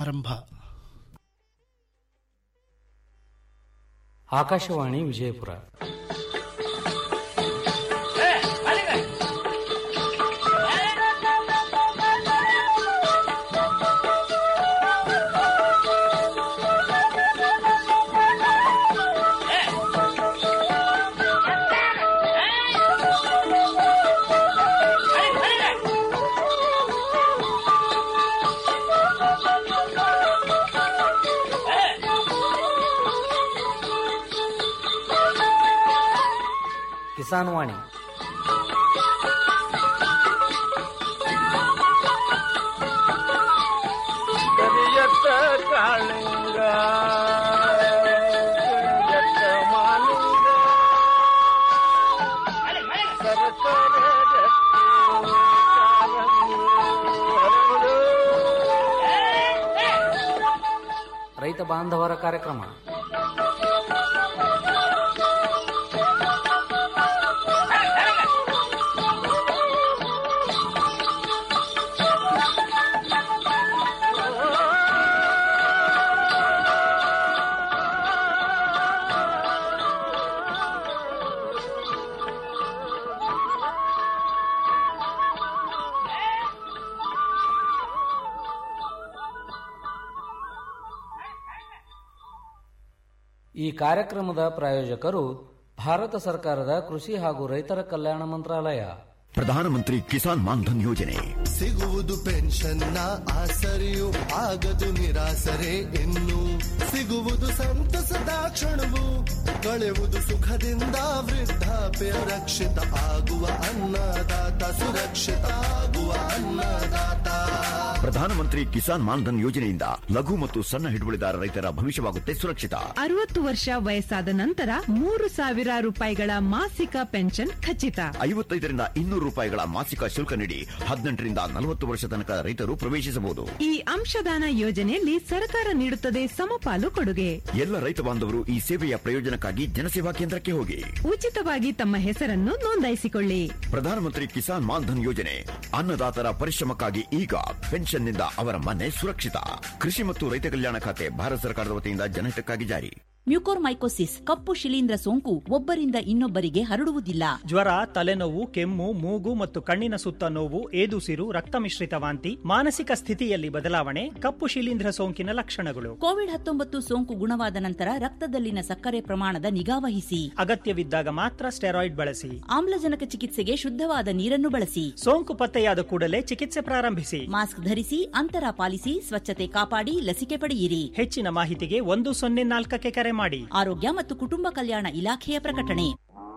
ಆರಂಭ ಆಕಾಶವಾಣಿ ವಿಜಯಪುರ ಕಿಸಾನ್ ವಾಣಿ ಕರಿಯತ್ತ ಕಾಳಿಂಗ ಕರಿಯತ್ತ ಮಾಲಿಂಗ ಸರಸರ ರಕ್ತಿ ಕಾರಂಗಿ ಹರಡು. ರೈತ ಬಾಂಧವರ ಕಾರ್ಯಕ್ರಮ ಈ ಕಾರ್ಯಕ್ರಮದ ಪ್ರಾಯೋಜಕರು ಭಾರತ ಸರ್ಕಾರದ ಕೃಷಿ ಹಾಗೂ ರೈತರ ಕಲ್ಯಾಣ ಮಂತ್ರಾಲಯ ಪ್ರಧಾನಮಂತ್ರಿ ಕಿಸಾನ್ ಮಾನ್ಧನ್ ಯೋಜನೆ ಸಿಗುವುದು ಪೆನ್ಷನ್ನ ಆಸರೆಯು ಆಗದು ನಿರಾಸರೆ ಇನ್ನು ಸಿಗುವುದು ಸಂತಸದ ಕ್ಷಣವು ಕಳೆಯುವುದು ಸುಖದಿಂದ ವೃದ್ಧಾಪ್ಯ ರಕ್ಷಿತ ಆಗುವ ಅನ್ನದಾತ ಸುರಕ್ಷಿತ ಆಗುವ ಅನ್ನದಾತ ಪ್ರಧಾನಮಂತ್ರಿ ಕಿಸಾನ್ ಮಾನ್ಧನ್ ಯೋಜನೆಯಿಂದ ಲಘು ಮತ್ತು ಸಣ್ಣ ಹಿಡುವಳಿದಾರ ರೈತರ ಭವಿಷ್ಯವಾಗುತ್ತೆ ಸುರಕ್ಷಿತ ಅರವತ್ತು ವರ್ಷ ವಯಸ್ಸಾದ ನಂತರ ಮೂರು ಸಾವಿರ ರೂಪಾಯಿಗಳ ಮಾಸಿಕ ಪೆನ್ಷನ್ ಖಚಿತ ಐವತ್ತೈದರಿಂದ ಇನ್ನೂರು ರೂಪಾಯಿಗಳ ಮಾಸಿಕ ಶುಲ್ಕ ನೀಡಿ ಹದಿನೆಂಟರಿಂದ ನಲವತ್ತು ವರ್ಷ ತನಕ ರೈತರು ಪ್ರವೇಶಿಸಬಹುದು ಈ ಅಂಶದಾನ ಯೋಜನೆಯಲ್ಲಿ ಸರ್ಕಾರ ನೀಡುತ್ತದೆ ಸಮಪಾಲು ಕೊಡುಗೆ ಎಲ್ಲ ರೈತ ಬಾಂಧವರು ಈ ಸೇವೆಯ ಪ್ರಯೋಜನಕ್ಕಾಗಿ ಜನಸೇವಾ ಕೇಂದ್ರಕ್ಕೆ ಹೋಗಿ ಉಚಿತವಾಗಿ ತಮ್ಮ ಹೆಸರನ್ನು ನೋಂದಾಯಿಸಿಕೊಳ್ಳಿ ಪ್ರಧಾನಮಂತ್ರಿ ಕಿಸಾನ್ ಮಾನ್ಧನ್ ಯೋಜನೆ ಅನ್ನದಾತರ ಪರಿಶ್ರಮಕ್ಕಾಗಿ ಈಗ ಪೆನ್ಷನ್ನಿಂದ ಅವರ ಮನೆ ಸುರಕ್ಷಿತ ಕೃಷಿ ಮತ್ತು ರೈತ ಕಲ್ಯಾಣ ಖಾತೆ ಭಾರತ ಸರ್ಕಾರದ ವತಿಯಿಂದ ಜನಹಿತಕ್ಕಾಗಿ ಜಾರಿ ಮ್ಯೂಕೋರ್ಮೈಕೋಸಿಸ್ ಕಪ್ಪು ಶಿಲೀಂಧ್ರ ಸೋಂಕು ಒಬ್ಬರಿಂದ ಇನ್ನೊಬ್ಬರಿಗೆ ಹರಡುವುದಿಲ್ಲ ಜ್ವರ ತಲೆನೋವು ಕೆಮ್ಮು ಮೂಗು ಮತ್ತು ಕಣ್ಣಿನ ಸುತ್ತ ನೋವು ಏದುಸಿರು ರಕ್ತ ಮಿಶ್ರಿತ ವಾಂತಿ ಮಾನಸಿಕ ಸ್ಥಿತಿಯಲ್ಲಿ ಬದಲಾವಣೆ ಕಪ್ಪು ಶಿಲೀಂಧ್ರ ಸೋಂಕಿನ ಲಕ್ಷಣಗಳು ಕೋವಿಡ್ ಹತ್ತೊಂಬತ್ತು ಸೋಂಕು ಗುಣವಾದ ನಂತರ ರಕ್ತದಲ್ಲಿನ ಸಕ್ಕರೆ ಪ್ರಮಾಣದ ನಿಗಾವಹಿಸಿ ಅಗತ್ಯವಿದ್ದಾಗ ಮಾತ್ರ ಸ್ಟೆರಾಯ್ಡ್ ಬಳಸಿ ಆಮ್ಲಜನಕ ಚಿಕಿತ್ಸೆಗೆ ಶುದ್ಧವಾದ ನೀರನ್ನು ಬಳಸಿ ಸೋಂಕು ಪತ್ತೆಯಾದ ಕೂಡಲೇ ಚಿಕಿತ್ಸೆ ಪ್ರಾರಂಭಿಸಿ ಮಾಸ್ಕ್ ಧರಿಸಿ ಅಂತರ ಪಾಲಿಸಿ ಸ್ವಚ್ಛತೆ ಕಾಪಾಡಿ ಲಸಿಕೆ ಪಡೆಯಿರಿ ಹೆಚ್ಚಿನ ಮಾಹಿತಿಗೆ ಒಂದು ಸೊನ್ನೆ ನಾಲ್ಕಕ್ಕೆ ಕರೆ ಮಾಡಿ ಆರೋಗ್ಯ ಮತ್ತು ಕುಟುಂಬ ಕಲ್ಯಾಣ ಇಲಾಖೆಯ ಪ್ರಕಟಣೆ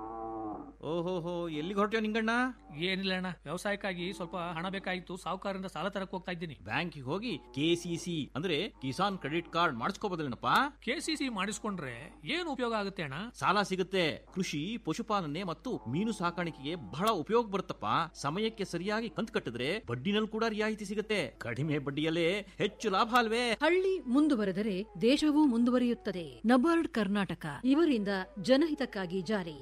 ಓಹೋಹೋ ಎಲ್ಲಿಗೆ ಹೊರಟ್ಯೋ ನಿಂಗಣ್ಣ ಏನಿಲ್ಲ ಅಣ್ಣ ವ್ಯವಸಾಯಕ್ಕಾಗಿ ಸ್ವಲ್ಪ ಹಣ ಬೇಕಾಗಿತ್ತು ಸಾಹುಕಾರರಿಂದ ಸಾಲ ತರಕ್ ಹೋಗ್ತಾ ಇದ್ದೀನಿ ಬ್ಯಾಂಕಿಗೆ ಹೋಗಿ ಕೆಸಿಸಿ ಅಂದ್ರೆ ಕಿಸಾನ್ ಕ್ರೆಡಿಟ್ ಕಾರ್ಡ್ ಮಾಡಿಸ್ಕೋಬೋದಲ್ಲೇನಪ್ಪ ಕೆಸಿಸಿ ಮಾಡಿಸ್ಕೊಂಡ್ರೆ ಏನು ಉಪಯೋಗ ಆಗುತ್ತೆ ಅಣ್ಣ ಸಾಲ ಸಿಗುತ್ತೆ ಕೃಷಿ ಪಶುಪಾಲನೆ ಮತ್ತು ಮೀನು ಸಾಕಾಣಿಕೆಗೆ ಬಹಳ ಉಪಯೋಗ ಬರುತ್ತಪ್ಪ ಸಮಯಕ್ಕೆ ಸರಿಯಾಗಿ ಕಂತು ಕಟ್ಟಿದ್ರೆ ಬಡ್ಡಿನಲ್ಲಿ ಕೂಡ ರಿಯಾಯಿತಿ ಸಿಗುತ್ತೆ ಕಡಿಮೆ ಬಡ್ಡಿಯಲ್ಲೇ ಹೆಚ್ಚು ಲಾಭ ಅಲ್ವೇ ಹಳ್ಳಿ ಮುಂದುವರೆದರೆ ದೇಶವೂ ಮುಂದುವರಿಯುತ್ತದೆ ನಬಾರ್ಡ್ ಕರ್ನಾಟಕ ಇವರಿಂದ ಜನಹಿತಕ್ಕಾಗಿ ಜಾರಿ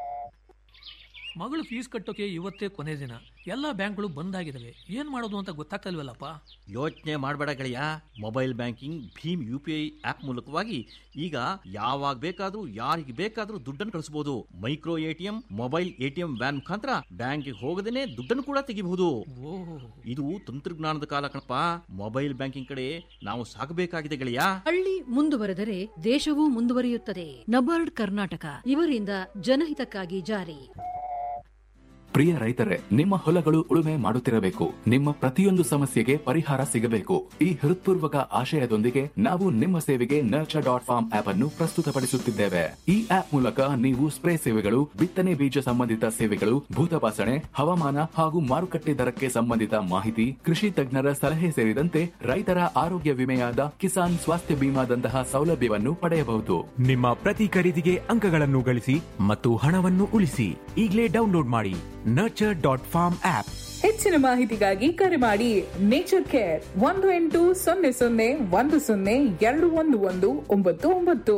ಮಗಳು ಫೀಸ್ ಕಟ್ಟೋಕೆ ಇವತ್ತೇ ಕೊನೆ ದಿನ ಎಲ್ಲಾ ಬ್ಯಾಂಕ್ಗಳು ಬಂದ್ ಆಗಿದಾವೆ ಏನ್ ಮಾಡೋದು ಅಂತ ಗೊತ್ತಾಗ್ತಲ್ವಲ್ಲಪ್ಪ ಯೋಚನೆ ಮಾಡಬೇಡ ಗೆಳೆಯ ಮೊಬೈಲ್ ಬ್ಯಾಂಕಿಂಗ್ ಭೀಮ್ ಯು ಪಿ ಐ ಆಪ್ ಮೂಲಕವಾಗಿ ಈಗ ಯಾವಾಗ ಬೇಕಾದ್ರೂ ಯಾರಿಗೆ ಬೇಕಾದ್ರೂ ದುಡ್ಡನ್ನು ಕಳಿಸಬಹುದು micro ATM mobile ATM van ಮುಖಾಂತರ ಬ್ಯಾಂಕಿಗೆ ಹೋಗದೇನೆ ದುಡ್ಡನ್ನು ಕೂಡ ತೆಗಿಬಹುದು ಇದು ತಂತ್ರಜ್ಞಾನದ ಕಾಲ ಕಣಪ್ಪ ಮೊಬೈಲ್ ಬ್ಯಾಂಕಿಂಗ್ ಕಡೆ ನಾವು ಸಾಗಬೇಕಾಗಿದೆ ಗೆಳೆಯ ಹಳ್ಳಿ ಮುಂದುವರೆದರೆ ದೇಶವೂ ಮುಂದುವರಿಯುತ್ತದೆ ನಬಾರ್ಡ್ ಕರ್ನಾಟಕ ಇವರಿಂದ ಜನಹಿತಕ್ಕಾಗಿ ಜಾರಿ ಪ್ರಿಯ ರೈತರೇ ನಿಮ್ಮ ಹೊಲಗಳು ಉಳುಮೆ ಮಾಡುತ್ತಿರಬೇಕು ನಿಮ್ಮ ಪ್ರತಿಯೊಂದು ಸಮಸ್ಯೆಗೆ ಪರಿಹಾರ ಸಿಗಬೇಕು ಈ ಹೃತ್ಪೂರ್ವಕ ಆಶಯದೊಂದಿಗೆ ನಾವು ನಿಮ್ಮ ಸೇವೆಗೆ ನರ್ಚರ್ ಡಾಟ್ ಫಾರ್ಮ್ ಆಪ್ ಅನ್ನು ಪ್ರಸ್ತುತಪಡಿಸುತ್ತಿದ್ದೇವೆ ಈ ಆಪ್ ಮೂಲಕ ನೀವು ಸ್ಪ್ರೇ ಸೇವೆಗಳು ಬಿತ್ತನೆ ಬೀಜ ಸಂಬಂಧಿತ ಸೇವೆಗಳು ಭೂತಪಾಸಣೆ ಹವಾಮಾನ ಹಾಗೂ ಮಾರುಕಟ್ಟೆ ದರಕ್ಕೆ ಸಂಬಂಧಿತ ಮಾಹಿತಿ ಕೃಷಿ ತಜ್ಞರ ಸಲಹೆ ಸೇರಿದಂತೆ ರೈತರ ಆರೋಗ್ಯ ವಿಮೆಯಾದ ಕಿಸಾನ್ ಸ್ವಾಸ್ಥ್ಯ ಬಿಮಾದಂತಹ ಸೌಲಭ್ಯವನ್ನು ಪಡೆಯಬಹುದು ನಿಮ್ಮ ಪ್ರತಿ ಖರೀದಿಗೆ ಅಂಕಗಳನ್ನು ಗಳಿಸಿ ಮತ್ತು ಹಣವನ್ನು ಉಳಿಸಿ ಈಗಲೇ ಡೌನ್ಲೋಡ್ ಮಾಡಿ ನರ್ಚರ್ ಡಾಟ್ ಫಾರ್ಮ್ ಆಪ್ ಹೆಚ್ಚಿನ ಮಾಹಿತಿಗಾಗಿ ಕರೆ ಮಾಡಿ ನೇಚರ್ ಕೇರ್ ಒಂದು ಎಂಟು ಸೊನ್ನೆ ಸೊನ್ನೆ ಒಂದು ಸೊನ್ನೆ ಎರಡು ಒಂದು ಒಂದು ಒಂಬತ್ತು ಒಂಬತ್ತು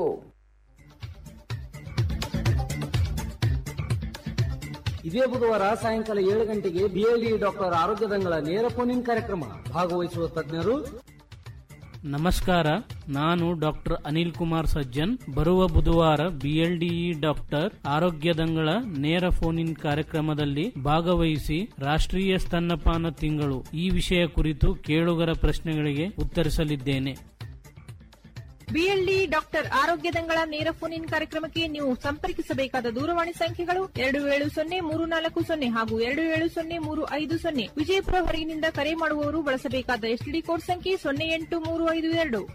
ಇದೇ ಬುಧವಾರ ಸಾಯಂಕಾಲ ಏಳು ಗಂಟೆಗೆ ಬಿಎಲ್ಡಿ ಡಾಕ್ಟರ್ ಆರೋಗ್ಯ ದಂಗಳ ನೇರ ಫೋನ್ ಇನ್ ಕಾರ್ಯಕ್ರಮ ಭಾಗವಹಿಸುವ ತಜ್ಞರು ನಮಸ್ಕಾರ ನಾನು ಡಾಕ್ಟರ್ ಅನಿಲ್ ಕುಮಾರ್ ಸಜ್ಜನ್ ಬರುವ ಬುಧವಾರ ಬಿಎಲ್ಡಿಇ ಡಾಕ್ಟರ್ ಆರೋಗ್ಯದಂಗಳ ನೇರ ಫೋನ್ ಇನ್ ಕಾರ್ಯಕ್ರಮದಲ್ಲಿ ಭಾಗವಹಿಸಿ ರಾಷ್ಟ್ರೀಯ ಸ್ತನ್ನಪಾನ ತಿಂಗಳು ಈ ವಿಷಯ ಕುರಿತು ಕೇಳುಗರ ಪ್ರಶ್ನೆಗಳಿಗೆ ಉತ್ತರಿಸಲಿದ್ದೇನೆ ಬಿಎಲ್ಡಿ ಡಾಕ್ಟರ್ ಆರೋಗ್ಯದಂಗಳ ನೇರ ಫೋನ್ ಇನ್ ಕಾರ್ಯಕ್ರಮಕ್ಕೆ ನೀವು ಸಂಪರ್ಕಿಸಬೇಕಾದ ದೂರವಾಣಿ ಸಂಖ್ಯೆಗಳು ಎರಡು ಏಳು ಸೊನ್ನೆ ಮೂರು ನಾಲ್ಕು ಸೊನ್ನೆ ಹಾಗೂ ಎರಡು ಏಳು ಸೊನ್ನೆ ಮೂರು ಐದು ಸೊನ್ನೆ ವಿಜಯಪುರ ಹೊರಗಿನಿಂದ ಕರೆ ಮಾಡುವವರು ಬಳಸಬೇಕಾದ ಎಸ್ಟಿಡಿ ಕೋಡ್ ಸಂಖ್ಯೆ ಸೊನ್ನೆ ಎಂಟು ಮೂರು ಐದು ಎರಡು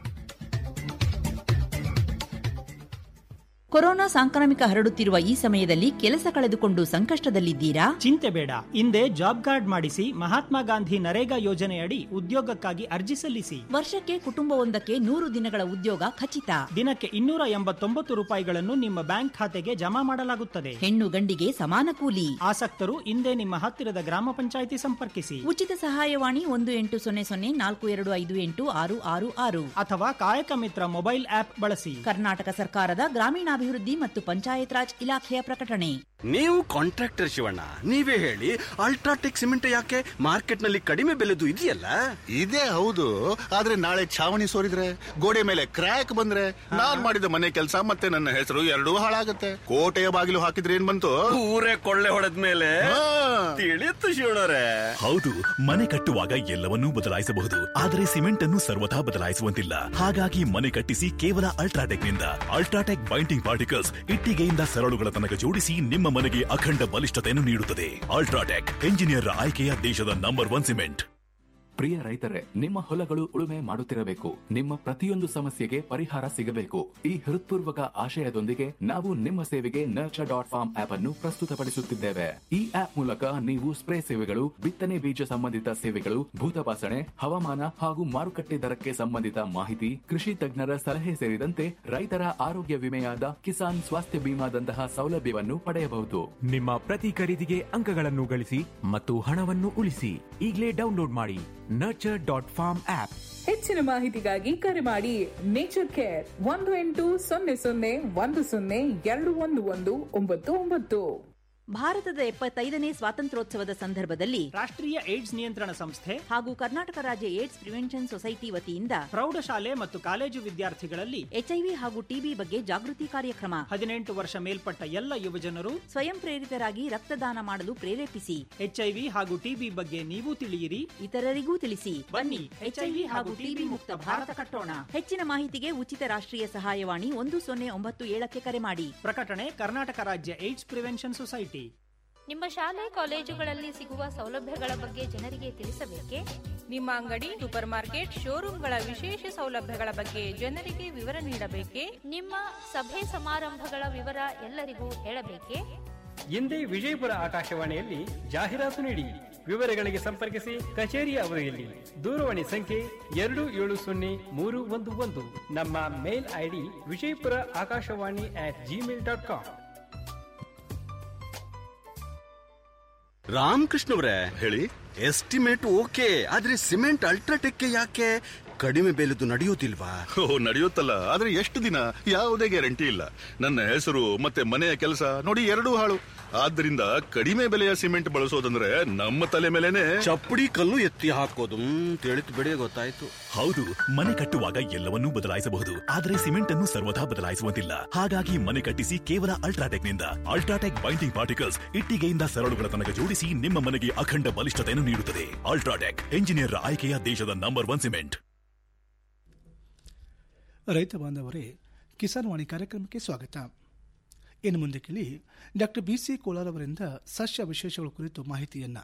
ಕೊರೋನಾ ಸಾಂಕ್ರಾಮಿಕ ಹರಡುತ್ತಿರುವ ಈ ಸಮಯದಲ್ಲಿ ಕೆಲಸ ಕಳೆದುಕೊಂಡು ಸಂಕಷ್ಟದಲ್ಲಿದ್ದೀರಾ ಚಿಂತೆ ಬೇಡ ಹಿಂದೆ ಜಾಬ್ ಕಾರ್ಡ್ ಮಾಡಿಸಿ ಮಹಾತ್ಮ ಗಾಂಧಿ ನರೇಗಾ ಯೋಜನೆಯಡಿ ಉದ್ಯೋಗಕ್ಕಾಗಿ ಅರ್ಜಿ ಸಲ್ಲಿಸಿ ವರ್ಷಕ್ಕೆ ಕುಟುಂಬವೊಂದಕ್ಕೆ ನೂರು ದಿನಗಳ ಉದ್ಯೋಗ ಖಚಿತ ದಿನಕ್ಕೆ ಇನ್ನೂರ ಎಂಬತ್ತೊಂಬತ್ತು ರೂಪಾಯಿಗಳನ್ನು ನಿಮ್ಮ ಬ್ಯಾಂಕ್ ಖಾತೆಗೆ ಜಮಾ ಮಾಡಲಾಗುತ್ತದೆ ಹೆಣ್ಣು ಗಂಡಿಗೆ ಸಮಾನ ಕೂಲಿ ಆಸಕ್ತರು ಹಿಂದೆ ನಿಮ್ಮ ಹತ್ತಿರದ ಗ್ರಾಮ ಪಂಚಾಯಿತಿ ಸಂಪರ್ಕಿಸಿ ಉಚಿತ ಸಹಾಯವಾಣಿ ಒಂದು ಎಂಟು ಸೊನ್ನೆ ಸೊನ್ನೆ ನಾಲ್ಕು ಎರಡು ಐದು ಎಂಟು ಆರು ಆರು ಆರು ಅಥವಾ ಕಾಯಕ ಮಿತ್ರ ಮೊಬೈಲ್ ಆಪ್ ಬಳಸಿ ಕರ್ನಾಟಕ ಸರ್ಕಾರದ ಗ್ರಾಮೀಣಾಭಿವೃದ್ಧಿ ಮತ್ತು ಪಂಚಾಯತ್ ರಾಜ್ ಇಲಾಖೆಯ ಪ್ರಕಟಣೆ ನೀವು ಕಾಂಟ್ರಾಕ್ಟರ್ ಶಿವಣ್ಣ ನೀವೇ ಹೇಳಿ ಅಲ್ಟ್ರಾಟೆಕ್ ಸಿಮೆಂಟ್ ಯಾಕೆ ಮಾರ್ಕೆಟ್ ನಲ್ಲಿ ಕಡಿಮೆ ಬೆಲೆದು ಇದೆಯಲ್ಲ ಇದೇ ಹೌದು ಆದ್ರೆ ನಾಳೆ ಛಾವಣಿ ಸೋರಿದ್ರೆ ಗೋಡೆ ಮೇಲೆ ಕ್ರ್ಯಾಕ್ ಬಂದ್ರೆ ನಾನ್ ಮಾಡಿದ ಮನೆ ಕೆಲಸ ಮತ್ತೆ ನನ್ನ ಹೆಸರು ಎರಡೂ ಹಾಳಾಗತ್ತೆ ಕೋಟೆಯ ಬಾಗಿಲು ಹಾಕಿದ್ರೆ ಏನ್ ಬಂತು ಊರೇ ಕೊಳ್ಳೆ ಹೊಡೆದ ಮೇಲೆ ತಿಳಿಯುತ್ತು ಶಿವಣ್ಣರೇ ಹೌದು ಮನೆ ಕಟ್ಟುವಾಗ ಎಲ್ಲವನ್ನೂ ಬದಲಾಯಿಸಬಹುದು ಆದರೆ ಸಿಮೆಂಟ್ ಅನ್ನು ಸರ್ವಥಾ ಬದಲಾಯಿಸುವಂತಿಲ್ಲ ಹಾಗಾಗಿ ಮನೆ ಕಟ್ಟಿಸಿ ಕೇವಲ ಅಲ್ಟ್ರಾಟೆಕ್ ನಿಂದ ಅಲ್ಟ್ರಾಟೆಕ್ ಬೈಂಡಿಂಗ್ ಪಾರ್ಟಿಕಲ್ಸ್ ಇಟ್ಟಿಗೆಯಿಂದ ಸರಳುಗಳ ತನಕ ಜೋಡಿಸಿ ನಿಮ್ಮ ಮನೆಗೆ ಅಖಂಡ ಬಲಿಷ್ಠತೆಯನ್ನು ನೀಡುತ್ತದೆ ಅಲ್ಟ್ರಾಟೆಕ್ ಎಂಜಿನಿಯರ್ ಆಯ್ಕೆಯ ದೇಶದ ನಂಬರ್ ಒನ್ ಸಿಮೆಂಟ್ ಪ್ರಿಯ ರೈತರೇ ನಿಮ್ಮ ಹೊಲಗಳು ಉಳುಮೆ ಮಾಡುತ್ತಿರಬೇಕು ನಿಮ್ಮ ಪ್ರತಿಯೊಂದು ಸಮಸ್ಯೆಗೆ ಪರಿಹಾರ ಸಿಗಬೇಕು ಈ ಹೃತ್ಪೂರ್ವಕ ಆಶಯದೊಂದಿಗೆ ನಾವು ನಿಮ್ಮ ಸೇವೆಗೆ ನರ್ಚರ್ ಡಾಟ್ ಫಾರ್ಮ್ ಆಪ್ ಅನ್ನು ಪ್ರಸ್ತುತಪಡಿಸುತ್ತಿದ್ದೇವೆ ಈ ಆಪ್ ಮೂಲಕ ನೀವು ಸ್ಪ್ರೇ ಸೇವೆಗಳು ಬಿತ್ತನೆ ಬೀಜ ಸಂಬಂಧಿತ ಸೇವೆಗಳು ಭೂತಪಾಸಣೆ ಹವಾಮಾನ ಹಾಗೂ ಮಾರುಕಟ್ಟೆ ದರಕ್ಕೆ ಸಂಬಂಧಿತ ಮಾಹಿತಿ ಕೃಷಿ ತಜ್ಞರ ಸಲಹೆ ಸೇರಿದಂತೆ ರೈತರ ಆರೋಗ್ಯ ವಿಮೆಯಾದ ಕಿಸಾನ್ ಸ್ವಾಸ್ಥ್ಯ ಬಿಮಾದಂತಹ ಸೌಲಭ್ಯವನ್ನು ಪಡೆಯಬಹುದು ನಿಮ್ಮ ಪ್ರತಿ ಖರೀದಿಗೆ ಅಂಕಗಳನ್ನು ಗಳಿಸಿ ಮತ್ತು ಹಣವನ್ನು ಉಳಿಸಿ ಈಗಲೇ ಡೌನ್ಲೋಡ್ ಮಾಡಿ ನರ್ಚರ್ ಡಾಟ್ ಫಾರ್ಮ್ ಆಪ್ ಹೆಚ್ಚಿನ ಮಾಹಿತಿಗಾಗಿ ಕರೆ ಮಾಡಿ ನೇಚರ್ ಕೇರ್ ಒಂದು ಎಂಟು ಸೊನ್ನೆ ಸೊನ್ನೆ ಒಂದು ಸೊನ್ನೆ ಎರಡು ಒಂದು ಒಂದು ಒಂಬತ್ತು ಒಂಬತ್ತು ಭಾರತದ ಎಪ್ಪತ್ತೈದನೇ ಸ್ವಾತಂತ್ರ್ಯೋತ್ಸವದ ಸಂದರ್ಭದಲ್ಲಿ ರಾಷ್ಟ್ರೀಯ ಏಡ್ಸ್ ನಿಯಂತ್ರಣ ಸಂಸ್ಥೆ ಹಾಗೂ ಕರ್ನಾಟಕ ರಾಜ್ಯ ಏಡ್ಸ್ ಪ್ರಿವೆನ್ಷನ್ ಸೊಸೈಟಿ ವತಿಯಿಂದ ಪ್ರೌಢಶಾಲೆ ಮತ್ತು ಕಾಲೇಜು ವಿದ್ಯಾರ್ಥಿಗಳಲ್ಲಿ ಎಚ್ಐವಿ ಹಾಗೂ ಟಿಬಿ ಬಗ್ಗೆ ಜಾಗೃತಿ ಕಾರ್ಯಕ್ರಮ ಹದಿನೆಂಟು ವರ್ಷ ಮೇಲ್ಪಟ್ಟ ಎಲ್ಲ ಯುವಜನರು ಸ್ವಯಂ ಪ್ರೇರಿತರಾಗಿ ರಕ್ತದಾನ ಮಾಡಲು ಪ್ರೇರೇಪಿಸಿ ಎಚ್ಐವಿ ಹಾಗೂ ಟಿಬಿ ಬಗ್ಗೆ ನೀವು ತಿಳಿಯಿರಿ ಇತರರಿಗೂ ತಿಳಿಸಿ ಬನ್ನಿ ಎಚ್ಐವಿ ಹಾಗೂ ಟಿಬಿ ಮುಕ್ತ ಭಾರತ ಕಟ್ಟೋಣ ಹೆಚ್ಚಿನ ಮಾಹಿತಿಗೆ ಉಚಿತ ರಾಷ್ಟ್ರೀಯ ಸಹಾಯವಾಣಿ ಒಂದು ಸೊನ್ನೆ ಒಂಬತ್ತು ಏಳಕ್ಕೆ ಕರೆ ಮಾಡಿ ಪ್ರಕಟಣೆ ಕರ್ನಾಟಕ ರಾಜ್ಯ ಏಡ್ಸ್ ಪ್ರಿವೆನ್ಷನ್ ಸೊಸೈಟಿ ನಿಮ್ಮ ಶಾಲೆ ಕಾಲೇಜುಗಳಲ್ಲಿ ಸಿಗುವ ಸೌಲಭ್ಯಗಳ ಬಗ್ಗೆ ಜನರಿಗೆ ತಿಳಿಸಬೇಕೇ ನಿಮ್ಮ ಅಂಗಡಿ ಸೂಪರ್ ಮಾರ್ಕೆಟ್ ಶೋರೂಮ್ಗಳ ವಿಶೇಷ ಸೌಲಭ್ಯಗಳ ಬಗ್ಗೆ ಜನರಿಗೆ ವಿವರ ನೀಡಬೇಕೇ ನಿಮ್ಮ ಸಭೆ ಸಮಾರಂಭಗಳ ವಿವರ ಎಲ್ಲರಿಗೂ ಹೇಳಬೇಕೇ ಎಂದೇ ವಿಜಯಪುರ ಆಕಾಶವಾಣಿಯಲ್ಲಿ ಜಾಹೀರಾತು ನೀಡಿ ವಿವರಗಳಿಗೆ ಸಂಪರ್ಕಿಸಿ ಕಚೇರಿಯ ಅವಧಿಯಲ್ಲಿ ದೂರವಾಣಿ ಸಂಖ್ಯೆ ಎರಡು ಏಳು ಸೊನ್ನೆ ಮೂರು ಒಂದು ಒಂದು ನಮ್ಮ mail ID Vijayapura Akashvani at Gmail dot com ರಾಮಕೃಷ್ಣವ್ರೆ ಹೇಳಿ ಎಸ್ಟಿಮೇಟ್ ಓಕೆ ಆದ್ರೆ ಸಿಮೆಂಟ್ ಅಲ್ಟ್ರಾಟೆಕ್ ಯಾಕೆ ಕಡಿಮೆ ಬೆಲೆದು ನಡೆಯೋದಿಲ್ವಾ ಓ ನಡೆಯುತ್ತಲ್ಲ ಆದ್ರೆ ಎಷ್ಟು ದಿನ ಯಾವುದೇ ಗ್ಯಾರಂಟಿ ಇಲ್ಲ ನನ್ನ ಹೆಸರು ಮತ್ತೆ ಮನೆಯ ಕೆಲಸ ನೋಡಿ ಎರಡೂ ಹಾಳು ಆದ್ದರಿಂದ ಕಡಿಮೆ ಬೆಲೆಯ ಸಿಮೆಂಟ್ ಬಳಸೋದಂದ್ರೆ ನಮ್ಮ ತಲೆ ಮೇಲೆನೆ ಚಪ್ಪಡಿ ಕಲ್ಲು ಎತ್ತಿ ಹಾಕೋದು ತಿಳಿತು ಬಿಡಿ ಗೊತ್ತಾಯ್ತು ಹೌದು ಮನೆ ಕಟ್ಟುವಾಗ ಎಲ್ಲವನ್ನೂ ಬದಲಾಯಿಸಬಹುದು ಆದರೆ ಸಿಮೆಂಟ್ ಅನ್ನು ಸರ್ವಥಾ ಬದಲಾಯಿಸುವಂತಿಲ್ಲ ಹಾಗಾಗಿ ಮನೆ ಕಟ್ಟಿಸಿ ಕೇವಲ ಅಲ್ಟ್ರಾಟೆಕ್ ನಿಂದ ಅಲ್ಟ್ರಾಟೆಕ್ ಬೈಂಡಿಂಗ್ ಪಾರ್ಟಿಕಲ್ಸ್ ಇಟ್ಟಿಗೆಯಿಂದ ಸರಳುಗಳ ತನಕ ಜೋಡಿಸಿ ನಿಮ್ಮ ಮನೆಗೆ ಅಖಂಡ ಬಲಿಷ್ಠತೆಯನ್ನು ನೀಡುತ್ತದೆ ಅಲ್ಟ್ರಾಟೆಕ್ ಎಂಜಿನಿಯರ್ ಆಯ್ಕೆಯ ದೇಶದ ನಂಬರ್ ಒನ್ ಸಿಮೆಂಟ್ ರೈತ ಬಾಂಧವರೇ ಕಿಸಾನ್ ವಾಣಿ ಕಾರ್ಯಕ್ರಮಕ್ಕೆ ಸ್ವಾಗತ ಇನ್ನು ಮುಂದೆ ಕೇಳಿ ಡಾಕ್ಟರ್ ಬಿ ಸಿ ಕೋಲಾರ್ ಅವರಿಂದ ಸಸ್ಯ ವಿಶೇಷಗಳ ಕುರಿತು ಮಾಹಿತಿಯನ್ನ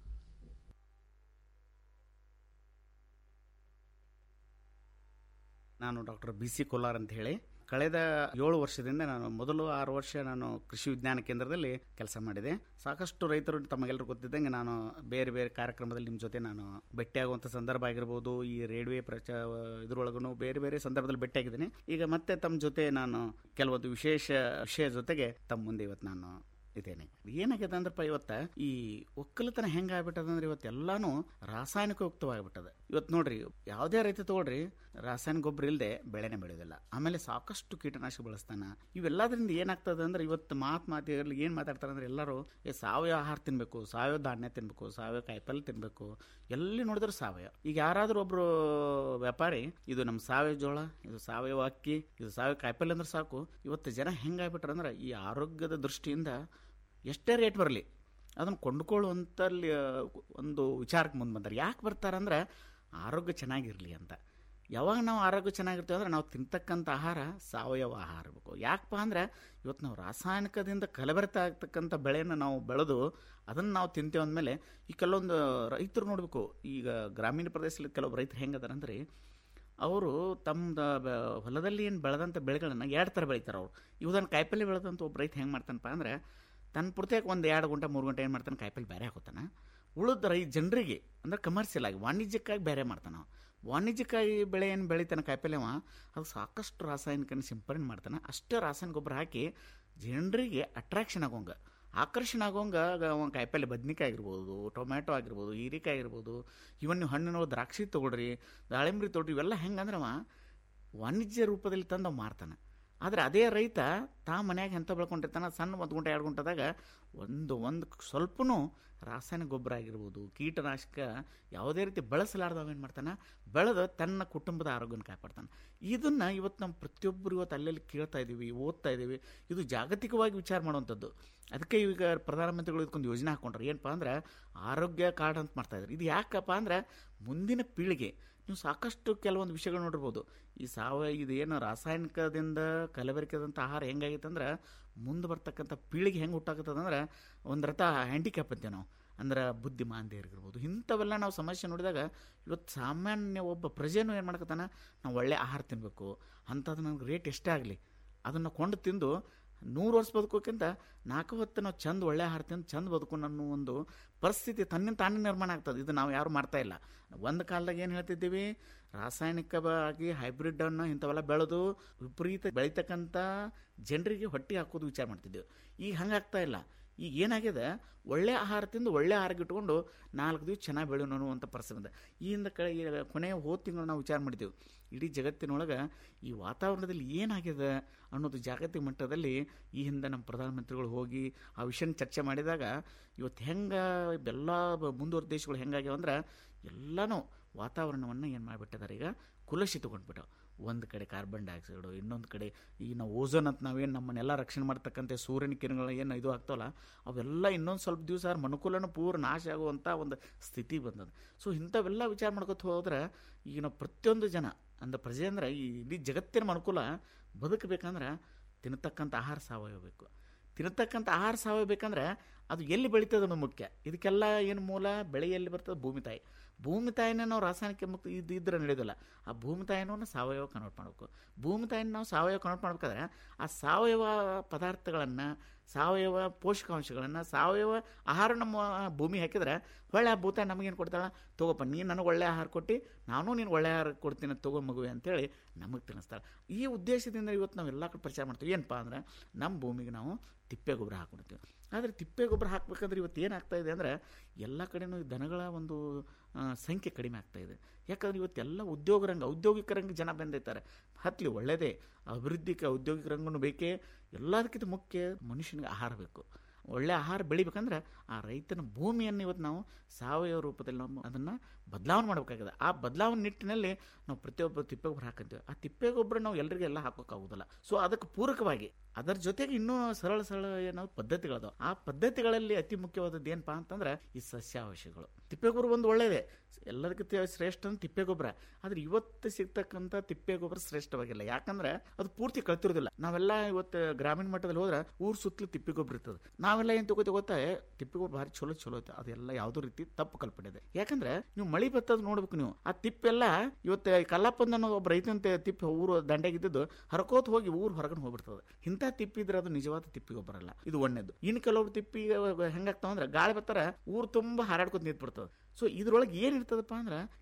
ನಾನು ಡಾಕ್ಟರ್ ಬಿ ಸಿ ಕೋಲಾರ್ ಅಂತ ಹೇಳಿ ಕಳೆದ ಏಳು ವರ್ಷದಿಂದ ನಾನು ಮೊದಲು ಆರು ವರ್ಷ ನಾನು ಕೃಷಿ ವಿಜ್ಞಾನ ಕೇಂದ್ರದಲ್ಲಿ ಕೆಲಸ ಮಾಡಿದೆ ಸಾಕಷ್ಟು ರೈತರು ತಮಗೆಲ್ಲರೂ ಗೊತ್ತಿದ್ದಂಗೆ ನಾನು ಬೇರೆ ಬೇರೆ ಕಾರ್ಯಕ್ರಮದಲ್ಲಿ ನಿಮ್ಮ ಜೊತೆ ನಾನು ಭೇಟಿಯಾಗುವಂಥ ಸಂದರ್ಭ ಆಗಿರ್ಬೋದು ಈ ರೇಡಿಯೋ ಪ್ರಚ ಇದ್ರೊಳಗೂ ಬೇರೆ ಬೇರೆ ಸಂದರ್ಭದಲ್ಲಿ ಭೇಟಿಯಾಗಿದ್ದೀನಿ ಈಗ ಮತ್ತೆ ತಮ್ಮ ಜೊತೆ ನಾನು ಕೆಲವೊಂದು ವಿಶೇಷ ವಿಷಯ ಜೊತೆಗೆ ತಮ್ಮ ಮುಂದೆ ಇವತ್ತು ನಾನು ಇದೇನೆ ಏನಾಗ್ಯದ ಅಂದ್ರಪ್ಪ ಇವತ್ತ ಈ ಒಕ್ಕಲತನ ಹೆಂಗ ಆಗ್ಬಿಟ್ಟದ ಅಂದ್ರೆ ಇವತ್ತು ಎಲ್ಲಾನು ರಾಸಾಯನಿಕಯುಕ್ತವಾಗಿಬಿಟ್ಟದ ಇವತ್ತು ನೋಡ್ರಿ ಯಾವುದೇ ರೈತ ತಗೊಳ್ರಿ ರಾಸಾಯನಿಕ ಗೊಬ್ಬರ ಇಲ್ಲದೆ ಬೆಳೆನೇ ಬೆಳೆಯೋದಿಲ್ಲ ಆಮೇಲೆ ಸಾಕಷ್ಟು ಕೀಟನಾಶಕ ಬಳಸ್ತಾನ ಇವೆಲ್ಲದರಿಂದ ಏನಾಗ್ತದೆ ಅಂದ್ರೆ ಇವತ್ತು ಮಾತು ಮಾತಿಗಳಲ್ಲಿ ಏನು ಮಾತಾಡ್ತಾರೆ ಅಂದ್ರೆ ಎಲ್ಲರೂ ಏ ಸಾವಯವ ಆಹಾರ ತಿನ್ಬೇಕು ಸಾವಯವ ಧಾನ್ಯ ತಿನ್ಬೇಕು ಸಾವಯವ ಕಾಯಿಪಲ್ಲೆ ತಿನ್ಬೇಕು ಎಲ್ಲಿ ನೋಡಿದ್ರು ಸಾವಯವ ಈಗ ಯಾರಾದ್ರೂ ಒಬ್ರು ವ್ಯಾಪಾರಿ ಇದು ನಮ್ಮ ಸಾವಯವ ಜೋಳ ಇದು ಸಾವಯವ ಅಕ್ಕಿ ಇದು ಸಾವಯವ ಕಾಯಿಪಲ್ಲೆ ಅಂದ್ರೆ ಸಾಕು ಇವತ್ತು ಜನ ಹೆಂಗಾಗ್ಬಿಟ್ರೆ ಅಂದ್ರೆ ಈ ಆರೋಗ್ಯದ ದೃಷ್ಟಿಯಿಂದ ಎಷ್ಟೇ ರೇಟ್ ಬರಲಿ ಅದನ್ನು ಕೊಂಡ್ಕೊಳ್ಳುವಂಥಲ್ಲಿ ಒಂದು ವಿಚಾರಕ್ಕೆ ಮುಂದೆ ಬಂತಾರೆ ಯಾಕೆ ಬರ್ತಾರಂದ್ರೆ ಆರೋಗ್ಯ ಚೆನ್ನಾಗಿರಲಿ ಅಂತ ಯಾವಾಗ ನಾವು ಆರೋಗ್ಯ ಚೆನ್ನಾಗಿರ್ತೀವಿ ಅಂದ್ರೆ ನಾವು ತಿಂತಕ್ಕಂಥ ಆಹಾರ ಸಾವಯವ ಆಹಾರ ಇರಬೇಕು ಯಾಕಪ್ಪ ಅಂದ್ರೆ ಇವತ್ತು ನಾವು ರಾಸಾಯನಿಕದಿಂದ ಕಲಬೆರತ ಆಗ್ತಕ್ಕಂಥ ಬೆಳೆಯನ್ನು ನಾವು ಬೆಳೆದು ಅದನ್ನು ನಾವು ತಿಂತೇವೆ ಅಂದಮೇಲೆ ಈ ಕೆಲವೊಂದು ರೈತರು ನೋಡಬೇಕು ಈಗ ಗ್ರಾಮೀಣ ಪ್ರದೇಶದಲ್ಲಿ ಕೆಲವು ರೈತರು ಹೆಂಗದಾರ ಅಂದ್ರೆ ಅವರು ತಮ್ಮ ಹೊಲದಲ್ಲಿ ಏನು ಬೆಳೆದಂಥ ಬೆಳೆಗಳನ್ನ ಎರಡು ಥರ ಬೆಳಿತಾರೆ ಅವರು ಇವುದನ್ನು ಕಾಯಿಪಲ್ಲೆ ಬೆಳೆದಂಥ ಒಬ್ಬ ರೈತ ಹೆಂಗೆ ಮಾಡ್ತಾನಪ್ಪ ಅಂದ್ರೆ ತನ್ನ ಪೂರ್ತಿಯಾಗಿ ಒಂದು ಎರಡು ಗಂಟೆ ಮೂರು ಗಂಟೆ ಏನು ಮಾಡ್ತಾನೆ ಕಾಯಿಪಲ್ಲೆ ಬೇರೆ ಹಾಕೋತಾನೆ ಉಳಿದ ರೈ ಜನರಿಗೆ ಅಂದ್ರೆ ಕಮರ್ಷಿಯಲ್ ಆಗಿ ವಾಣಿಜ್ಯಕ್ಕಾಗಿ ಬೇರೆ ಮಾಡ್ತಾನೆ ನಾವು ವಾಣಿಜ್ಯಕ್ಕಾಗಿ ಬೆಳೆ ಏನು ಬೆಳಿತಾನೆ ಕಾಯಿಪಲ್ಯವ ಅದು ಸಾಕಷ್ಟು ರಾಸಾಯನಿಕನ ಸಿಂಪರಣೆ ಮಾಡ್ತಾನೆ ಅಷ್ಟೇ ರಾಸಾಯನಿಕ ಗೊಬ್ಬರ ಹಾಕಿ ಜನರಿಗೆ ಅಟ್ರಾಕ್ಷನ್ ಆಗೋಂಗ ಆಕರ್ಷಣೆ ಆಗೋಂಗ ಒಂದು ಕಾಯಿಪಲ್ಲೆ ಬದ್ನಿಕಾಯಿ ಆಗಿರ್ಬೋದು ಟೊಮ್ಯಾಟೊ ಆಗಿರ್ಬೋದು ಹೀರಿಕಾಯಿ ಆಗಿರ್ಬೋದು ಇವನ್ ನೀವು ಹಣ್ಣಿನ ದ್ರಾಕ್ಷಿ ತೊಗೊಳ್ರಿ ದಾಳಿಂಬ್ರಿ ತೊಗೊಳ್ರಿ ಇವೆಲ್ಲ ಹೆಂಗಂದ್ರೆ ಅವ ವಾಣಿಜ್ಯ ರೂಪದಲ್ಲಿ ತಂದು ಅವ ಮಾರ್ತಾನೆ ಆದರೆ ಅದೇ ರೈತ ತಾ ಮನ್ಯಾಗ ಎಂತ ಬೆಳ್ಕೊಂಡಿರ್ತಾನೆ ಸಣ್ಣ ಒಂದು ಗುಂಟೆ ಎರಡು ಗುಂಟದಾಗ ಒಂದು ಒಂದು ಸ್ವಲ್ಪನೂ ರಾಸಾಯನಿಕ ಗೊಬ್ಬರ ಆಗಿರ್ಬೋದು ಕೀಟನಾಶಕ ಯಾವುದೇ ರೀತಿ ಬಳಸಲಾರ್ದವ ಏನು ಮಾಡ್ತಾನೆ ಬೆಳೆದು ತನ್ನ ಕುಟುಂಬದ ಆರೋಗ್ಯನ ಕಾಪಾಡ್ತಾನೆ ಇದನ್ನು ಇವತ್ತು ನಮ್ಮ ಪ್ರತಿಯೊಬ್ಬರು ಇವತ್ತು ಅಲ್ಲೆಲ್ಲಿ ಕೇಳ್ತಾ ಇದ್ದೀವಿ ಓದ್ತಾ ಇದ್ದೀವಿ ಇದು ಜಾಗತಿಕವಾಗಿ ವಿಚಾರ ಮಾಡುವಂಥದ್ದು ಅದಕ್ಕೆ ಈಗ ಪ್ರಧಾನಮಂತ್ರಿಗಳು ಇದಕ್ಕೊಂದು ಯೋಜನೆ ಹಾಕೊಂಡ್ರೆ ಏನಪ್ಪ ಅಂದ್ರೆ ಆರೋಗ್ಯ ಕಾರ್ಡ್ ಅಂತ ಮಾಡ್ತಾ ಇದ್ದಾರೆ ಇದು ಯಾಕಪ್ಪ ಅಂದ್ರೆ ಮುಂದಿನ ಪೀಳಿಗೆ ನೀವು ಸಾಕಷ್ಟು ಕೆಲವೊಂದು ವಿಷಯಗಳು ನೋಡಿರ್ಬೋದು ಈ ಸಾವಯವ ಇದು ಏನು ರಾಸಾಯನಿಕದಿಂದ ಕಲಬೆರಕೆದಂಥ ಆಹಾರ ಹೆಂಗಾಗೈತೆ ಅಂದ್ರೆ ಮುಂದೆ ಬರ್ತಕ್ಕಂಥ ಪೀಳಿಗೆ ಹೆಂಗೆ ಹುಟ್ಟಾಕತ್ತದಂದ್ರೆ ಒಂದು ರಥ ಹ್ಯಾಂಡಿಕ್ಯಾಪ್ ಅಂತೀವಿ ನಾವು ಅಂದ್ರೆ ಬುದ್ಧಿಮಾಂದ್ಯ ಇರ್ಬೋದು ಇಂಥವೆಲ್ಲ ನಾವು ಸಮಸ್ಯೆ ನೋಡಿದಾಗ ಇವತ್ತು ಸಾಮಾನ್ಯ ಒಬ್ಬ ಪ್ರಜೆನೂ ಏನು ಮಾಡ್ಕೊತಾನೆ ನಾವು ಒಳ್ಳೆ ಆಹಾರ ತಿನ್ನಬೇಕು ಅಂಥದ್ದು ನನಗೆ ರೇಟ್ ಎಷ್ಟೇ ಆಗಲಿ ಅದನ್ನು ಕೊಂಡು ತಿಂದು ನೂರು ವರ್ಷ ಬದುಕೋಕ್ಕಿಂತ ನಾಲ್ಕು ಹೊತ್ತು ನಾವು ಚಂದ ಒಳ್ಳೆ ಆಹಾರ ತಿಂದು ಚಂದ ಬದುಕೊಂಡು ಅನ್ನೋ ಒಂದು ಪರಿಸ್ಥಿತಿ ತನ್ನಿಂದ ತಾನೇ ನಿರ್ಮಾಣ ಆಗ್ತದೆ ಇದು ನಾವು ಯಾರು ಮಾಡ್ತಾ ಇಲ್ಲ ಒಂದು ಕಾಲದಾಗ ಏನು ಹೇಳ್ತಿದ್ದೀವಿ ರಾಸಾಯನಿಕವಾಗಿ ಹೈಬ್ರಿಡನ್ನು ಇಂಥವೆಲ್ಲ ಬೆಳೆದು ವಿಪರೀತ ಬೆಳೀತಕ್ಕಂಥ ಜನರಿಗೆ ಹೊಟ್ಟೆ ಹಾಕೋದು ವಿಚಾರ ಮಾಡ್ತಿದ್ದೇವೆ ಈಗ ಹಂಗಾಗ್ತಾ ಇಲ್ಲ ಈಗ ಏನಾಗಿದೆ ಒಳ್ಳೆ ಆಹಾರ ತಿಂದು ಒಳ್ಳೆ ಆರೋಗ್ಯ ಇಟ್ಕೊಂಡು ನಾಲ್ಕು ದಿವಸ ಚೆನ್ನಾಗಿ ಬೆಳೆಯೋಣ ಅನ್ನುವಂಥ ಪರಿಸ್ಥಿತಿ ಬಂದ ಈ ಹಿಂದೆ ಕಡೆ ಈ ಕೊನೆಯ ಹೋದ ತಿಂಗಳು ನಾವು ವಿಚಾರ ಮಾಡಿದ್ದೆವು ಇಡೀ ಜಗತ್ತಿನೊಳಗೆ ಈ ವಾತಾವರಣದಲ್ಲಿ ಏನಾಗಿದೆ ಅನ್ನೋದು ಜಾಗತಿಕ ಮಟ್ಟದಲ್ಲಿ ಈ ಹಿಂದೆ ನಮ್ಮ ಪ್ರಧಾನಮಂತ್ರಿಗಳು ಹೋಗಿ ಆ ವಿಷಯನ ಚರ್ಚೆ ಮಾಡಿದಾಗ ಇವತ್ತು ಹೆಂಗೆ ಎಲ್ಲ ಮುಂದುವರೆದ ದೇಶಗಳು ಹೆಂಗಾಗ್ಯಾವ ಅಂದ್ರೆ ಎಲ್ಲನೂ ವಾತಾವರಣವನ್ನು ಏನು ಮಾಡಿಬಿಟ್ಟಿದ್ದಾರೆ ಈಗ ಕುಲಶಿತಗೊಂಡ್ಬಿಟ್ಟು ಒಂದು ಕಡೆ ಕಾರ್ಬನ್ ಡೈಆಕ್ಸೈಡು ಇನ್ನೊಂದು ಕಡೆ ಈ ನಾವು ಓಝೋನ್ ಅಂತ ನಾವೇನು ನಮ್ಮನ್ನೆಲ್ಲ ರಕ್ಷಣೆ ಮಾಡ್ತಕ್ಕಂಥ ಸೂರ್ಯನ ಕಿರಣಗಳು ಏನು ಇದು ಆಗ್ತಾವಲ್ಲ ಅವೆಲ್ಲ ಇನ್ನೊಂದು ಸ್ವಲ್ಪ ದಿವಸ ಮನುಕುಲನ ಪೂರ ನಾಶ ಆಗುವಂಥ ಒಂದು ಸ್ಥಿತಿ ಬಂದದ ಸೊ ಇಂಥವೆಲ್ಲ ವಿಚಾರ ಮಾಡ್ಕೊತ ಹೋದ್ರೆ ಈಗ ನಾವು ಪ್ರತಿಯೊಂದು ಜನ ಅಂದ್ರೆ ಪ್ರಜೆ ಅಂದ್ರೆ ಈ ಇಡೀ ಜಗತ್ತಿನ ಅನುಕೂಲ ಬದುಕಬೇಕಂದ್ರೆ ತಿನ್ನತಕ್ಕಂಥ ಆಹಾರ ಸಾವಯವ ಬೇಕು ತಿನ್ನತಕ್ಕಂಥ ಆಹಾರ ಸಾವಯವ ಬೇಕಂದ್ರೆ ಅದು ಎಲ್ಲಿ ಬೆಳೀತದೆ ಅನ್ನೋದು ಮುಖ್ಯ ಇದಕ್ಕೆಲ್ಲ ಏನು ಮೂಲ ಬೆಳೆ ಎಲ್ಲಿ ಬರ್ತದೆ ಭೂಮಿ ತಾಯಿ ಭೂಮಿ ತಾಯಿನ ನಾವು ರಾಸಾಯನಿಕ ಮುಕ್ತ ಇದು ಇದ್ರೆ ನಡೆಯೋದಿಲ್ಲ ಆ ಭೂಮಿ ತಾಯಿನೂ ಸಾವಯವ ಕನ್ವರ್ಟ್ ಮಾಡಬೇಕು ಭೂಮಿ ತಾಯಿನ ನಾವು ಸಾವಯವ ಕನ್ವರ್ಟ್ ಮಾಡ್ಬೇಕಾದ್ರೆ ಆ ಸಾವಯವ ಪದಾರ್ಥಗಳನ್ನು ಸಾವಯವ ಪೋಷಕಾಂಶಗಳನ್ನು ಸಾವಯವ ಆಹಾರ ನಮ್ಮ ಭೂಮಿ ಹಾಕಿದ್ರೆ ಒಳ್ಳೆ ಆ ಭೂತಾಯಿ ನಮಗೇನು ಕೊಡ್ತಾಳೆ ತಗೋಪ್ಪ ನೀನು ನನಗೆ ಒಳ್ಳೆ ಆಹಾರ ಕೊಟ್ಟು ನಾನು ನೀನು ಒಳ್ಳೆ ಆಹಾರ ಕೊಡ್ತೀನಿ ತಗೋ ಮಗುವೆ ಅಂತೇಳಿ ನಮಗೆ ತಿನ್ನಿಸ್ತಾಳೆ ಈ ಉದ್ದೇಶದಿಂದ ಇವತ್ತು ನಾವು ಎಲ್ಲ ಕಡೆ ಪ್ರಚಾರ ಮಾಡ್ತೀವಿ ಏನಪ್ಪ ಅಂದ್ರೆ ನಮ್ಮ ಭೂಮಿಗೆ ನಾವು ತಿಪ್ಪೆ ಗೊಬ್ಬರ ಹಾಕ್ಬಿಡ್ತೀವಿ ಆದರೆ ತಿಪ್ಪೆ ಗೊಬ್ಬರ ಹಾಕ್ಬೇಕಂದ್ರೆ ಇವತ್ತು ಏನಾಗ್ತಾ ಇದೆ ಅಂದರೆ ಎಲ್ಲ ಕಡೆನೂ ಈ ದನಗಳ ಒಂದು ಸಂಖ್ಯೆ ಕಡಿಮೆ ಆಗ್ತಾ ಇದೆ ಯಾಕಂದ್ರೆ ಇವತ್ತೆಲ್ಲ ಉದ್ಯೋಗ ರಂಗ ಔದ್ಯೋಗಿಕ ರಂಗ ಜನ ಬಂದಿರ್ತಾರೆ ಹತ್ತಲಿ ಒಳ್ಳೆಯದೇ ಅಭಿವೃದ್ಧಿಗೆ ಔದ್ಯೋಗಿಕ ರಂಗನೂ ಬೇಕೇ ಎಲ್ಲದಕ್ಕಿಂತ ಮುಖ್ಯ ಮನುಷ್ಯನಿಗೆ ಆಹಾರ ಬೇಕು ಒಳ್ಳೆ ಆಹಾರ ಬೆಳಿಬೇಕಂದ್ರೆ ಆ ರೈತನ ಭೂಮಿಯನ್ನು ಇವತ್ತು ನಾವು ಸಾವಯವ ರೂಪದಲ್ಲಿ ನಾವು ಅದನ್ನು ಬದಲಾವಣೆ ಮಾಡಬೇಕಾಗಿದೆ ಆ ಬದಲಾವಣೆ ನಿಟ್ಟಿನಲ್ಲಿ ನಾವು ಪ್ರತಿಯೊಬ್ಬರು ತಿಪ್ಪೆ ಗೊಬ್ಬರ ಹಾಕಂತೀವಿ ಆ ತಿಪ್ಪೆ ಗೊಬ್ಬರ ನಾವು ಎಲ್ಲರಿಗೂ ಎಲ್ಲ ಹಾಕೋಕ್ಕಾಗೋದಿಲ್ಲ ಸೊ ಅದಕ್ಕೆ ಪೂರಕವಾಗಿ ಅದರ ಜೊತೆಗೆ ಇನ್ನೂ ಸರಳ ಸರಳ ಏನೋ ಪದ್ಧತಿಗಳದಾವ ಆ ಪದ್ಧತಿಗಳಲ್ಲಿ ಅತಿ ಮುಖ್ಯವಾದದ್ದು ಏನಪ್ಪಾ ಅಂತಂದ್ರೆ ಈ ಸಸ್ಯಾವಶಗಳು ತಿಪ್ಪೆ ಗೊಬ್ಬರ ಒಂದು ಒಳ್ಳೆಯದೇ ಎಲ್ಲದಕ್ಕಿಂತ ಶ್ರೇಷ್ಠ ಅಂದ್ರೆ ತಿಪ್ಪೆ ಗೊಬ್ಬರ ಆದ್ರೆ ಇವತ್ತು ಸಿಗ್ತಕ್ಕಂಥ ತಿಪ್ಪೆ ಗೊಬ್ಬರ ಶ್ರೇಷ್ಠವಾಗಿಲ್ಲ ಯಾಕಂದ್ರೆ ಅದು ಪೂರ್ತಿ ಕಳ್ತಿರೋದಿಲ್ಲ ನಾವೆಲ್ಲ ಇವತ್ತು ಗ್ರಾಮೀಣ ಮಟ್ಟದಲ್ಲಿ ಹೋದ್ರೆ ಊರ್ ಸುತ್ತಲೂ ತಿಪ್ಪೆ ಗೊಬ್ಬರ ಇರ್ತದೆ ನಾವೆಲ್ಲ ಏನ್ ತಗೋತೀವಿ ಗೊತ್ತಾ ತಿಪ್ಪೆ ಗೊಬ್ಬರ ಭಾರಿ ಚಲೋ ಚಲೋ ಐತೆ ಅದೆಲ್ಲ ಯಾವುದೋ ರೀತಿ ತಪ್ಪು ಕಲ್ಪನೆ ಇದೆ ಯಾಕಂದ್ರೆ ನೀವು ಮಳಿ ಬತ್ತದ ನೋಡ್ಬೇಕು ನೀವು ಆ ತಿಪ್ಪೆಲ್ಲ ಇವತ್ತು ಕಲ್ಲಪ್ಪಂದ ಅನ್ನೋ ಒಬ್ಬ ರೈತಂತೆ ತಿಪ್ಪೆ ಊರು ದಂಡೆಗಿದ್ದು ಹರಕೋತ್ ಹೋಗಿ ಊರು ಹೊರಗಡೆ ಹೋಗ್ಬಿಡ್ತದೆ ಇಂಥ ತಿಪ್ಪಿ ಇದ್ರೆ ಅದು ನಿಜವಾದ ತಿಪ್ಪಿ ಗೊಬ್ಬರ ಅಲ್ಲ ಇದು ಒಣ್ಣೆದು ಇನ್ನು ಕೆಲವೊಬ್ರು ತಿಪ್ಪಿ ಹೆಂಗಾಗ್ತಾವ ಅಂದ್ರೆ ಗಾಳಿ ಬರ್ತಾರ ಊರು ತುಂಬಾ ಹಾರಾಡ್ಕೊತ ನಿಂತ್ಬಿಡ್ತದೆ ಸೊ ಇದ್ರೊಳಗೆ ಏನಿರ್ತದಪ್ಪ ಅಂದ್ರೆ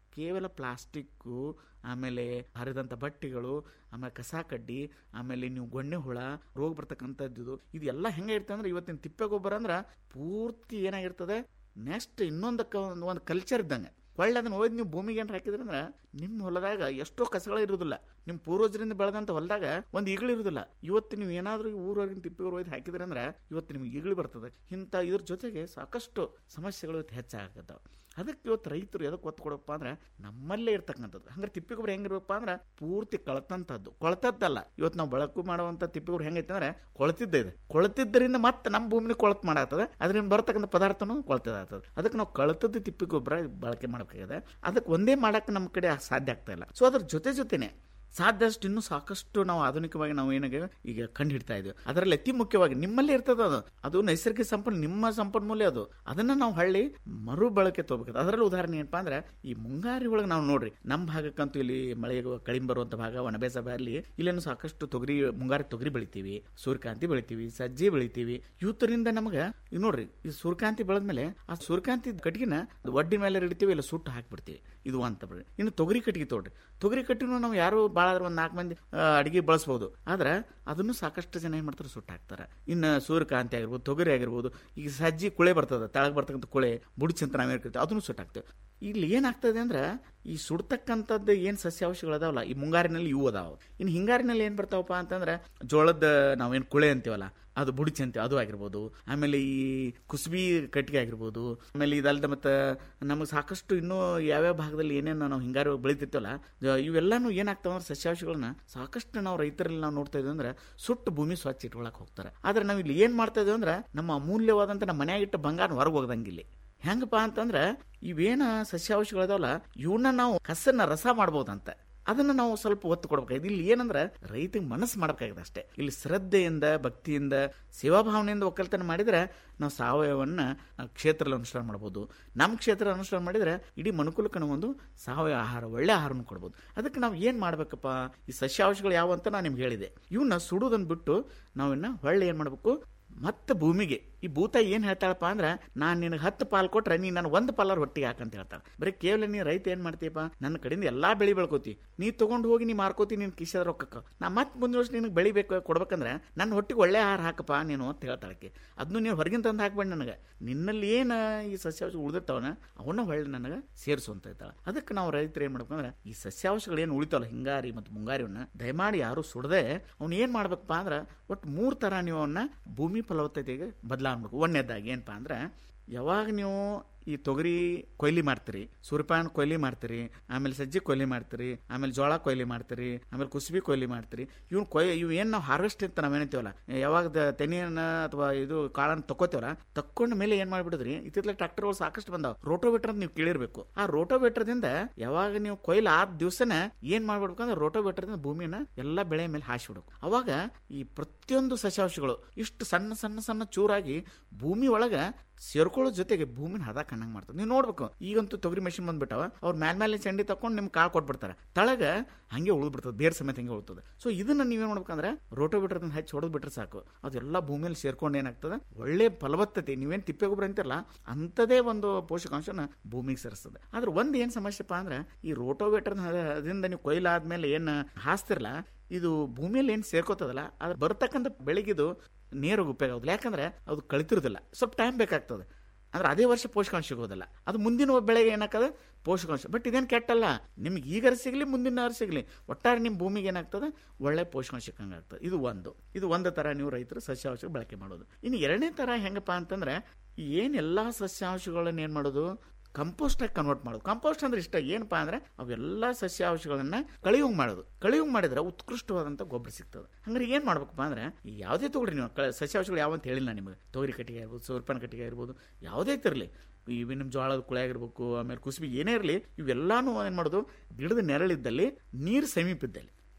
ಕೇವಲ ಪ್ಲಾಸ್ಟಿಕ್ಕು ಆಮೇಲೆ ಹರಿದಂಥ ಬಟ್ಟೆಗಳು ಆಮೇಲೆ ಕಸ ಕಡ್ಡಿ ಆಮೇಲೆ ನೀವು ಗೊಣ್ಣೆ ಹುಳ ರೋಗ ಬರ್ತಕ್ಕಂಥದ್ದು ಇದು ಎಲ್ಲ ಹೆಂಗೆ ಇರ್ತದೆ ಅಂದ್ರೆ ಇವತ್ತಿನ ತಿಪ್ಪೆ ಗೊಬ್ಬರ ಅಂದ್ರೆ ಪೂರ್ತಿ ಏನಾಗಿರ್ತದೆ ನೆಕ್ಸ್ಟ್ ಇನ್ನೊಂದು ಕ ಒಂದು ಕಲ್ಚರ್ ಇದ್ದಂಗೆ ಒಳ್ಳೆ ಅದನ್ನ ಓದಿ ನೀವು ಭೂಮಿಗೆ ಏನಾರು ಹಾಕಿದ್ರೆ ಅಂದ್ರೆ ನಿಮ್ಮ ಹೊಲದಾಗ ಎಷ್ಟೋ ಕಸಗಳು ಇರೋದಿಲ್ಲ ನಿಮ್ಮ ಪೂರ್ವಜರಿಂದ ಬೆಳೆದಂಥ ಹೊಲದಾಗ ಒಂದು ಈಗಳು ಇರೋದಿಲ್ಲ ಇವತ್ತು ನೀವು ಏನಾದರೂ ಊರವರೆಗಿನ ತಿಪ್ಪೆ ಒಯ್ದು ಹಾಕಿದ್ರೆ ಅಂದ್ರೆ ಇವತ್ತು ನಿಮ್ಗೆ ಈಗಳು ಬರ್ತದೆ ಇಂಥ ಇದ್ರ ಜೊತೆಗೆ ಸಾಕಷ್ಟು ಸಮಸ್ಯೆಗಳು ಇವತ್ತು ಹೆಚ್ಚಾಗತ್ತವೆ ಅದಕ್ಕೆ ಇವತ್ತು ರೈತರು ಎದಕ್ಕೆ ಒತ್ತು ಕೊಡಪ್ಪ ಅಂದ್ರೆ ನಮ್ಮಲ್ಲೇ ಇರ್ತಕ್ಕಂಥದ್ದು ಹಂಗಾರೆ ತಿಪ್ಪೆ ಗೊಬ್ಬರ ಹೆಂಗಿರ್ಬೇಕಪ್ಪ ಅಂದ್ರೆ ಪೂರ್ತಿ ಕಳತಂಥದ್ದು ಕೊಳತದ್ದಲ್ಲ ಇವತ್ತು ನಾವು ಬಳಕೆ ಮಾಡುವಂಥ ತಿಪ್ಪೆ ಗೊಬ್ಬರ ಹೆಂಗೈತೆ ಅಂದ್ರೆ ಕೊಳತಿದ್ದ ಇದೆ ಕೊಳತಿದ್ದರಿಂದ ಮತ್ತೆ ನಮ್ಮ ಭೂಮಿನ ಕೊಳತು ಮಾಡಾಗ್ತದೆ ಅದರಿಂದ ಬರ್ತಕ್ಕಂಥ ಪದಾರ್ಥನೂ ಕೊಳತದಾಗ್ತದೆ ಅದಕ್ಕೆ ನಾವು ಕಳತದ್ದು ತಿಪ್ಪೆ ಗೊಬ್ಬರ ಬಳಕೆ ಮಾಡಬೇಕಾಗಿದೆ ಅದಕ್ಕೆ ಒಂದೇ ಮಾಡಕ್ಕೆ ನಮ್ಮ ಕಡೆ ಸಾಧ್ಯ ಆಗ್ತಾ ಇಲ್ಲ ಸೊ ಅದ್ರ ಜೊತೆ ಜೊತೆನೆ ಸಾಧ್ಯಷ್ಟು ಇನ್ನೂ ಸಾಕಷ್ಟು ನಾವು ಆಧುನಿಕವಾಗಿ ನಾವು ಏನಾಗ ಈಗ ಕಂಡು ಹಿಡ್ತಾ ಇದ್ದೀವಿ ಅದರಲ್ಲಿ ಅತಿ ಮುಖ್ಯವಾಗಿ ನಿಮ್ಮಲ್ಲೇ ಇರ್ತದೆ ಅದು ಅದು ನೈಸರ್ಗಿಕ ಸಂಪನ್ ನಿಮ್ಮ ಸಂಪನ್ಮೂಲ ಅದು ಅದನ್ನ ನಾವು ಹಳ್ಳಿ ಮರು ಬಳಕೆ ತಗೋಬೇಕು ಅದರಲ್ಲಿ ಉದಾಹರಣೆ ಏನಪ್ಪಾ ಅಂದ್ರೆ ಈ ಮುಂಗಾರಿ ಒಳಗೆ ನಾವು ನೋಡ್ರಿ ನಮ್ಮ ಭಾಗಕ್ಕಂತೂ ಇಲ್ಲಿ ಮಳೆ ಕಡಿಮೆ ಬರುವಂತ ಭಾಗ ಒಣಬೇಸ ಅಲ್ಲಿ ಇಲ್ಲೇನು ಸಾಕಷ್ಟು ತೊಗರಿ ಮುಂಗಾರಿ ತೊಗರಿ ಬೆಳಿತೀವಿ ಸೂರ್ಯಕಾಂತಿ ಬೆಳಿತೀವಿ ಸಜ್ಜಿ ಬೆಳಿತೀವಿ ಇವತ್ತರಿಂದ ನಮಗೆ ಈಗ ನೋಡ್ರಿ ಈ ಸೂರ್ಯಕಾಂತಿ ಬೆಳೆದ್ಮೇಲೆ ಆ ಸೂರ್ಯಕಾಂತಿ ಕಟ್ಟಿಗೆನ ಒಡ್ಡಿ ಮೇಲೆ ಇಡ್ತೀವಿ ಇಲ್ಲ ಸುಟ್ಟು ಹಾಕ್ಬಿಡ್ತೀವಿ ಇದು ಅಂತ ಬಿಡ್ರಿ ಇನ್ನು ತೊಗರಿ ಕಟ್ಟಿಗೆ ತೋಡ್ರಿ ತೊಗರಿ ಕಟ್ಟಿನೂ ನಾವು ಯಾರು ಭಾಳ ಆದ್ರೆ ಒಂದು ನಾಲ್ಕು ಮಂದಿ ಅಡಿಗೆ ಬಳಸ್ಬೋದು ಆದ್ರೆ ಅದನ್ನು ಸಾಕಷ್ಟು ಜನ ಏನು ಮಾಡ್ತಾರೆ ಸುಟ್ಟು ಹಾಕ್ತಾರೆ ಇನ್ನು ಸೂರ್ಯಕಾಂತಿ ಆಗಿರ್ಬೋದು ತೊಗರಿ ಆಗಿರ್ಬೋದು ಈಗ ಸಜ್ಜಿ ಕುಳೆ ಬರ್ತದೆ ತಳಗೆ ಬರ್ತಕ್ಕಂಥ ಕುಳೆ ಬುಡ್ಚಿ ಅಂತ ನಾವು ಹೇಳ್ತೀವಿ ಅದನ್ನು ಸುಟ್ಟು ಹಾಕ್ತೇವೆ ಇಲ್ಲಿ ಏನಾಗ್ತದೆ ಅಂದ್ರೆ ಈ ಸುಡ್ತಕ್ಕಂಥದ್ದು ಏನು ಸಸ್ಯಾವಶಗಳು ಅದಾವಲ್ಲ ಈ ಮುಂಗಾರಿನಲ್ಲಿ ಇವು ಅದಾವ ಇನ್ನು ಹಿಂಗಾರಿನಲ್ಲಿ ಏನು ಬರ್ತಾವಪ್ಪ ಅಂತಂದ್ರೆ ಜೋಳದ ನಾವೇನು ಕುಳೆ ಅಂತೀವಲ್ಲ ಅದು ಬುಡಿಚಿ ಅಂತೀವಿ ಅದು ಆಗಿರ್ಬೋದು ಆಮೇಲೆ ಈ ಕುಸುಬಿ ಕಟ್ಟಿಗೆ ಆಗಿರ್ಬೋದು ಆಮೇಲೆ ಇದಲ್ದ ಮತ್ತು ನಮಗೆ ಸಾಕಷ್ಟು ಇನ್ನೂ ಯಾವ್ಯಾವ ಭಾಗದಲ್ಲಿ ಏನೇನು ನಾವು ಹಿಂಗಾರು ಬೆಳಿತಿರ್ತೀವಲ್ಲ ಇವೆಲ್ಲಾನು ಏನಾಗ್ತಾವ ಅಂದ್ರೆ ಸಸ್ಯಾವಶಗಳನ್ನ ಸಾಕಷ್ಟು ನಾವು ರೈತರಲ್ಲಿ ನಾವು ನೋಡ್ತಾ ಇದ್ದೀವಿ ಅಂದ್ರೆ ಸುಟ್ಟು ಭೂಮಿ ಸ್ವಚ್ಛ ಇಟ್ಕೊಳಕ್ ಹೋಗ್ತಾರೆ ಆದ್ರೆ ನಾವು ಇಲ್ಲಿ ಏನು ಮಾಡ್ತಾ ಇದೀವಿ ಅಂದ್ರೆ ನಮ್ಮ ಅಮೂಲ್ಯವಾದಂಥ ನಮ್ಮ ಮನ್ಯಾಗಿಟ್ಟ ಬಂಗಾರ ಹೊರಗೆ ಹೋಗ್ದಂಗಿಲ್ಲಿ ಹೆಂಗಪ್ಪ ಅಂತಂದ್ರೆ ಇವೇನ ಸಸ್ಯಾವಶಗಳದಾವಲ್ಲ ಇವನ್ನ ನಾವು ಕಸನ್ನ ರಸ ಮಾಡ್ಬೋದಂತ ಅದನ್ನ ನಾವು ಸ್ವಲ್ಪ ಒತ್ತು ಕೊಡ್ಬೇಕಾಗಿದೆ ಇಲ್ಲಿ ಏನಂದ್ರೆ ರೈತಗೆ ಮನಸ್ಸು ಮಾಡ್ಬೇಕಾಗಿದೆ ಅಷ್ಟೇ ಇಲ್ಲಿ ಶ್ರದ್ಧೆಯಿಂದ ಭಕ್ತಿಯಿಂದ ಸೇವಾಭಾವನೆಯಿಂದ ಒಕ್ಕಲ್ತನ ಮಾಡಿದ್ರೆ ನಾವು ಸಾವಯವನ್ನ ಕ್ಷೇತ್ರದಲ್ಲಿ ಅನುಷ್ಠಾನ ಮಾಡ್ಬೋದು ನಮ್ಮ ಕ್ಷೇತ್ರ ಅನುಷ್ಠಾನ ಮಾಡಿದ್ರೆ ಇಡೀ ಮನುಕುಲಕ್ಕೆ ನಾವು ಒಂದು ಸಾವಯವ ಆಹಾರ ಒಳ್ಳೆ ಆಹಾರವನ್ನು ಕೊಡ್ಬೋದು ಅದಕ್ಕೆ ನಾವು ಏನು ಮಾಡ್ಬೇಕಪ್ಪ ಈ ಸಸ್ಯಾವಶಗಳು ಯಾವ ಅಂತ ನಾನು ನಿಮ್ಗೆ ಹೇಳಿದೆ ಇವನ್ನ ಸುಡೋದನ್ನ ಬಿಟ್ಟು ನಾವಿನ್ನ ಹೊಳ್ಳೆ ಏನು ಮಾಡಬೇಕು ಮತ್ತೆ ಭೂಮಿಗೆ ಈ ಭೂತ ಏನ್ ಹೇಳ್ತಾಳಪ್ಪ ಅಂದ್ರೆ ನಾನ್ ನಿನಗೆ ಹತ್ತು ಪಾಲ್ ಕೊಟ್ರೆ ನೀ ನಾನು ಒಂದು ಪಾಲರ್ ಹೊಟ್ಟಿಗೆ ಹಾಕಂತ ಹೇಳ್ತಾಳೆ ಬರೀ ಕೇವಲ ನೀ ರೈತ ಏನ್ ಮಾಡ್ತೀಯಪ್ಪ ನನ್ನ ಕಡೆಯಿಂದ ಎಲ್ಲಾ ಬೆಳಿ ಬೆಳ್ಕೋತಿ ನೀ ತಗೊಂಡು ಹೋಗಿ ನೀ ಮಾರ್ಕೋತಿ ನಿನ್ ಕಿಶದ ರೊಕ್ಕಕ್ಕ ನಾ ಮತ್ತೆ ಮುಂದಿನ ವರ್ಷ ನಿನಗೆ ಬೆಳಿಬೇಕು ಕೊಡ್ಬೇಕಂದ್ರೆ ನನ್ನ ಹೊಟ್ಟಿಗೆ ಒಳ್ಳೆ ಆಹಾರ ಹಾಕಪ್ಪ ನೀನು ಅಂತ ಹೇಳ್ತಾಳಕ್ಕೆ ಅದನ್ನು ನೀವು ಹೊರಗಿನ ತಂದು ಹಾಕ್ಬೇಡಿ ನನಗೆ ನಿನ್ನಲ್ಲಿ ಏನು ಈ ಸಸ್ಯಾವಶ ಉಳಿದಿರ್ತಾವನ ಅವನ್ನ ಹೊಳ್ಳಿ ನನಗೆ ಸೇರಿಸು ಅಂತ ಹೇಳ್ತಾಳೆ ಅದಕ್ಕೆ ನಾವು ರೈತರು ಏನ್ ಮಾಡ್ಬೇಕಂದ್ರೆ ಈ ಸಸ್ಯಾವಶಗಳು ಏನು ಉಳಿತಾವಲ್ಲ ಹಿಂಗಾರಿ ಮತ್ತು ಮುಂಗಾರಿವನ್ನ ದಯಮಾಡಿ ಯಾರು ಸುಡದೆ ಅವ್ನು ಏನ್ ಮಾಡ್ಬೇಕಪ್ಪ ಅಂದ್ರೆ ಒಟ್ಟು ಮೂರ್ ತರ ನೀವು ಅವನ್ನ ಭೂಮಿ ಫಲವತ್ತತೆಗೆ ಬದಲಾವಣೆ ಒಂದನೇದಾಗಿ ಏನಪ್ಪಾ ಅಂದ್ರೆ ಯಾವಾಗ ನೀವು ಈ ತೊಗರಿ ಕೊಯ್ಲಿ ಮಾಡ್ತೀರಿ ಸೂರ್ಯಪಾನ ಕೊಯ್ಲಿ ಮಾಡ್ತೀರಿ ಆಮೇಲೆ ಸಜ್ಜಿ ಕೊಯ್ಲಿ ಮಾಡ್ತೀರಿ ಆಮೇಲೆ ಜೋಳ ಕೊಯ್ಲಿ ಮಾಡ್ತೀರಿ ಆಮೇಲೆ ಕುಸುಬಿ ಕೊಯ್ಲಿ ಮಾಡ್ತೀರಿ ಇವ್ನು ಕೊಯ್ ಇವು ಏನು ನಾವು ಹಾರ್ವೆಸ್ಟ್ ಅಂತ ನಾವೇನಂತೀವಲ್ಲ ಯಾವಾಗ ದ- ತೆನೆಯನ್ನ ಅಥವಾ ಇದು ಕಾಳನ್ನ ತಕ್ಕೋತೀವಲ್ಲ ತಕ್ಕೊಂಡ ಮೇಲೆ ಏನ್ ಮಾಡ್ಬಿಡಿದ್ರಿ ಇತ್ತಿತ್ತಲ ಟ್ರಾಕ್ಟರ್ಗಳು ಸಾಕಷ್ಟು ಬಂದಾವ ರೋಟೋವೇಟರ್ ಅಂತ ನೀವು ಕೇಳಿರ್ಬೇಕು ಆ ರೋಟೋವೇಟರ್ದಿಂದ ಯಾವಾಗ ನೀವು ಕೊಯ್ಲು ಆದ ದಿವಸನ ಏನ್ ಮಾಡ್ಬಿಡ್ಬೇಕು ಅಂದ್ರೆ ರೋಟೋವೇಟರ್ದಿಂದ ಭೂಮಿನ ಎಲ್ಲ ಬೆಳೆ ಮೇಲೆ ಹಾಸಿಬಿಡ್ಬೇಕು ಅವಾಗ ಈ ಪ್ರತಿಯೊಂದು ಸಸ್ಯಾಂಶಗಳು ಇಷ್ಟು ಸಣ್ಣ ಸಣ್ಣ ಸಣ್ಣ ಚೂರಾಗಿ ಭೂಮಿ ಒಳಗ ಸೇರ್ಕೊಳ್ಳೋ ಜೊತೆಗೆ ಭೂಮಿನ ಹದ ಕಣ್ಣಂಗ್ ಮಾಡ್ತದೆ ನೀವು ನೋಡ್ಬೇಕು ಈಗಂತೂ ತೊಗರಿ ಮೆಷಿನ್ ಬಂದ್ಬಿಟ್ಟವ ಅವ್ರು ಮ್ಯಾಲ್ ಮೇಲೆ ಚಂಡಿ ತಕೊಂಡು ನಿಮ್ಗೆ ಕಾಳು ಕೊಟ್ಬಿಡ್ತಾರೆ ತಳಗ ಹಂಗೆ ಉಳಿದ್ಬಿಡ್ತದೆ ಬೇರೆ ಸಮೇತ ಹಂಗೆ ಉಳ್ತದೆ ಸೊ ಇದನ್ನ ನೀವೇನ್ ಮಾಡ್ಬೇಕಂದ್ರೆ ರೋಟೋವೇಟರ್ ಹಚ್ಚಿ ಹೊಡೆದ್ ಬಿಟ್ರೆ ಸಾಕು ಅದೆಲ್ಲ ಭೂಮಿಯಲ್ಲಿ ಸೇರ್ಕೊಂಡು ಏನಾಗ್ತದೆ ಒಳ್ಳೆ ಫಲವತ್ತತೆ ನೀವೇನ್ ತಿಪ್ಪೆ ಗೊಬ್ಬರ ಅಂತಿರಲ್ಲ ಅಂಥದೇ ಒಂದು ಪೋಷಕಾಂಶನ ಭೂಮಿಗೆ ಸೇರಿಸ್ತದೆ ಆದ್ರೆ ಒಂದ್ ಏನ್ ಸಮಸ್ಯೆಪ್ಪ ಅಂದ್ರೆ ಈ ರೋಟೋವೇಟರ್ ಅದರಿಂದ ನೀವು ಕೊಯ್ಲಾದ್ಮೇಲೆ ಏನ್ ಹಾಸ್ತಿರಲ್ಲ ಇದು ಭೂಮಿಯಲ್ಲಿ ಏನ್ ಸೇರ್ಕೋತದಲ್ಲ ಅದ್ರ ಬರ್ತಕ್ಕಂಥ ಬೆಳೆಗಿದು ನೇರವಾಗಿ ಉಪಯೋಗ ಆಗೋದಿಲ್ಲ ಯಾಕಂದ್ರೆ ಅದು ಕಳಿತಿರೋದಿಲ್ಲ ಸ್ವಲ್ಪ ಟೈಮ್ ಬೇಕಾಗ್ತದೆ ಅಂದ್ರೆ ಅದೇ ವರ್ಷ ಪೋಷಕಾಂಶ ಸಿಗೋದಿಲ್ಲ ಅದು ಮುಂದಿನ ಬೆಳೆಗೆ ಏನಾಗ್ತದೆ ಪೋಷಕಾಂಶ ಬಟ್ ಇದೇನು ಕೆಟ್ಟಲ್ಲ ನಿಮ್ಗೆ ಈಗಾರ ಸಿಗಲಿ ಮುಂದಿನ ಸಿಗಲಿ ಒಟ್ಟಾರೆ ನಿಮ್ಮ ಭೂಮಿಗೆ ಏನಾಗ್ತದೆ ಒಳ್ಳೆ ಪೋಷಕಾಂಶ ಸಿಕ್ಕಂಗೆ ಆಗ್ತದೆ ಇದು ಒಂದು ಇದು ಒಂದು ಥರ ನೀವು ರೈತರು ಸಸ್ಯಾಂಶ ಬಳಕೆ ಮಾಡೋದು ಇನ್ನು ಎರಡನೇ ಥರ ಹೆಂಗಪ್ಪ ಅಂತಂದ್ರೆ ಏನು ಎಲ್ಲ ಸಸ್ಯಾಂಶಗಳನ್ನ ಏನು ಮಾಡೋದು ಕಂಪೋಸ್ಟ್ ಆಗಿ ಕನ್ವರ್ಟ್ ಮಾಡೋದು ಕಂಪೋಸ್ಟ್ ಅಂದ್ರೆ ಇಷ್ಟ ಏನಪ್ಪಾ ಅಂದ್ರೆ ಅವೆಲ್ಲ ಸಸ್ಯಾಂಶಗಳನ್ನ ಕಳಿಯುಂಗ್ ಮಾಡೋದು ಕಳಿಯುಂಗ್ ಮಾಡಿದ್ರೆ ಉತ್ಕೃಷ್ಟವಾದಂತ ಗೊಬ್ಬರ ಸಿಗ್ತದೆ ಹಂಗಾರೆ ಏನ್ ಮಾಡ್ಬೇಕಪ್ಪ ಅಂದ್ರೆ ಈ ಯಾವುದೇ ತಗೊಳ್ರಿ ನೀವು ಕ- ಸಸ್ಯಾಂಶಗಳು ಯಾವ ಅಂತ ಹೇಳಿಲ್ಲ ನಿಮಗೆ ತೊಗರಿ ಕಟ್ಟಿಗೆ ಇರ್ಬೋದು ಸೂರ್ಪನ ಕಟ್ಟಿಗೆ ಇರ್ಬೋದು ಯಾವುದೇ ತಿರಲಿ ಇವು ನಿಮ್ಮ ಜೋಳದ ಕುಳೆ ಆಗಿರ್ಬೇಕು ಆಮೇಲೆ ಕುಸುಬಿ ಏನೇ ಇರಲಿ ಇವೆಲ್ಲಾನು ಏನು ಮಾಡೋದು ಗಿಡದ ನೆರಳಿದ್ದಲ್ಲಿ ನೀರು ಸಮೀಪ ಇದ್ದಲ್ಲಿ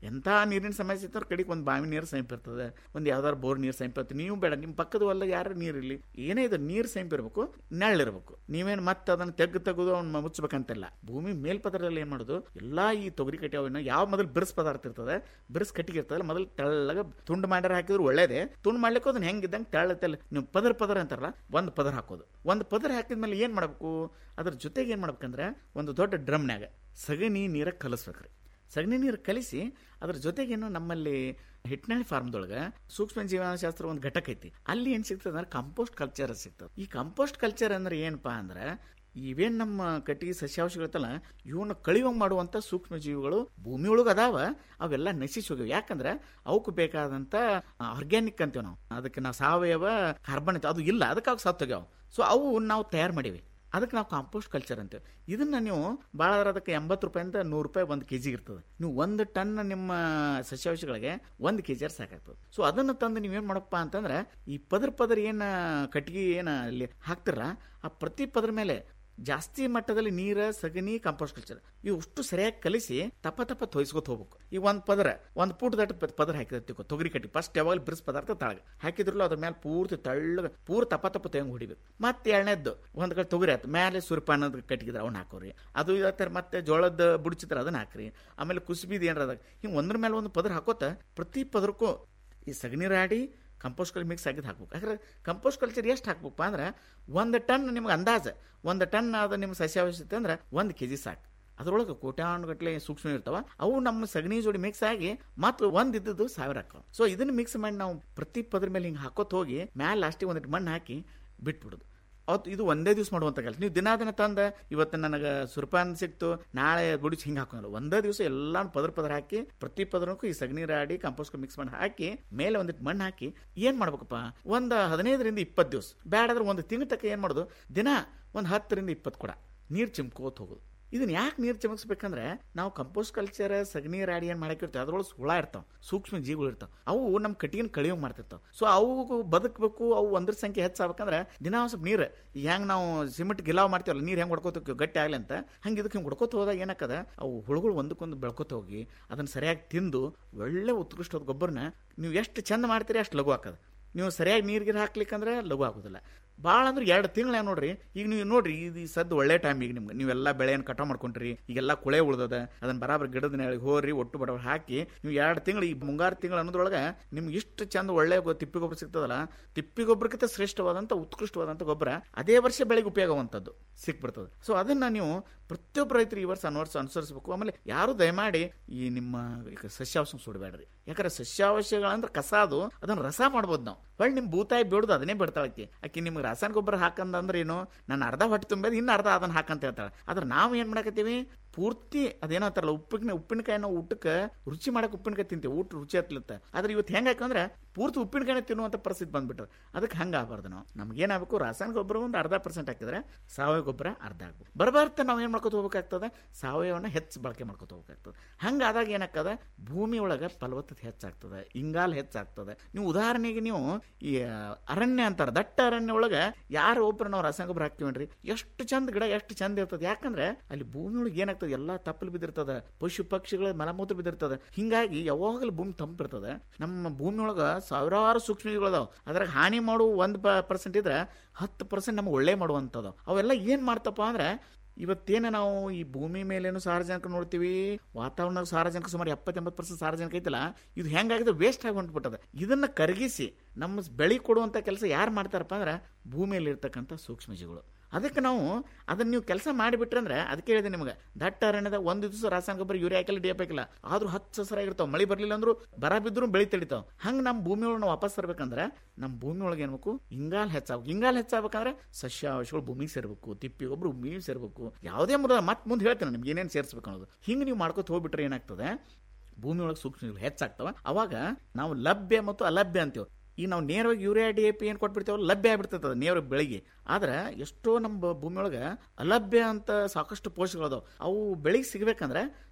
ಎಂಥ ನೀರಿನ ಸಮಸ್ಯೆ ಇತ್ತು ಕಡೆಗೆ ಒಂದು ಬಾವಿ ನೀರು ಸಮೀಪ ಇರ್ತದೆ ಒಂದು ಯಾವ್ದಾದ್ರು ಬೋರ್ ನೀರು ಸಮೀಪ ಇರ್ತದೆ ನೀವು ಬೇಡ ನಿಮ್ಮ ಪಕ್ಕದ ಹೊಲ್ದಾಗ ಯಾರು ನೀರಿರಲಿ ಏನೇ ಇದು ನೀರು ಸಮೀಪ ಇರಬೇಕು ನೆರಳಿರ್ಬೇಕು ನೀವೇನು ಮತ್ತೆ ಅದನ್ನು ತೆಗ್ದು ತೆಗೆದು ಅವ್ನು ಮುಚ್ಚಬೇಕಂತಿಲ್ಲ ಭೂಮಿ ಮೇಲ್ಪದರದಲ್ಲಿ ಏನು ಮಾಡೋದು ಎಲ್ಲಾ ಈ ತೊಗರಿ ಕಟ್ಟಿ ಅವನ್ನ ಯಾವ ಮೊದಲು ಬಿರ್ಸ್ ಪದಾರ್ಥ ಇರ್ತದೆ ಬಿರ್ಸ್ ಕಟ್ಟಿಗೆ ಇರ್ತದಲ್ಲ ಮೊದಲು ತೆಳ್ಳಗ ತುಂಡು ಮಾಡ್ಯಾರ ಹಾಕಿದ್ರು ಒಳ್ಳೇದೇ ತುಂಡು ಮಾಡ್ಲಿಕ್ಕೆ ಅದನ್ನ ಹೆಂಗಿದ್ದಂಗೆ ತೆಳ್ಳ ತೆಲ್ಲ ನೀವು ಪದರ ಪದರ ಅಂತಾರಲ್ಲ ಒಂದು ಪದರ ಹಾಕೋದು ಒಂದು ಪದರ ಹಾಕಿದ್ಮೇಲೆ ಏನು ಮಾಡ್ಬೇಕು ಅದ್ರ ಜೊತೆಗೆ ಏನು ಮಾಡ್ಬೇಕಂದ್ರೆ ಒಂದು ದೊಡ್ಡ ಡ್ರಮ್ನ್ಯಾಗ ಸಗಣಿ ನೀರ ಕಲಿಸ್ಬೇಕ್ರಿ ಸಗಣಿ ನೀರು ಕಲಿಸಿ ಅದ್ರ ಜೊತೆಗೇನು ನಮ್ಮಲ್ಲಿ ಹಿಟ್ನಳ್ಳಿ ಫಾರ್ಮ್ದೊಳಗೆ ಸೂಕ್ಷ್ಮ ಜೀವನಶಾಸ್ತ್ರ ಒಂದು ಘಟಕ ಐತಿ ಅಲ್ಲಿ ಏನು ಸಿಗ್ತದೆ ಅಂದ್ರೆ ಕಂಪೋಸ್ಟ್ ಕಲ್ಚರ್ ಸಿಗ್ತದೆ ಈ ಕಂಪೋಸ್ಟ್ ಕಲ್ಚರ್ ಅಂದ್ರೆ ಏನಪ್ಪಾ ಅಂದ್ರೆ ಇವೇನ್ ನಮ್ಮ ಕಟ್ಟಿಗೆ ಸಸ್ಯಾವಶಿಗಳಿರ್ತಲ್ಲ ಇವನ್ನ ಕಳಿವಂಗ್ ಮಾಡುವಂತ ಸೂಕ್ಷ್ಮ ಜೀವಿಗಳು ಭೂಮಿ ಒಳಗೆ ಅದಾವ ಅವೆಲ್ಲ ನಶಿಸಿ ಹೋಗ್ಯಾವ ಯಾಕಂದ್ರೆ ಅವಕ್ಕೆ ಬೇಕಾದಂತ ಆರ್ಗ್ಯಾನಿಕ್ ಅಂತೀವಿ ನಾವು ಅದಕ್ಕೆ ನಾವು ಸಾವಯವ ಕಾರ್ಬನ್ ಅಂತ ಅದು ಇಲ್ಲ ಅದಕ್ಕೆ ಅವು ಸತ್ತೋಗ್ಯಾವ ಸೊ ಅವು ನಾವು ತಯಾರು ಮಾಡಿವಿ ಅದಕ್ಕೆ ನಾವು ಕಾಂಪೋಸ್ಟ್ ಕಲ್ಚರ್ ಅಂತೇವೆ ಇದನ್ನ ನೀವು ಭಾಳ ಅದಕ್ಕೆ ಎಂಬತ್ತು ರೂಪಾಯಿಂದ ನೂರು ರೂಪಾಯಿ ಒಂದು ಕೆ ಜಿ ಇರ್ತದೆ ನೀವು ಒಂದು ಟನ್ ನಿಮ್ಮ ಸಸ್ಯಾವಶಿಗಳಿಗೆ ಒಂದು ಕೆ ಜಿ ಸಾಕಾಗ್ತದೆ ಸೊ ಅದನ್ನು ತಂದು ನೀವೇನು ಮಾಡಪ್ಪ ಅಂತಂದ್ರೆ ಈ ಪದರ್ ಪದರ್ ಏನು ಕಟ್ಟಿಗೆ ಏನು ಅಲ್ಲಿ ಹಾಕ್ತಿರ ಆ ಪ್ರತಿ ಪದರ ಮೇಲೆ ಜಾಸ್ತಿ ಮಟ್ಟದಲ್ಲಿ ನೀರ ಸಗಣಿ ಕಾಂಪೋಸ್ಟ್ ಕಲ್ಚರ್ ಇವು ಅಷ್ಟು ಸರಿಯಾಗಿ ಕಲಿಸಿ ತಪ್ಪ ತಪ್ಪ ತೊಯ್ಸ್ಕೊತ ಹೋಗ್ಬೇಕು ಈಗ ಒಂದು ಪದರ ಒಂದು ಪೂಟ ದಟ್ಟ ಪ- ಪದರ ಹಾಕಿರ್ತೀವಿ ತೊಗರಿ ಕಟ್ಟಿ ಫಸ್ಟ್ ಯಾವಾಗಲೂ ಬಿರ್ಸ್ ಪದಾರ್ಥ ತಳಗ ಹಾಕಿದ್ರಲ್ಲ ಅದ್ರ ಮೇಲೆ ಪೂರ್ತಿ ತಳ್ಳಗ ಪೂರ್ ತಪ್ಪ ತಪ್ಪ ತೆಂಗ್ ಹೊಡಿಬೇಕು ಮತ್ತೆ ಎರಡನೇದ್ದು ಒಂದ್ ಕಡೆ ತೊಗರಿ ಆಯ್ತು ಮೇಲೆ ಸುರಪಾನದ ಕಟ್ಟಿಗಿದ್ರೆ ಅವ್ನ ಹಾಕೋರಿ ಅದು ಇದಾಗ್ತಾರೆ ಮತ್ತೆ ಜೋಳದ ಬುಡ್ಚಿತ್ರ ಅದನ್ನ ಹಾಕ್ರಿ ಆಮೇಲೆ ಕುಸುಬಿದ್ ಏನಾರ ಅದಾಗ ಹಿಂಗೆ ಒಂದ್ರ ಮೇಲೆ ಒಂದು ಪದರ ಹಾಕೋತ ಪ್ರತಿ ಪದರಕ್ಕೂ ಈ ಸಗಣಿ ರಾಡಿ ಕಂಪೋಸ್ಟ್ ಕಲ್ ಮಿಕ್ಸ್ ಆಗಿದ್ದು ಹಾಕ್ಬೇಕು ಯಾಕಂದ್ರೆ ಕಂಪೋಸ್ಟ್ ಕಲ್ಚರ್ ಎಷ್ಟು ಹಾಕ್ಬೇಕಪ್ಪ ಅಂದ್ರೆ ಒಂದು ಟನ್ ನಿಮ್ಗೆ ಅಂದಾಜು ಒಂದು ಟನ್ ಅದು ನಿಮ್ಮ ಸಸ್ಯಾವಶ್ಯತೆ ಅಂದ್ರೆ ಒಂದು ಕೆ ಜಿ ಸಾಕು ಅದ್ರೊಳಗೆ ಕೋಟ್ಯಾನುಗಟ್ಲೆ ಸೂಕ್ಷ್ಮ ಇರ್ತಾವ ಅವು ನಮ್ಮ ಸಗಣಿ ಜೋಡಿ ಮಿಕ್ಸ್ ಆಗಿ ಮತ್ತು ಒಂದ್ ಇದ್ದದ್ದು ಸಾವಿರ ಹಾಕವು ಸೊ ಇದನ್ನ ಮಿಕ್ಸ್ ಮಾಡಿ ನಾವು ಪ್ರತಿ ಪದ್ರ ಮೇಲೆ ಹಿಂಗೆ ಹಾಕೋತ್ ಹೋಗಿ ಮ್ಯಾಲ ಲಾಸ್ಟಿಗೆ ಒಂದಿಟ್ಟು ಮಣ್ಣು ಹಾಕಿ ಬಿಟ್ಬಿಡುದು ಅವತ್ತು ಇದು ಒಂದೇ ದಿವಸ ಮಾಡುವಂತ ಕೆಲಸ ನೀವು ದಿನ ದಿನ ತಂದ ಇವತ್ತು ನನಗೆ ಸುರ್ಪಾನ್ ಸಿಕ್ತು ನಾಳೆ ಗುಡಿಸಿ ಹಿಂಗೆ ಹಾಕೋಲ್ಲ ಒಂದೇ ದಿವಸ ಎಲ್ಲಾನು ಪದ್ರ ಪದ್ರ ಹಾಕಿ ಪ್ರತಿ ಪದರಕ್ಕೂ ಈ ಸಗಣಿ ರಾಡಿ ಕಂಪೋಸ್ಟ್ ಮಿಕ್ಸ್ ಮಾಡಿ ಹಾಕಿ ಮೇಲೆ ಒಂದಿಟ್ಟು ಮಣ್ಣು ಹಾಕಿ ಏನ್ ಮಾಡ್ಬೇಕಪ್ಪ ಒಂದು ಹದಿನೈದರಿಂದ ಇಪ್ಪತ್ತು ದಿವಸ ಬ್ಯಾಡಾದ್ರೆ ಒಂದು ತಿಂಗಳ ತಕ್ಕ ಏನ್ ಮಾಡೋದು ದಿನ ಒಂದು ಹತ್ತರಿಂದ ಇಪ್ಪತ್ತು ಕೂಡ ನೀರು ಚಿಮ್ಕೋತ ಹೋಗೋದು ಇದನ್ನ ಯಾಕೆ ನೀರು ಚಿಮಕ್ಸ್ಬೇಕಂದ್ರೆ ನಾವು ಕಂಪೋಸ್ಟ್ ಕಲ್ಚರ್ ಸಗಣಿ ರಾಡಿ ಏನ್ ಮಾಡಾಕಿರ್ತೀವಿ ಅದ್ರೊಳಗೆ ಹುಳ ಇರ್ತಾವ ಸೂಕ್ಷ್ಮ ಜೀವಿಗಳು ಇರ್ತಾವ ಅವು ನಮ್ಮ ಕಟ್ಟಿಗೆನ ಕಳಿಯೋ ಮಾಡ್ತಿರ್ತಾವ ಸೊ ಅವು ಬದುಕಬೇಕು ಅವು ಒಂದ್ರ ಸಂಖ್ಯೆ ಹೆಚ್ಚಾಗಬೇಕಂದ್ರೆ ದಿನ ಒಂದ್ ಸ್ವಲ್ಪ ನೀರು ಹೆಂಗ್ ನಾವು ಸಿಮೆಂಟ್ ಗಿಲಾವ್ ಮಾಡ್ತೀವಲ್ಲ ನೀರು ಹೆಂಗ್ ಹೊಡ್ಕೋತ ಗಟ್ಟಿ ಆಗ್ಲಿ ಅಂತ ಹಂಗೆ ಇದಕ್ಕೆ ಹಿಂಗೆ ಹೊಡ್ಕೋತ ಹೋದಾಗ ಏನಾಕದ ಅವು ಹುಳುಗಳು ಒಂದಕ್ಕೊಂದು ಬೆಳ್ಕೋತ ಹೋಗಿ ಅದನ್ನ ಸರಿಯಾಗಿ ತಿಂದು ಒಳ್ಳೆ ಉತ್ಕೃಷ್ಟವಾದ ಗೊಬ್ಬರನ ನೀವು ಎಷ್ಟು ಚಂದ ಮಾಡ್ತೀರಿ ಅಷ್ಟು ಲಘು ಹಾಕದ ನೀವು ಸರಿಯಾಗಿ ನೀರ್ಗಿರ್ ಹಾಕ್ಲಿಕ್ಕಂದ್ರೆ ಲಘು ಆಗೋದಿಲ್ಲ ಭಾಳ ಅಂದ್ರೆ ಎರಡು ತಿಂಗಳ ನೋಡ್ರಿ ಈಗ ನೀವು ನೋಡ್ರಿ ಇದು ಈ ಸದ್ದು ಒಳ್ಳೆ ಟೈಮ್ ಈಗ ನಿಮ್ಗೆ ನೀವೆಲ್ಲ ಬೆಳೆಯನ್ನು ಕಟಾವ್ ಮಾಡ್ಕೊಂಡ್ರಿ ಈಗೆಲ್ಲ ಕುಳೆ ಉಳ್ದದ ಅದನ್ನ ಬರಾಬರ್ ಗಿಡದ ನೆರಳಿಗೆ ಹೋರಿ ಒಟ್ಟು ಬಡವ ಹಾಕಿ ನೀವು ಎರಡು ತಿಂಗಳು ಈ ಮುಂಗಾರು ತಿಂಗಳು ಅನ್ನೋದ್ರೊಳಗೆ ನಿಮ್ಗೆ ಇಷ್ಟು ಚಂದ ಒಳ್ಳೆ ಗೊ- ತಿಪ್ಪಿ ಗೊಬ್ಬರ ಸಿಗ್ತದಲ್ಲ ತಿಪ್ಪಿ ಗೊಬ್ಬರಕ್ಕಿಂತ ಶ್ರೇಷ್ಠವಾದಂಥ ಉತ್ಕೃಷ್ಟವಾದಂಥ ಗೊಬ್ಬರ ಅದೇ ವರ್ಷ ಬೆಳೆಗೆ ಉಪಯೋಗವಂಥದ್ದು ಸಿಕ್ಬಿಡ್ತದೆ ಸೊ ಅದನ್ನ ನೀವು ಪ್ರತಿಯೊಬ್ಬ ರೈತರು ಈ ವರ್ಷ ಅನ್ವರ್ಸ ಅನುಸರಿಸಬೇಕು ಆಮೇಲೆ ಯಾರು ದಯಮಾಡಿ ಈ ನಿಮ್ಮ ಈಗ ಸಸ್ಯಾವಶ ಸುಡಬೇಡ್ರಿ ಯಾಕಂದ್ರೆ ಸಸ್ಯಾವಶಗಳಂದ್ರೆ ಕಸ ಅದು ಅದನ್ನ ರಸ ಮಾಡ್ಬೋದು ನಾವು ಹೊಳ್ಳಿ ನಿಮ್ ಭೂತಾಯಿ ಬೇಡುದು ಅದನ್ನೇ ಬಿಡ್ತಾಳಕ್ಕೆ ಆಕಿ ನಿಮ್ಗೆ ರಾಸಾಯನಿಕ ಗೊಬ್ಬರ ಹಾಕಂದ್ರೆ ಏನು ನಾನು ಅರ್ಧ ಹೊಟ್ಟೆ ತುಂಬೇದು ಇನ್ನು ಅರ್ಧ ಅದನ್ನ ಹಾಕಂತ ಹೇಳ್ತಾಳೆ ಆದ್ರೆ ನಾವು ಏನ್ ಮಾಡಕತ್ತೀವಿ ಪೂರ್ತಿ ಅದೇನಂತಾರಲ್ಲ ಉಪ್ಪಿನ ಉಪ್ಪಿನಕಾಯಿ ನಾವು ಊಟಕ್ಕೆ ರುಚಿ ಮಾಡಕ್ಕೆ ಉಪ್ಪಿನಕಾಯಿ ತಿಂತೀವಿ ಊಟ ರುಚಿ ಹತ್ಲತ್ತ ಆದ್ರೆ ಇವತ್ತು ಹೆಂಗ್ ಹಾಕಂದ್ರೆ ಪೂರ್ತಿ ಉಪ್ಪಿನಕಾಯಿ ತಿನ್ನುವಂತ ಪರಿಸ್ಥಿತಿ ಬಂದ್ಬಿಟ್ರೆ ಅದಕ್ಕೆ ಹಂಗ ಆಗಬಾರ್ದು ನಾವು ನಮ್ಗೇನಾಗಬೇಕು ರಾಸಾಯನಿಕ ಗೊಬ್ಬರ ಒಂದು ಅರ್ಧ ಪರ್ಸೆಂಟ್ ಹಾಕಿದ್ರೆ ಸಾವಯವ ಗೊಬ್ಬರ ಅರ್ಧ ಆಗ್ಬೇಕು ಬರಬಾರ್ತ ನಾವು ಏನ್ ಮಾಡ್ಕೊತ ಹೋಗ್ಬೇಕಾಗ್ತದೆ ಸಾವಯವನ್ನ ಹೆಚ್ಚು ಬಳಕೆ ಮಾಡ್ಕೊತ ಹೋಗ್ಬೇಕಾಗ್ತದೆ ಹಂಗಾದಾಗ ಏನಾಗ್ತದೆ ಭೂಮಿ ಒಳಗೆ ಫಲವತ್ತತೆ ಹೆಚ್ಚಾಗ್ತದೆ ಇಂಗಾಲ ಹೆಚ್ಚಾಗ್ತದೆ ನೀವು ಉದಾಹರಣೆಗೆ ನೀವು ಈ ಅರಣ್ಯ ಅಂತಾರೆ ದಟ್ಟ ಅರಣ್ಯ ಒಳಗೆ ಯಾರು ಒಬ್ರು ನಾವು ರಾಸಾಯನಿಕ ಗೊಬ್ಬರ ಹಾಕ್ತೀವನ್ರಿ ಎಷ್ಟು ಚಂದ ಗಿಡ ಎಷ್ಟು ಚಂದ ಇರ್ತದೆ ಯಾಕಂದ್ರೆ ಅಲ್ಲಿ ಭೂಮಿ ಒಳಗೆ ಏನಾಗ್ತದೆ ಎಲ್ಲಾ ತಪ್ಪಲು ಬಿದ್ದಿರ್ತದ ಪಶು ಪಕ್ಷಿಗಳ ಮಲಮೂತ್ರ ಬಿದ್ದಿರ್ತದೆ ಹಿಂಗಾಗಿ ಯಾವಾಗಲೂ ಭೂಮಿ ತಂಪಿರ್ತದೆ ನಮ್ಮ ಭೂಮಿ ಒಳಗ ಸಾವಿರಾರು ಸೂಕ್ಷ್ಮಜೀವಿಗಳು ಅದಾವ ಅದ್ರಾಗ ಹಾನಿ ಮಾಡುವ ಒಂದ್ ಪರ್ಸೆಂಟ್ ಇದ್ರೆ ಹತ್ತು ಪರ್ಸೆಂಟ್ ನಮ್ಗೆ ಒಳ್ಳೆ ಮಾಡುವಂಥದ್ದು ಅವೆಲ್ಲ ಏನ್ ಮಾಡ್ತಪ್ಪ ಅಂದ್ರೆ ಇವತ್ತೇನು ನಾವು ಈ ಭೂಮಿ ಮೇಲೇನು ಸಾರಜನಕ ನೋಡ್ತೀವಿ ವಾತಾವರಣ ಸಾರಜನಕ ಸುಮಾರು ಎಪ್ಪತ್ತೆಂಬತ್ತು ಪರ್ಸೆಂಟ್ ಸಾರಜನಕ ಐತಲ್ಲ ಇದು ಹೆಂಗಾಗಿದೆ ವೇಸ್ಟ್ ಆಗಿ ಹೊಂಟ್ಬಿಟ್ಟದ ಇದನ್ನ ಕರಗಿಸಿ ನಮ್ಮ ಬೆಳೆ ಕೊಡುವಂತ ಕೆಲಸ ಯಾರು ಮಾಡ್ತಾರಪ್ಪ ಅಂದ್ರೆ ಭೂಮಿಯಲ್ಲಿ ಇರ್ತಕ್ಕಂಥ ಸೂಕ್ಷ್ಮಜೀವಿಗಳು ಅದಕ್ಕೆ ನಾವು ಅದನ್ನ ನೀವು ಕೆಲಸ ಮಾಡಿಬಿಟ್ರೆ ಅಂದ್ರೆ ಅದಕ್ಕೆ ಹೇಳಿದೆ ನಿಮಗೆ ದಟ್ಟ ಅರಣ್ಯದ ಒಂದು ದಿವಸ ರಾಸಾಯನಿಕ ಗೊಬ್ಬರ ಯೂರಿಯಾ ಹಾಕಿಲ್ಲ ಡಿ ಹಾಕಿಲ್ಲ ಆದ್ರೂ ಹತ್ತು ಸಸರಾಗಿರ್ತಾವ ಮಳೆ ಬರ್ಲಿಲ್ಲ ಅಂದ್ರೂ ಬರ ಬಿದ್ರು ಬೆಳಿ ತಡಿತಾವ ಹಂಗ ನಮ್ಮ ಭೂಮಿ ಒಳಗೆ ನಾವು ವಾಪಸ್ ತರ್ಬೇಕಂದ್ರೆ ನಮ್ಮ ಭೂಮಿ ಒಳಗೆ ಏನ್ಬೇಕು ಇಂಗಾಲ ಹೆಚ್ಚಾಗಬೇಕು ಇಂಗಾಲ ಹೆಚ್ಚಾಗಬೇಕಂದ್ರೆ ಸಸ್ಯಾವಶಗಳು ಭೂಮಿಗೆ ಸೇರ್ಬೇಕು ತಿಪ್ಪಿ ಗೊಬ್ಬರ ಭೂಮಿಗೆ ಸೇರ್ಬೇಕು ಯಾವುದೇ ಮುದ ಮತ್ತೆ ಮುಂದೆ ಹೇಳ್ತೇನೆ ನಿಮ್ಗೆ ಏನೇನು ಸೇರಿಸ್ಬೇಕು ಅನ್ನೋದು ಹಿಂಗೆ ನೀವು ಮಾಡ್ಕೊತ ಹೋಗ್ಬಿಟ್ರೆ ಏನಾಗ್ತದೆ ಭೂಮಿ ಒಳಗೆ ಸೂಕ್ಷ್ಮಜೀವಿಗಳು ಹೆಚ್ಚಾಗ್ತವ ಅವಾಗ ನಾವು ಲಭ್ಯ ಮತ್ತು ಅಲಭ್ಯ ಅಂತೀವಿ ಈ ನಾವು ನೇರವಾಗಿ ಯೂರಿಯಾ ಡಿ ಎ ಪಿ ಏನು ಕೊಟ್ಬಿಡ್ತೇವಲ್ಲ ಲಭ್ಯ ಆಗ್ಬಿಡ್ತದೆ ನೇರ ಬೆಳಿಗ್ಗೆ ಆದ್ರೆ ಎಷ್ಟೋ ನಮ್ಮ ಭೂಮಿ ಒಳಗೆ ಅಲಭ್ಯ ಅಂತ ಸಾಕಷ್ಟು ಪೋಷಕಗಳು ಅದಾವ ಅವು ಬೆಳಿಗ್ಗೆ ಸಿಗ್ಬೇಕಂದ್ರೆ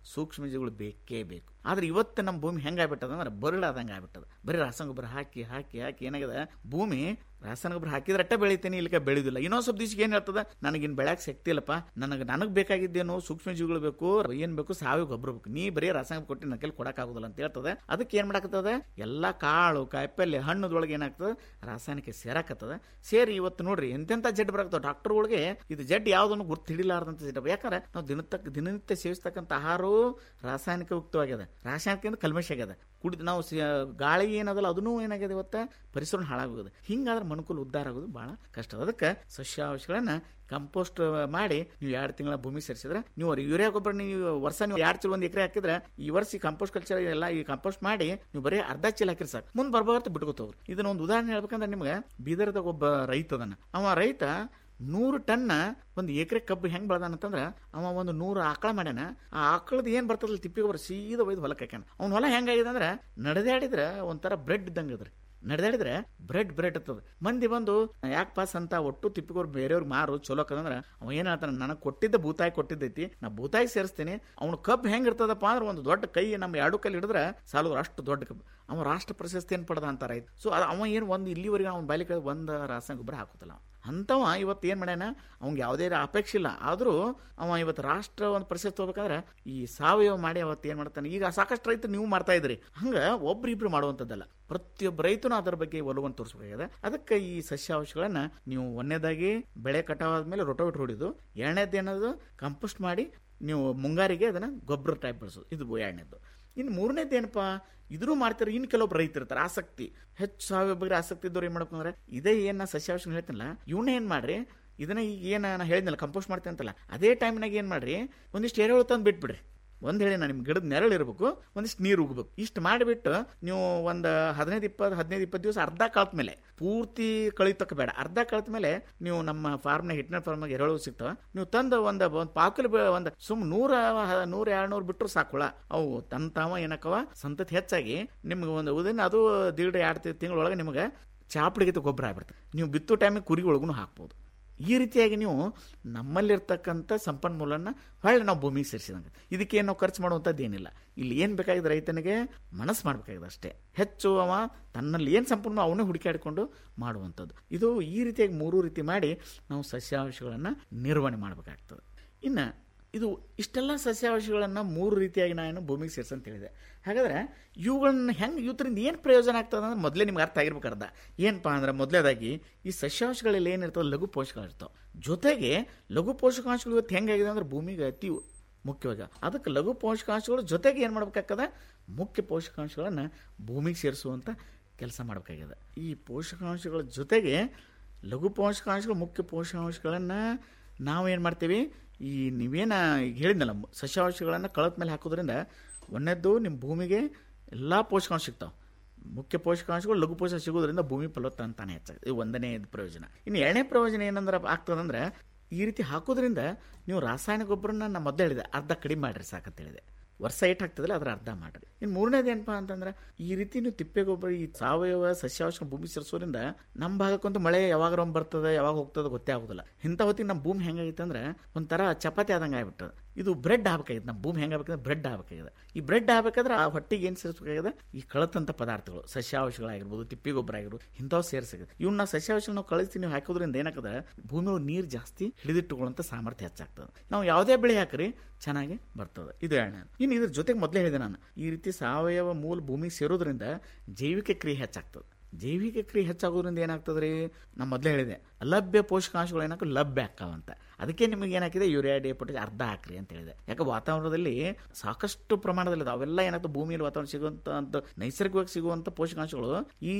ಸೂಕ್ಷ್ಮಜೀವಿಗಳು ಬೇಕೇ ಬೇಕು ಆದ್ರೆ ಇವತ್ತು ನಮ್ಮ ಭೂಮಿ ಹೆಂಗಾಗ್ಬಿಟ್ಟದ ಅಂದ್ರೆ ಬರಡಾದಂಗೆ ಆಗ್ಬಿಟ್ಟದ ಬರೀ ರಾಸಾಯನಿಕ ಗೊಬ್ಬರ ಹಾಕಿ ಹಾಕಿ ಹಾಕಿ ಏನಾಗಿದೆ ಭೂಮಿ ರಾಸಾಯನಿಕ ಗೊಬ್ಬರ ಹಾಕಿದ್ರೆ ಅಟ್ಟ ಬೆಳಿತೀನಿ ಇಲ್ಲಿಗೆ ಬೆಳೆದಿಲ್ಲ ಇನ್ನೊಂದ್ ಸ್ವಲ್ಪ ದಿವ್ಸಕ್ಕೆ ಏನ್ ಹೇಳ್ತದ ನನಗಿನ್ ಬೆಳಕ್ ಶಕ್ತಿ ಇಲ್ಲಪ್ಪ ನನಗೆ ನನಗೆ ಬೇಕಾಗಿದ್ದೇನು ಸೂಕ್ಷ್ಮ ಜೀವಿಗಳು ಬೇಕು ಏನ್ ಬೇಕು ಸಾವಯವ ಗೊಬ್ಬರ ಬೇಕು ನೀ ಬರೀ ರಾಸಾಯನಿಕ ಕೊಟ್ಟು ನನ್ನ ಕೈಲಿ ಕೊಡಕ್ ಆಗುದಿಲ್ಲ ಅಂತ ಹೇಳ್ತದೆ ಅದಕ್ಕೆ ಏನ್ ಮಾಡಾಕತ್ತದ ಎಲ್ಲಾ ಕಾಳು ಕಾಯಿಪಲ್ಯ ಹಣ್ಣುದೊಳಗೆ ಏನಾಗ್ತದ ರಾಸಾಯನಿಕ ಸೇರಾಕತ್ತದ ಸೇರಿ ಇವತ್ತು ನೋಡ್ರಿ ಎಂತೆಂತ ಜಡ್ ಬರಾಕ್ತವ ಡಾಕ್ಟರ್ಗಳಿಗೆ ಇದು ಜಡ್ ಯಾವ್ದನ್ನು ಗುರ್ತು ಹಿಡಿಲಾರ್ದಂತ ಜಡ್ ಯಾಕಂದ್ರೆ ನಾವು ದಿನತಕ್ಕ ದಿನನಿತ್ಯ ಸೇವಿಸ್ತಕ್ಕಂಥ ಆಹಾರವು ರಾಸಾಯನಿಕ ಯುಕ್ತವಾಗ್ಯದ ರಾಸಾಯನಿಕ ಕಲ್ಮಶ ಆಗ್ಯದ ಕುಡಿದು ನಾವು ಸ- ಗಾಳಿ ಏನದಲ್ಲ ಅದನ್ನೂ ಏನಾಗಿದೆ ಇವತ್ತ ಪರಿಸರ ಹಾಳಾಗೋದು ಹಿಂಗಾದ್ರೆ ಮನುಕುಲ ಉದ್ಧಾರ ಆಗೋದು ಬಹಳ ಕಷ್ಟ ಅದಕ್ಕೆ ಸಸ್ಯಾವಶಗಳನ್ನ ಕಂಪೋಸ್ಟ್ ಮಾಡಿ ನೀವು ಎರಡು ತಿಂಗಳ ಭೂಮಿ ಸೇರಿಸಿದ್ರೆ ನೀವು ಯೂರಿಯಾ ಗೊಬ್ಬರ ನೀವು ವರ್ಷ ನೀವು ಎರಡು ಚೀಲ ಒಂದು ಎಕರೆ ಹಾಕಿದ್ರೆ ಈ ವರ್ಷ ಈ ಕಂಪೋಸ್ಟ್ ಕಲ್ಚರ್ ಎಲ್ಲ ಈ ಕಂಪೋಸ್ಟ್ ಮಾಡಿ ನೀವು ಬರೀ ಅರ್ಧ ಚೀಲ ಹಾಕಿರಿ ಸಾಕು ಮುಂದೆ ಬರ್ಬಾರ್ದು ಬಿಟ್ಕೋತವ್ರು ಇದನ್ನ ಒಂದು ಉದಾಹರಣೆ ಹೇಳ್ಬೇಕಂದ್ರೆ ನಿಮ್ಗೆ ಬೀದರ್ದಾಗ ಒಬ್ಬ ರೈತ ಅದನ್ನ ಅವ ರೈತ ನೂರು ಟನ್ನ ಒಂದು ಎಕರೆ ಕಬ್ಬು ಹೆಂಗ್ ಬೆಳೆದಾನ ಅಂತಂದ್ರ ಅವ ಒಂದು ನೂರು ಆಕಳ ಮಾಡ್ಯಾನ ಆ ಆಕಳದ ಏನ್ ಬರ್ತದಲ್ಲ ತಿಪ್ಪಿ ಗೊಬ್ಬರ ಸೀದಾ ಒಯ್ದು ಹೊಲಕ್ಕೆ ಹಾಕ್ಯಾನ ಅವ್ನ ಹೊಲ ಹೆಂಗಾಗಿದೆ ಅಂದ್ರೆ ನಡೆದಾಡಿದ್ರೆ ಒಂಥರ ಬ್ರೆಡ್ ಇದ್ದಂಗೆ ಅದ್ರಿ ನಡೆದಾಡಿದ್ರೆ ಬ್ರೆಡ್ ಬ್ರೆಡ್ ಇರ್ತದ ಮಂದಿ ಬಂದು ಯಾಕೆ ಪಾಸ್ ಅಂತ ಒಟ್ಟು ತಿಪ್ಪಿಗೋರ್ ಬೇರೆಯವ್ರಿಗೆ ಮಾರು ಚಲೋ ಕದಂದ್ರ ಅವ ಏನ್ ಹೇಳ್ತಾನ ನನಗೆ ಕೊಟ್ಟಿದ್ದ ಭೂತಾಯಿ ಕೊಟ್ಟಿದ್ದೈತಿ ನಾ ಭೂತಾಯಿ ಸೇರಿಸ್ತೀನಿ ಅವ್ನ ಕಬ್ಬು ಹೆಂಗ್ ಇರ್ತದಪ್ಪ ಅಂದ್ರೆ ಒಂದು ದೊಡ್ಡ ಕೈ ನಮ್ಮ ಎರಡು ಕೈ ಹಿಡಿದ್ರೆ ಸಾಲುದ್ರ ಅಷ್ಟು ದೊಡ್ಡ ಕಬ್ಬು ಅವ ರಾಷ್ಟ್ರ ಪ್ರಶಸ್ತಿ ಏನ್ ಪಡೆದ ಅಂತಾರ ಆಯ್ತು ಸೊ ಅವ ಏನು ಒಂದು ಇಲ್ಲಿವರೆಗೆ ಅವ್ನ ಬಾಲಿಕ ಒಂದು ರಾಸಾಯನಿಕ ಗೊಬ್ಬರ ಹಾಕುತ್ತಲ್ಲ ಅಂಥವ ಇವತ್ತು ಏನು ಮಾಡ್ಯಾನ ಅವ್ನಿಗೆ ಯಾವುದೇ ಅಪೇಕ್ಷೆ ಇಲ್ಲ ಆದರೂ ಅವ ಇವತ್ತು ರಾಷ್ಟ್ರ ಒಂದು ಪ್ರಶಸ್ತಿ ಹೋಗ್ಬೇಕಾದ್ರೆ ಈ ಸಾವಯವ ಮಾಡಿ ಅವತ್ತು ಏನು ಮಾಡ್ತಾನೆ ಈಗ ಸಾಕಷ್ಟು ರೈತರು ನೀವು ಮಾಡ್ತಾ ಇದ್ರಿ ಹಂಗೆ ಒಬ್ರಿಬ್ರು ಮಾಡುವಂಥದ್ದಲ್ಲ ಪ್ರತಿಯೊಬ್ಬ ರೈತನು ಅದರ ಬಗ್ಗೆ ಒಲವನ್ನು ತೋರಿಸ್ಬೇಕಾಗಿದೆ ಅದಕ್ಕೆ ಈ ಸಸ್ಯಾವಶಗಳನ್ನ ನೀವು ಒಂದನೇದಾಗಿ ಬೆಳೆ ಕಟಾವಾದ್ಮೇಲೆ ರೊಟೋವೇಟ್ ಹೊಡಿದು ಎರಡನೇದು ಏನದು ಕಂಪೋಸ್ಟ್ ಮಾಡಿ ನೀವು ಮುಂಗಾರಿಗೆ ಅದನ್ನ ಗೊಬ್ಬರ ಟೈಪ್ ಬಳಸೋದು ಇದು ಎರಡನೇದು ಇನ್ನು ಮೂರನೇದು ಏನಪ್ಪಾ ಇದನ್ನು ಮಾಡ್ತಾರೆ ಇನ್ನು ಕೆಲವೊಬ್ರು ರೈತರು ಇರ್ತಾರೆ ಆಸಕ್ತಿ ಹೆಚ್ಚು ಸಾವಯವ ಬಗ್ಗೆ ಆಸಕ್ತಿ ಇದ್ದವ್ರು ಏನು ಮಾಡ್ಬೇಕು ಅಂದ್ರೆ ಇದೇ ಏನು ನಾ ಸಸ್ಯಾವಶನ ಹೇಳ್ತೀನಲ್ಲ ಇವನ್ನ ಏನು ಮಾಡ್ರಿ ಇದನ್ನ ಈಗ ಏನು ನಾ ಹೇಳಿದ್ನಲ್ಲ ಕಂಪೋಸ್ಟ್ ಮಾಡ್ತೀನಿ ಅಂತಲ್ಲ ಅದೇ ಟೈಮ್ನಾಗ ಏನು ಮಾಡ್ರಿ ಒಂದಿಷ್ಟು ಎರೆಹುಳು ತಂದು ಬಿಟ್ಬಿಡ್ರಿ ಒಂದ್ ಹೇಳಿ ನಾನು ನಿಮ್ ಗಿಡದ ನೆರಳು ಇರಬೇಕು ಒಂದಿಷ್ಟು ನೀರು ಉಗ್ಬೇಕು ಇಷ್ಟು ಮಾಡಿಬಿಟ್ಟು ನೀವು ಒಂದು ಹದಿನೈದು ಇಪ್ಪತ್ತು ಹದಿನೈದು ಇಪ್ಪತ್ತು ದಿವಸ ಅರ್ಧ ಕಳ್ತ ಮೇಲೆ ಪೂರ್ತಿ ಕಳಿತಕ್ಕ ಬೇಡ ಅರ್ಧ ಕಳ್ತ ಮೇಲೆ ನೀವು ನಮ್ಮ ಫಾರ್ಮ್ನ ಹಿಟ್ಟಿನ ಫಾರ್ಮ್ನಾಗ ಎರೆಹುಳು ಸಿಗ್ತಾವ ನೀವು ತಂದು ಒಂದು ಒಂದು ಪಾಕಲ್ ಒಂದು ಸುಮ್ ನೂರ ಹ- ನೂರ ಎರಡು ನೂರು ಬಿಟ್ಟರು ಸಾಕುಳ ಅವು ತನ್ನ ತಾವ ಏನಕ್ಕವ ಸಂತತಿ ಹೆಚ್ಚಾಗಿ ನಿಮ್ಗೆ ಒಂದು ಉದಿನ ಅದು ದೀಡ್ ಎರಡು ತಿಂಗಳೊಳಗೆ ನಿಮಗೆ ಚಾಪಡಿಗೆ ಗೊಬ್ಬರ ಆಗ್ಬಿಡ್ತದೆ ನೀವು ಬಿತ್ತೋ ಟೈಮಿಗೆ ಕುರಿಗಳಿಗೂ ಹಾಕ್ಬೋದು ಈ ರೀತಿಯಾಗಿ ನೀವು ನಮ್ಮಲ್ಲಿರ್ತಕ್ಕಂಥ ಸಂಪನ್ಮೂಲನ ಹೊಳ್ಳಿ ನಾವು ಭೂಮಿಗೆ ಸೇರಿಸಿದಂಗೆ ಇದಕ್ಕೆ ನಾವು ಖರ್ಚು ಮಾಡುವಂಥದ್ದು ಏನಿಲ್ಲ ಇಲ್ಲಿ ಏನು ಬೇಕಾಗಿದೆ ರೈತನಿಗೆ ಮನಸ್ಸು ಮಾಡಬೇಕಾಗಿದೆ ಅಷ್ಟೇ ಹೆಚ್ಚು ಅವ ತನ್ನಲ್ಲಿ ಏನು ಸಂಪೂರ್ಣ ಅವನೇ ಹುಡುಕಾಡಿಕೊಂಡು ಮಾಡುವಂಥದ್ದು ಇದು ಈ ರೀತಿಯಾಗಿ ಮೂರು ರೀತಿ ಮಾಡಿ ನಾವು ಸಸ್ಯಾವಶಗಳನ್ನು ನಿರ್ವಹಣೆ ಮಾಡಬೇಕಾಗ್ತದೆ ಇನ್ನು ಇದು ಇಷ್ಟೆಲ್ಲ ಸಸ್ಯಾವಶಗಳನ್ನು ಮೂರು ರೀತಿಯಾಗಿ ನಾನು ಭೂಮಿಗೆ ಸೇರಿಸ ಅಂತ ಹೇಳಿದೆ ಹಾಗಾದ್ರೆ ಇವುಗಳನ್ನ ಹೆಂಗೆ ಇವತ್ತರಿಂದ ಏನು ಪ್ರಯೋಜನ ಆಗ್ತದೆ ಅಂದ್ರೆ ಮೊದಲೇ ನಿಮ್ಗೆ ಅರ್ಥ ಆಗಿರ್ಬೇಕು ಅರ್ಧ ಏನಪ್ಪ ಅಂದ್ರೆ ಮೊದಲೇದಾಗಿ ಈ ಸಸ್ಯಾವಶಗಳಲ್ಲಿ ಏನಿರ್ತವೆ ಲಘು ಪೋಷಕಾಂಶಗಳು ಜೊತೆಗೆ ಲಘು ಪೋಷಕಾಂಶಗಳು ಇವತ್ತು ಹೆಂಗಾಗಿದೆ ಅಂದ್ರೆ ಭೂಮಿಗೆ ಅತಿ ಮುಖ್ಯವಾಗಿ ಅದಕ್ಕೆ ಲಘು ಪೋಷಕಾಂಶಗಳು ಜೊತೆಗೆ ಏನು ಮಾಡ್ಬೇಕಾಗ್ತದೆ ಮುಖ್ಯ ಪೋಷಕಾಂಶಗಳನ್ನು ಭೂಮಿಗೆ ಸೇರಿಸುವಂಥ ಕೆಲಸ ಮಾಡಬೇಕಾಗಿದೆ ಈ ಪೋಷಕಾಂಶಗಳ ಜೊತೆಗೆ ಲಘು ಪೋಷಕಾಂಶಗಳು ಮುಖ್ಯ ಪೋಷಕಾಂಶಗಳನ್ನು ನಾವೇನು ಮಾಡ್ತೀವಿ ಈ ನೀವೇನ ಈಗ ಹೇಳಿದ್ನಲ್ಲ ಸಸ್ಯಾವಶಗಳನ್ನು ಕಳದ ಮೇಲೆ ಹಾಕೋದ್ರಿಂದ ಒಂದನೇದ್ದು ನಿಮ್ಮ ಭೂಮಿಗೆ ಎಲ್ಲ ಪೋಷಕಾಂಶ ಸಿಗ್ತಾವೆ ಮುಖ್ಯ ಪೋಷಕಾಂಶಗಳು ಲಘು ಪೋಷಕ ಸಿಗೋದ್ರಿಂದ ಭೂಮಿ ಫಲವತ್ತ ಅಂತಾನೆ ಹೆಚ್ಚಾಗುತ್ತೆ ಇದು ಒಂದನೇ ಪ್ರಯೋಜನ ಇನ್ನು ಎರಡನೇ ಪ್ರಯೋಜನ ಏನಂದ್ರೆ ಆಗ್ತದಂದ್ರೆ ಈ ರೀತಿ ಹಾಕೋದ್ರಿಂದ ನೀವು ರಾಸಾಯನಿಕ ಗೊಬ್ಬರನ ನಾ ಮೊದಲು ಹೇಳಿದೆ ಅರ್ಧ ಕಡಿಮೆ ಮಾಡ್ರಿ ಸಾಕಂತ ಹೇಳಿದೆ ವರ್ಷ ಏಟ್ ಹಾಕ್ತದಲ್ಲ ಅದ್ರ ಅರ್ಧ ಮಾಡ್ರಿ ಇನ್ನು ಮೂರನೇದು ಏನಪ್ಪಾ ಅಂತಂದ್ರೆ ಈ ರೀತಿ ನೀವು ತಿಪ್ಪೆ ಗೊಬ್ಬರ ಈ ಸಾವಯವ ಸಸ್ಯಾವಶ ಭೂಮಿ ಸೇರಿಸೋದ್ರಿಂದ ನಮ್ಮ ಭಾಗಕ್ಕಂತೂ ಮಳೆ ಯಾವಾಗ ಒಮ್ಮೆ ಬರ್ತದೆ ಯಾವಾಗ ಹೋಗ್ತದೆ ಗೊತ್ತೇ ಆಗೋದಿಲ್ಲ ಇಂಥ ಹೊತ್ತಿಗೆ ನಮ್ಮ ಭೂಮಿ ಹೆಂಗಾಗೈತೆ ಅಂದ್ರೆ ಒಂಥರ ಚಪಾತಿ ಆದಂಗೆ ಆಗ್ಬಿಟ್ಟದ ಇದು ಬ್ರೆಡ್ ಆಗ್ಬೇಕಾಗಿದೆ ನಮ್ಮ ಭೂಮಿ ಹೆಂಗಾಗಬೇಕಂದ್ರೆ ಬ್ರೆಡ್ ಆಗ್ಬೇಕಾಗಿದೆ ಈ ಬ್ರೆಡ್ ಆಗ್ಬೇಕಾದ್ರೆ ಆ ಹೊಟ್ಟಿಗೆ ಏನು ಸೇರಿಸಬೇಕಾಗಿದೆ ಈ ಕಳತಂತ ಪದಾರ್ಥಗಳು ಸಸ್ಯಾವಶಗಳಾಗಿರ್ಬೋದು ತಿಪ್ಪಿ ಗೊಬ್ಬರ ಆಗಿರ್ಬೋದು ಇಂಥವು ಸೇರಿಸಿದೆ ಇವನ್ನ ಸಸ್ಯಾವಶ ನಾವು ಕಳಿಸಿ ನೀವು ಹಾಕೋದ್ರಿಂದ ಏನಾಗ್ತದೆ ಭೂಮಿ ನೀರು ಜಾಸ್ತಿ ಹಿಡಿದಿಟ್ಟುಕೊಳ್ಳುವಂಥ ಸಾಮರ್ಥ್ಯ ಹೆಚ್ಚಾಗ್ತದೆ ನಾವು ಯಾವುದೇ ಬೆಳೆ ಹಾಕ್ರಿ ಚೆನ್ನಾಗಿ ಬರ್ತದೆ ಇದು ಎರಡನೇ ಇನ್ನು ಇದ್ರ ಜೊತೆಗೆ ಮೊದಲೇ ಹೇಳಿದೆ ನಾನು ಈ ರೀತಿ ಸಾವಯವ ಮೂಲ ಭೂಮಿಗೆ ಸೇರೋದ್ರಿಂದ ಜೈವಿಕ ಕ್ರಿಯೆ ಹೆಚ್ಚಾಗ್ತದೆ ಜೈವಿಕ ಕ್ರಿಯೆ ಹೆಚ್ಚಾಗೋದ್ರಿಂದ ಏನಾಗ್ತದೆ ರೀ ನಾನು ಮೊದಲೇ ಹೇಳಿದೆ ಅಲಭ್ಯ ಪೋಷಕಾಂಶಗಳು ಏನಾಗ ಲಭ್ಯ ಆಕ್ಕಾವಂತ ಅದಕ್ಕೆ ನಿಮಗೆ ಏನಾಗಿದೆ ಯೂರಿಯಾ ಡಿ ಪೊಟ್ಯಾಶ್ ಅರ್ಧ ಹಾಕ್ರಿ ಅಂತ ಹೇಳಿದೆ ಯಾಕೆ ವಾತಾವರಣದಲ್ಲಿ ಸಾಕಷ್ಟು ಪ್ರಮಾಣದಲ್ಲಿ ಇದಾವೆ. ಅವೆಲ್ಲ ಏನಾಗ್ತದೆ ಭೂಮಿಯಲ್ಲಿ ವಾತಾವರಣ ಸಿಗುವಂತ ನೈಸರ್ಗಿಕವಾಗಿ ಸಿಗುವಂತ ಪೋಷಕಾಂಶಗಳು ಈ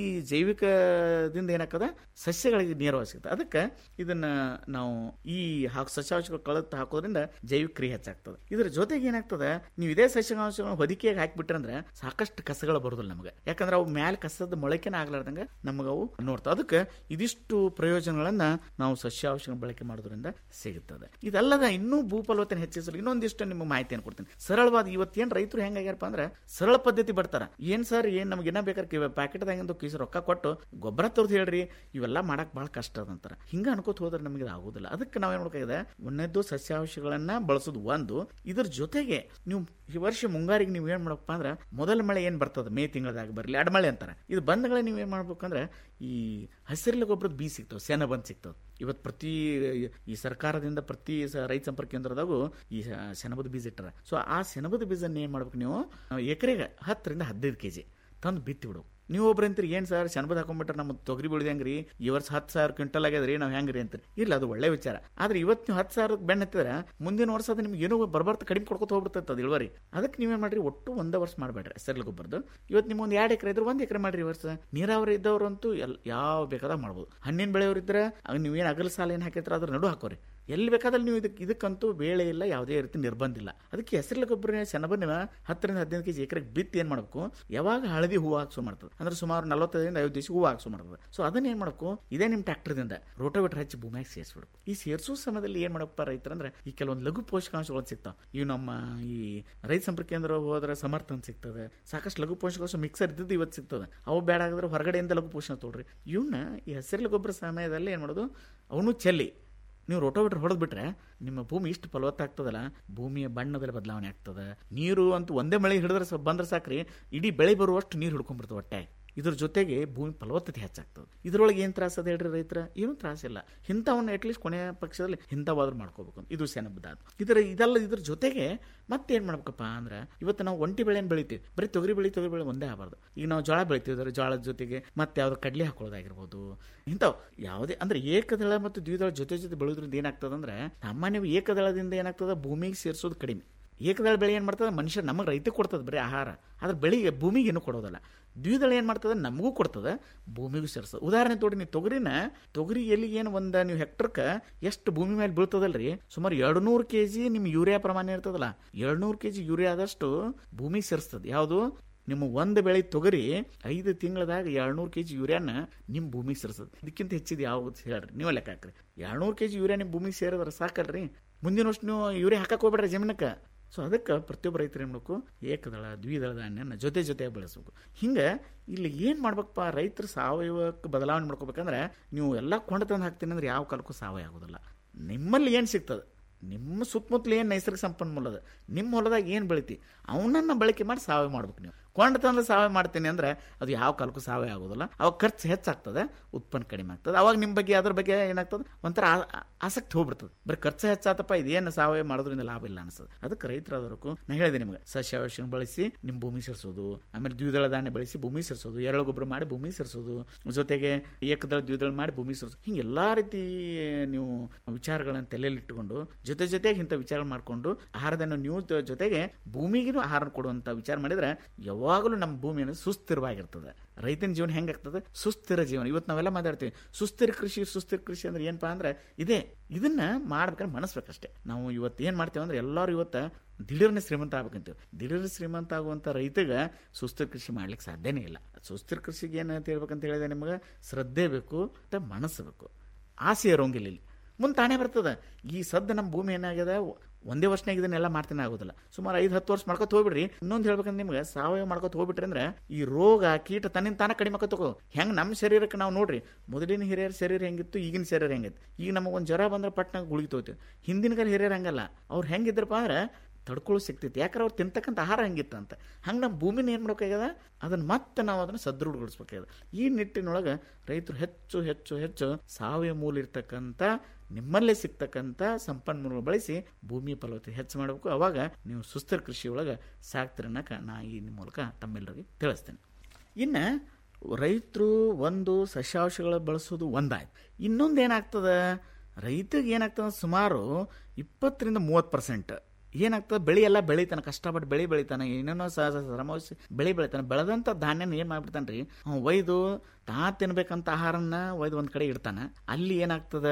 ಜೈವಿಕದಿಂದ ಏನಾಗ್ತದೆ ಸಸ್ಯಗಳಿಗೆ ನೇರವಾಗಿ ಸಿಗ್ತದೆ ಅದಕ್ಕೆ ಇದನ್ನ ನಾವು ಈ ಹಾಕ್ ಸಸ್ಯಾಂಶಗಳು ಕಳತ್ ಹಾಕೋದ್ರಿಂದ ಜೈವಿಕ ಕ್ರಿಯೆ ಹೆಚ್ಚಾಗ್ತದೆ ಇದ್ರ ಜೊತೆಗೆ ಏನಾಗ್ತದೆ ನೀವು ಇದೇ ಸಸ್ಯಾಂಶಗಳನ್ನ ಹೊದಿಕೆಯಾಗಿ ಹಾಕಿಬಿಟ್ರಂದ್ರೆ ಸಾಕಷ್ಟು ಕಸಗಳು ಬರೋದಿಲ್ಲ ನಮಗೆ ಯಾಕಂದ್ರೆ ಅವು ಮ್ಯಾಲೆ ಕಸದ ಮೊಳಕೆನ ಆಗ್ಲಾರ್ದಂಗ ನಮಗೆ ಅವು ನೋಡ್ತಾವೆ ಅದಕ್ಕೆ ಇದಿಷ್ಟು ಪ್ರಯೋಜನಗಳ ಪದಾರ್ಥಗಳನ್ನ ನಾವು ಸಸ್ಯಾವಶಕ ಬಳಕೆ ಮಾಡೋದ್ರಿಂದ ಸಿಗುತ್ತದೆ ಇದಲ್ಲದ ಇನ್ನೂ ಭೂಫಲವತ್ತನ ಹೆಚ್ಚಿಸಲು ಇನ್ನೊಂದಿಷ್ಟು ನಿಮಗೆ ಮಾಹಿತಿಯನ್ನು ಕೊಡ್ತೀನಿ ಸರಳವಾದ ಇವತ್ತೇನು ರೈತರು ಹೆಂಗಾಗ್ಯಾರಪ್ಪ ಅಂದ್ರೆ ಸರಳ ಪದ್ಧತಿ ಬರ್ತಾರ ಏನ್ ಸರ್ ಏನ್ ನಮ್ಗೆ ಏನ ಬೇಕಾದ್ರೆ ಪ್ಯಾಕೆಟ್ದಾಗಿಂದ ಕೀಸ್ ರೊಕ್ಕ ಕೊಟ್ಟು ಗೊಬ್ಬರ ತೋರ್ದು ಹೇಳ್ರಿ ಇವೆಲ್ಲ ಮಾಡಕ್ ಬಹಳ ಕಷ್ಟ ಅದಂತಾರ ಹಿಂಗ ಅನ್ಕೋತ ಹೋದ್ರೆ ನಮಗೆ ಇದು ಆಗುದಿಲ್ಲ ಅದಕ್ಕೆ ನಾವೇನ್ ಮಾಡ್ಬೇಕಾಗಿದೆ ಒಂದನೇದ್ದು ಸಸ್ಯಾವಶಗಳನ್ನ ಬಳಸೋದು ಒಂದು ಇದ್ರ ಜೊತೆಗೆ ನೀವು ಈ ವರ್ಷ ಮುಂಗಾರಿಗೆ ನೀವು ಏನ್ ಮಾಡಪ್ಪ ಅಂದ್ರೆ ಮೊದಲ ಮಳೆ ಏನ್ ಬರ್ತದೆ ಮೇ ತಿಂಗಳದಾಗ ಬರಲಿ ಅಡಮಳೆ ಅಂತಾರೆ ಇದು ಬಂದಗಳೇ ನೀವು ಏನ್ ಮಾಡ್ಬೇಕಂದ್ರೆ ಈ ಹಸಿರಿನ ಗೊಬ್ಬರದ ಬೀಜ ಸಿಗ್ತಾವೆ ಸೆನ ಬಂದ್ ಸಿಗ್ತವೆ ಇವತ್ತು ಪ್ರತಿ ಈ ಸರ್ಕಾರದಿಂದ ಪ್ರತಿ ಸ- ರೈತ ಸಂಪರ್ಕ ಕೇಂದ್ರದಾಗೂ ಈ ಸ- ಸೆಣಬದ ಬೀಜ ಇಟ್ಟಾರ ಸೊ ಆ ಸೆಣಬದ ಬೀಜನ ಏನ್ ಮಾಡ್ಬೇಕು ನೀವು ಎಕರೆಗೆ ಹತ್ತರಿಂದ ಹದಿನೈದು ಕೆಜಿ ತಂದು ಬಿತ್ತಿ ಬಿಡು ನೀವು ಒಬ್ರು ಅಂತೀರಿ ಏನ್ ಸರ್ ಸೆಣಬದ ಹಾಕೊಂಡ್ಬಿಟ್ರೆ ನಮ್ಮ ತೊಗರಿ ಬೆಳೆದ ಹೆಂಗ್ರಿ ಈ ವರ್ಷ ಹತ್ತು ಸಾವಿರ ಕ್ವಿಂಟಲ್ ಆಗ್ಯದ್ರಿ ನಾವು ಹೆಂಗ್ರಿ ಅಂತೀರಿ ಇಲ್ಲ ಅದು ಒಳ್ಳೆ ವಿಚಾರ ಆದ್ರೆ ಇವತ್ತು ನೀವು ಹತ್ತು ಸಾವಿರ ಬೆಣ್ಣ ಹತ್ತಿದ್ರೆ ಮುಂದಿನ ವರ್ಷ ಅದು ನಿಮ್ಗೆ ಏನೋ ಬರ್ಬರ್ತ ಕಡಿಮೆ ಕೊಡ್ಕೊತ ಹೋಗ್ಬಿಡ್ತೈತೆ ಅದು ಇಳುವರಿ ಅದಕ್ಕೆ ನೀವೇನ್ ಮಾಡ್ರಿ ಒಟ್ಟು ಒಂದೇ ವರ್ಷ ಮಾಡಬೇಡ್ರಿ ಸೆರ್ಲ ಗೊಬ್ಬರದು ಇವತ್ತು ನಿಮ್ಗೆ ಒಂದು ಎರಡು ಎಕರೆ ಇದ್ರೆ ಒಂದು ಎಕರೆ ಮಾಡ್ರಿ ಈ ವರ್ಷ ನೀರಾವರಿ ಇದ್ದವ್ರಂತೂ ಎಲ್ ಯಾವ ಬೇಕಾದಾಗ ಮಾಡ್ಬೋದು ಹಣ್ಣಿನ ಬೆಳೆಯವ್ರು ಇದ್ರೆ ಅವ್ ನೀವೇನು ಅಗಲ ಸಾಲ ಏನು ಹಾಕಿರ್ತಾರೆ ಅದ್ರ ನಡು ಹಾಕೋರಿ ಎಲ್ಲಿ ಬೇಕಾದಲ್ಲಿ ನೀವು ಇದಕ್ಕೆ ಇದಕ್ಕಂತೂ ಬೇಳೆ ಇಲ್ಲ ಯಾವುದೇ ರೀತಿ ನಿರ್ಬಂಧ ಇಲ್ಲ ಅದಕ್ಕೆ ಹೆಸರಿನ ಗೊಬ್ಬರ ಸೆಣಬನ್ನ ಹತ್ತರಿಂದ ಹದಿನೈದು ಕೆಜಿ ಎಕರೆಗೆ ಬಿತ್ತಿ ಏನು ಮಾಡಬೇಕು ಯಾವಾಗ ಹಳದಿ ಹೂವು ಹಾಕ್ಸೋ ಮಾಡ್ತದೆ ಅಂದ್ರೆ ಸುಮಾರು ನಲವತ್ತೈದರಿಂದ ಐವತ್ತು ದಿವಸ ಹೂವು ಹಾಕ್ಸೋ ಮಾಡ್ತದೆ ಸೊ ಅದನ್ನ ಏನು ಮಾಡಬೇಕು ಇದೇ ನಿಮ್ಮ ಟ್ರ್ಯಾಕ್ಟರ್ದಿಂದ ರೋಟೋವೇಟರ್ ಹಚ್ಚಿ ಭೂಮಿಯಾಗ ಸೇರಿಸ್ಬಿಡ್ಬೇಕು ಈ ಸೇರಿಸೋ ಸಮಯದಲ್ಲಿ ಏನು ಮಾಡಪ್ಪ ರೈತರಂದ್ರೆ ಈ ಕೆಲವೊಂದು ಲಘು ಪೋಷಕಾಂಶಗಳು ಸಿಗ್ತಾವೆ ಇವು ನಮ್ಮ ಈ ರೈತ ಸಂಪರ್ಕ ಕೇಂದ್ರ ಹೋದ್ರೆ ಸಮರ್ಥ ಅಂತ ಸಿಗ್ತದೆ ಸಾಕಷ್ಟು ಲಘು ಪೋಷಕಾಂಶ ಮಿಕ್ಸರ್ ಇದ್ದದ್ದು ಇವತ್ತು ಸಿಗ್ತದೆ ಅವು ಬೇಡ ಆಗಿದ್ರೆ ಹೊರಗಡೆಯಿಂದ ಲಘು ಪೋಷಕ ತೊಗೊಳ್ರಿ ಇವನ್ನ ಈ ಹಸಿರಿನ ಗೊಬ್ಬರ ಸಮಯದಲ್ಲಿ ಏನು ಮಾಡೋದು ಅವನು ಚೆಲ್ಲಿ ನೀವು ರೋಟೋವೇಟರ್ ಹೊಡೆದ್ಬಿಟ್ರೆ ನಿಮ್ಮ ಭೂಮಿ ಇಷ್ಟು ಫಲವತ್ತಾಗ್ತದಲ್ಲ ಭೂಮಿಯ ಬಣ್ಣದಲ್ಲಿ ಬದಲಾವಣೆ ಆಗ್ತದೆ ನೀರು ಅಂತೂ ಒಂದೇ ಮಳೆ ಹಿಡಿದ್ರೆ ಸ- ಬಂದ್ರೆ ಸಾಕ್ರಿ ಇಡೀ ಬೆಳೆ ಬರುವಷ್ಟು ನೀರು ಹಿಡ್ಕೊಂಡ್ಬಿಡ್ತವೆ ಹೊಟ್ಟೆ ಇದ್ರ ಜೊತೆಗೆ ಭೂಮಿ ಫಲವತ್ತತೆ ಹೆಚ್ಚಾಗ್ತದೆ ಇದ್ರೊಳಗೆ ಏನು ತ್ರಾಸ ಅದ ಹೇಳ್ರಿ ರೈತರ ಏನು ತ್ರಾಸಿಲ್ಲ ಇಂಥವನ್ನ ಅಟ್ಲೀಸ್ಟ್ ಕೊನೆಯ ಪಕ್ಷದಲ್ಲಿ ಇಂಥವಾದ್ರೂ ಮಾಡ್ಕೋಬೇಕು ಇದು ಸೆಣಬದ ಇದರ ಇದಲ್ಲ ಇದ್ರ ಜೊತೆಗೆ ಮತ್ತೆ ಏನು ಮಾಡ್ಬೇಕಪ್ಪ ಅಂದ್ರೆ ಇವತ್ತು ನಾವು ಒಂಟಿ ಬೆಳೆಯನ್ನು ಬೆಳಿತೀವಿ ಬರೀ ತೊಗರಿ ಬೆಳೆ ತೊಗರಿ ಬೆಳೆ ಒಂದೇ ಆಗಬಾರ್ದು ಈಗ ನಾವು ಜೋಳ ಬೆಳಿತೀವಿ ಜೋಳದ ಜೊತೆಗೆ ಮತ್ತೆ ಯಾವ್ದು ಕಡ್ಲೆ ಹಾಕೊಳ್ಳೋದಾಗಿರ್ಬೋದು ಇಂಥವು ಯಾವುದೇ ಅಂದ್ರೆ ಏಕದಳ ಮತ್ತು ದ್ವಿದಳ ಜೊತೆ ಜೊತೆ ಬೆಳೆಯೋದ್ರಿಂದ ಏನಾಗ್ತದೆ ಅಂದ್ರೆ ಸಾಮಾನ್ಯವಾಗಿ ಏಕದಳದಿಂದ ಏನಾಗ್ತದೆ ಭೂಮಿಗೆ ಸೇರಿಸೋದು ಕಡಿಮೆ ಏಕದಳ ಬೆಳೆ ಏನು ಮಾಡ್ತದೆ ಮನುಷ್ಯ ನಮಗೆ ರೈತ ಕೊಡ್ತದೆ ಬರೀ ಆಹಾರ ಆದ್ರೆ ಬೆಳಿಗ್ಗೆ ಭೂಮಿಗೆ ಏನು ಕೊಡೋದಲ್ಲ ದ್ವಿದಳ ಏನು ಮಾಡ್ತದೆ ನಮಗೂ ಕೊಡ್ತದೆ ಭೂಮಿಗೂ ಸೇರಿಸ್ತದೆ ಉದಾಹರಣೆ ತೋಡಿ ನೀವು ತೊಗರಿನ ತೊಗರಿ ಎಲ್ಲಿ ಏನು ಒಂದು ನೀವು ಹೆಕ್ಟರ್ಕ ಎಷ್ಟು ಭೂಮಿ ಮೇಲೆ ಬೀಳ್ತದಲ್ರಿ ಸುಮಾರು ಎರಡು ನೂರು ಕೆ ಜಿ ನಿಮ್ಮ ಯೂರಿಯಾ ಪ್ರಮಾಣ ಇರ್ತದಲ್ಲ ಎರಡು ನೂರು ಕೆ ಜಿ ಯೂರಿಯಾ ಆದಷ್ಟು ಭೂಮಿಗೆ ಸೇರಿಸ್ತದೆ ಯಾವುದು ನಿಮ್ಮ ಒಂದು ಬೆಳೆ ತೊಗರಿ ಐದು ತಿಂಗಳದಾಗ ಎರಡ್ನೂರು ಕೆ ಜಿ ಯೂರಿಯಾನ ನಿಮ್ಮ ಭೂಮಿಗೆ ಸೇರಿಸ್ತದೆ ಇದಕ್ಕಿಂತ ಹೆಚ್ಚಿದ ಯಾವ್ದು ಹೇಳ್ರಿ ನೀವು ಲೆಕ್ಕ ಹಾಕ್ರಿ ಎರಡ್ನೂರು ಕೆ ಜಿ ಯೂರಿಯಾ ನಿಮ್ಮ ಭೂಮಿಗೆ ಸೇರಿದ್ರೆ ಸಾಕಲ್ರಿ ಮುಂದಿನ ವರ್ಷ ನೀವು ಯೂರಿಯಾ ಹಾಕಕ್ ಹೋಗ್ಬೇಡ್ರಿ ಜಮೀನಕ್ಕೆ ಸೊ ಅದಕ್ಕೆ ಪ್ರತಿಯೊಬ್ಬ ರೈತರು ಏನು ಮಾಡಬೇಕು ಏಕದಳ ದ್ವಿದಳ ಧಾನ್ಯನ ಜೊತೆ ಜೊತೆಯಾಗಿ ಬೆಳೆಸ್ಬೇಕು ಹಿಂಗೆ ಇಲ್ಲಿ ಏನು ಮಾಡ್ಬೇಕಪ್ಪ ರೈತರು ಸಾವಯವಕ್ಕೆ ಬದಲಾವಣೆ ಮಾಡ್ಕೋಬೇಕಂದ್ರೆ ನೀವು ಎಲ್ಲ ಕೊಂಡು ತಂದು ಹಾಕ್ತೀನಿ ಅಂದ್ರೆ ಯಾವ ಕಾಲಕ್ಕೂ ಸಾವಯವ ಆಗೋದಿಲ್ಲ ನಿಮ್ಮಲ್ಲಿ ಏನು ಸಿಗ್ತದೆ ನಿಮ್ಮ ಸುತ್ತಮುತ್ತಲು ಏನು ನೈಸರ್ಗಿಕ ಸಂಪನ್ಮೂಲ ಅದ ನಿಮ್ಮ ಹೊಲದಾಗ ಏನು ಬೆಳಿತಿ ಅವನನ್ನ ಬಳಕೆ ಮಾಡಿ ಸಾವಯವ ಮಾಡ್ಬೇಕು ನೀವು ಕೊಂಡು ತಂದು ಸಾವಯವ ಮಾಡ್ತೀನಿ ಅಂದ್ರೆ ಅದು ಯಾವ ಕಾಲಕ್ಕೂ ಸಾವಯವ ಆಗೋದಿಲ್ಲ ಅವಾಗ ಖರ್ಚು ಹೆಚ್ಚಾಗ್ತದೆ ಉತ್ಪನ್ನ ಕಡಿಮೆ ಆಗ್ತದೆ ಅವಾಗ ನಿಮ್ಮ ಬಗ್ಗೆ ಅದ್ರ ಬಗ್ಗೆ ಏನಾಗ್ತದೆ ಒಂಥರ ಆ- ಆ- ಆಸಕ್ತಿ ಹೋಗ್ಬಿಡ್ತದೆ ಬರೀ ಖರ್ಚು ಹೆಚ್ಚಾತಪ್ಪ ಇದೇನು ಸಾವಯವ ಮಾಡೋದ್ರಿಂದ ಲಾಭ ಇಲ್ಲ ಅನ್ಸೋದು ಅದಕ್ಕೆ ರೈತರಾದವರೆಗೂ ನಾ ಹೇಳಿದೆ ನಿಮಗೆ ಸಸ್ಯಾವಶನ ಬಳಸಿ ನಿಮ್ಮ ಭೂಮಿ ಸೇರಿಸೋದು ಆಮೇಲೆ ದ್ವಿದಳ ಧಾನ್ಯ ಬಳಸಿ ಭೂಮಿ ಸೇರಿಸೋದು ಎರೆಳು ಗೊಬ್ಬರ ಮಾಡಿ ಭೂಮಿ ಸೇರಿಸೋದು ಜೊತೆಗೆ ಏಕದಳ ದ್ವಿದಳ ಮಾಡಿ ಭೂಮಿ ಸೇರಿಸೋದು ಹಿಂಗೆ ಎಲ್ಲಾ ರೀತಿ ನೀವು ವಿಚಾರಗಳನ್ನು ತಲೆಯಲ್ಲಿ ಇಟ್ಟುಕೊಂಡು ಜೊತೆ ಜೊತೆಗೆ ಇಂಥ ವಿಚಾರ ಮಾಡಿಕೊಂಡು ಆಹಾರದನ್ನು ನೀವು ತ- ಜೊತೆಗೆ ಭೂಮಿಗೂ ಆಹಾರ ಕೊಡುವಂತ ವಿಚಾರ ಮಾಡಿದ್ರೆ ಯಾವಾಗಲೂ ನಮ್ಮ ಭೂಮಿ ಅನ್ನೋದು ಸುಸ್ಥಿರವಾಗಿರ್ತದೆ ರೈತನ ಜೀವನ ಹೆಂಗಾಗ್ತದೆ ಸುಸ್ಥಿರ ಜೀವನ ಇವತ್ತು ನಾವೆಲ್ಲ ಮಾತಾಡ್ತೀವಿ ಸುಸ್ಥಿರ ಕೃಷಿ ಸುಸ್ಥಿರ ಕೃಷಿ ಅಂದ್ರೆ ಏನಪ್ಪಾ ಅಂದ್ರೆ ಇದೇ ಇದನ್ನ ಮಾಡ್ಬೇಕಾದ್ರೆ ಮನಸ್ಬೇಕಷ್ಟೇ ನಾವು ಇವತ್ತು ಏನ್ ಮಾಡ್ತೇವೆ ಅಂದ್ರೆ ಎಲ್ಲರೂ ಇವತ್ತು ದಿಢೀರ್ನ ಶ್ರೀಮಂತ ಆಗ್ಬೇಕಂತೀವಿ ದಿಢೀರ್ ಶ್ರೀಮಂತ ಆಗುವಂತ ರೈತಗ ಸುಸ್ಥಿರ ಕೃಷಿ ಮಾಡ್ಲಿಕ್ಕೆ ಸಾಧ್ಯನೇ ಇಲ್ಲ ಸುಸ್ಥಿರ ಕೃಷಿಗೆ ಏನು ಅಂತ ಹೇಳ್ಬೇಕಂತ ಹೇಳಿದ್ರೆ ನಿಮಗೆ ಶ್ರದ್ಧೆ ಬೇಕು ಮತ್ತೆ ಮನಸ್ಸು ಬೇಕು ಆಸೆ ಇರೋಂಗಿಲ್ಲ ಇಲ್ಲಿ ಮುಂದೆ ತಾನೇ ಬರ್ತದೆ ಈ ಸದ್ದು ನಮ್ಮ ಭೂಮಿ ಏನಾಗಿದೆ ಒಂದೇ ವರ್ಷನಾಗ ಇದನ್ನೆಲ್ಲ ಮಾಡ್ತಾನೆ ಆಗೋದಿಲ್ಲ ಸುಮಾರು ಐದು ಹತ್ತು ವರ್ಷ ಮಾಡ್ಕೊತ ಹೋಗ್ಬಿಡ್ರಿ ಇನ್ನೊಂದು ಹೇಳ್ಬೇಕಂದ್ರೆ ನಿಮ್ಗೆ ಸಾವಯವ ಮಾಡ್ಕೊತ ಹೋಗ್ಬಿಟ್ರಿ ಅಂದ್ರೆ ಈ ರೋಗ ಕೀಟ ತನ್ನಿಂದ ತಾನೇ ಕಡಿಮೆ ಆಕತ್ ತಗೋ ಹೆಂಗ್ ನಮ್ಮ ಶರೀರಕ್ಕೆ ನಾವು ನೋಡ್ರಿ ಮೊದಲಿನ ಹಿರಿಯರ ಶರೀರ ಹೆಂಗಿತ್ತು ಈಗಿನ ಶರೀರ ಹೆಂಗಿತ್ತು ಈಗ ನಮಗೆ ಒಂದು ಜ್ವರ ಬಂದ್ರೆ ಪಟ್ನಾಗ ಗುಳಿಗೆ ತಗೋತೀವಿ ಹಿಂದಿನ ಕಾಲ ಹಿರಿಯರು ಹಂಗಲ್ಲ ಅವ್ರು ಹೆಂಗಿದ್ರಪ್ಪ ಅಂದ್ರೆ ತಡ್ಕೊಳ್ಳೋ ಸಿಗ್ತೈತಿ ಯಾಕಂದ್ರೆ ಅವ್ರು ತಿಂತಕ್ಕಂಥ ಆಹಾರ ಹಂಗಿತ್ತು ಅಂತ ಹಂಗೆ ನಮ್ಮ ಭೂಮಿನ ಏನು ಮಾಡ್ಬೇಕಾಗ್ಯದ ಅದನ್ನು ಮತ್ತೆ ನಾವು ಅದನ್ನು ಸದೃಢಗೊಳಿಸ್ಬೇಕಾಗ್ಯದ ಈ ನಿಟ್ಟಿನೊಳಗೆ ರೈತರು ಹೆಚ್ಚು ಹೆಚ್ಚು ಹೆಚ್ಚು ಸಾವಯವ ಮೂಲ ಇರ್ತಕ್ಕಂಥ ನಿಮ್ಮಲ್ಲೇ ಸಿಗ್ತಕ್ಕಂಥ ಸಂಪನ್ಮೂಲ ಬಳಸಿ ಭೂಮಿ ಫಲವತ್ತತೆ ಹೆಚ್ಚು ಮಾಡಬೇಕು ಅವಾಗ ನೀವು ಸುಸ್ಥಿರ ಕೃಷಿ ಒಳಗೆ ಸಾಕ್ತಿರನ್ನಕ ನಾ ಈ ಮೂಲಕ ತಮ್ಮೆಲ್ಲರಿಗೆ ತಿಳಿಸ್ತೇನೆ ಇನ್ನು ರೈತರು ಒಂದು ಸಸ್ಯಾಂಶಗಳ ಬಳಸೋದು ಒಂದಾಯ್ತು ಇನ್ನೊಂದು ಏನಾಗ್ತದೆ ರೈತರಿಗೆ ಏನಾಗ್ತದೆ ಸುಮಾರು ಇಪ್ಪತ್ತರಿಂದ ಮೂವತ್ತು ಪರ್ಸೆಂಟ್ ಏನಾಗ್ತದೆ ಬೆಳೆ ಎಲ್ಲ ಬೆಳಿತಾನೆ ಕಷ್ಟಪಟ್ಟು ಬೆಳೆ ಬೆಳಿತಾನೆ ಏನೇನೋ ಸ- ಸ- ಶ್ರಮವಹಿಸಿ ಬೆಳೆ ಬೆಳಿತಾನೆ ಬೆಳೆದಂಥ ಧಾನ್ಯನ ಏನು ಮಾಡ್ಬಿಡ್ತಾನೆ ರೀ ಒಯ್ದು ತಾ ತಿನ್ಬೇಕಂತ ಆಹಾರನ ಒಯ್ದು ಒಂದು ಕಡೆ ಇಡ್ತಾನೆ ಅಲ್ಲಿ ಏನಾಗ್ತದೆ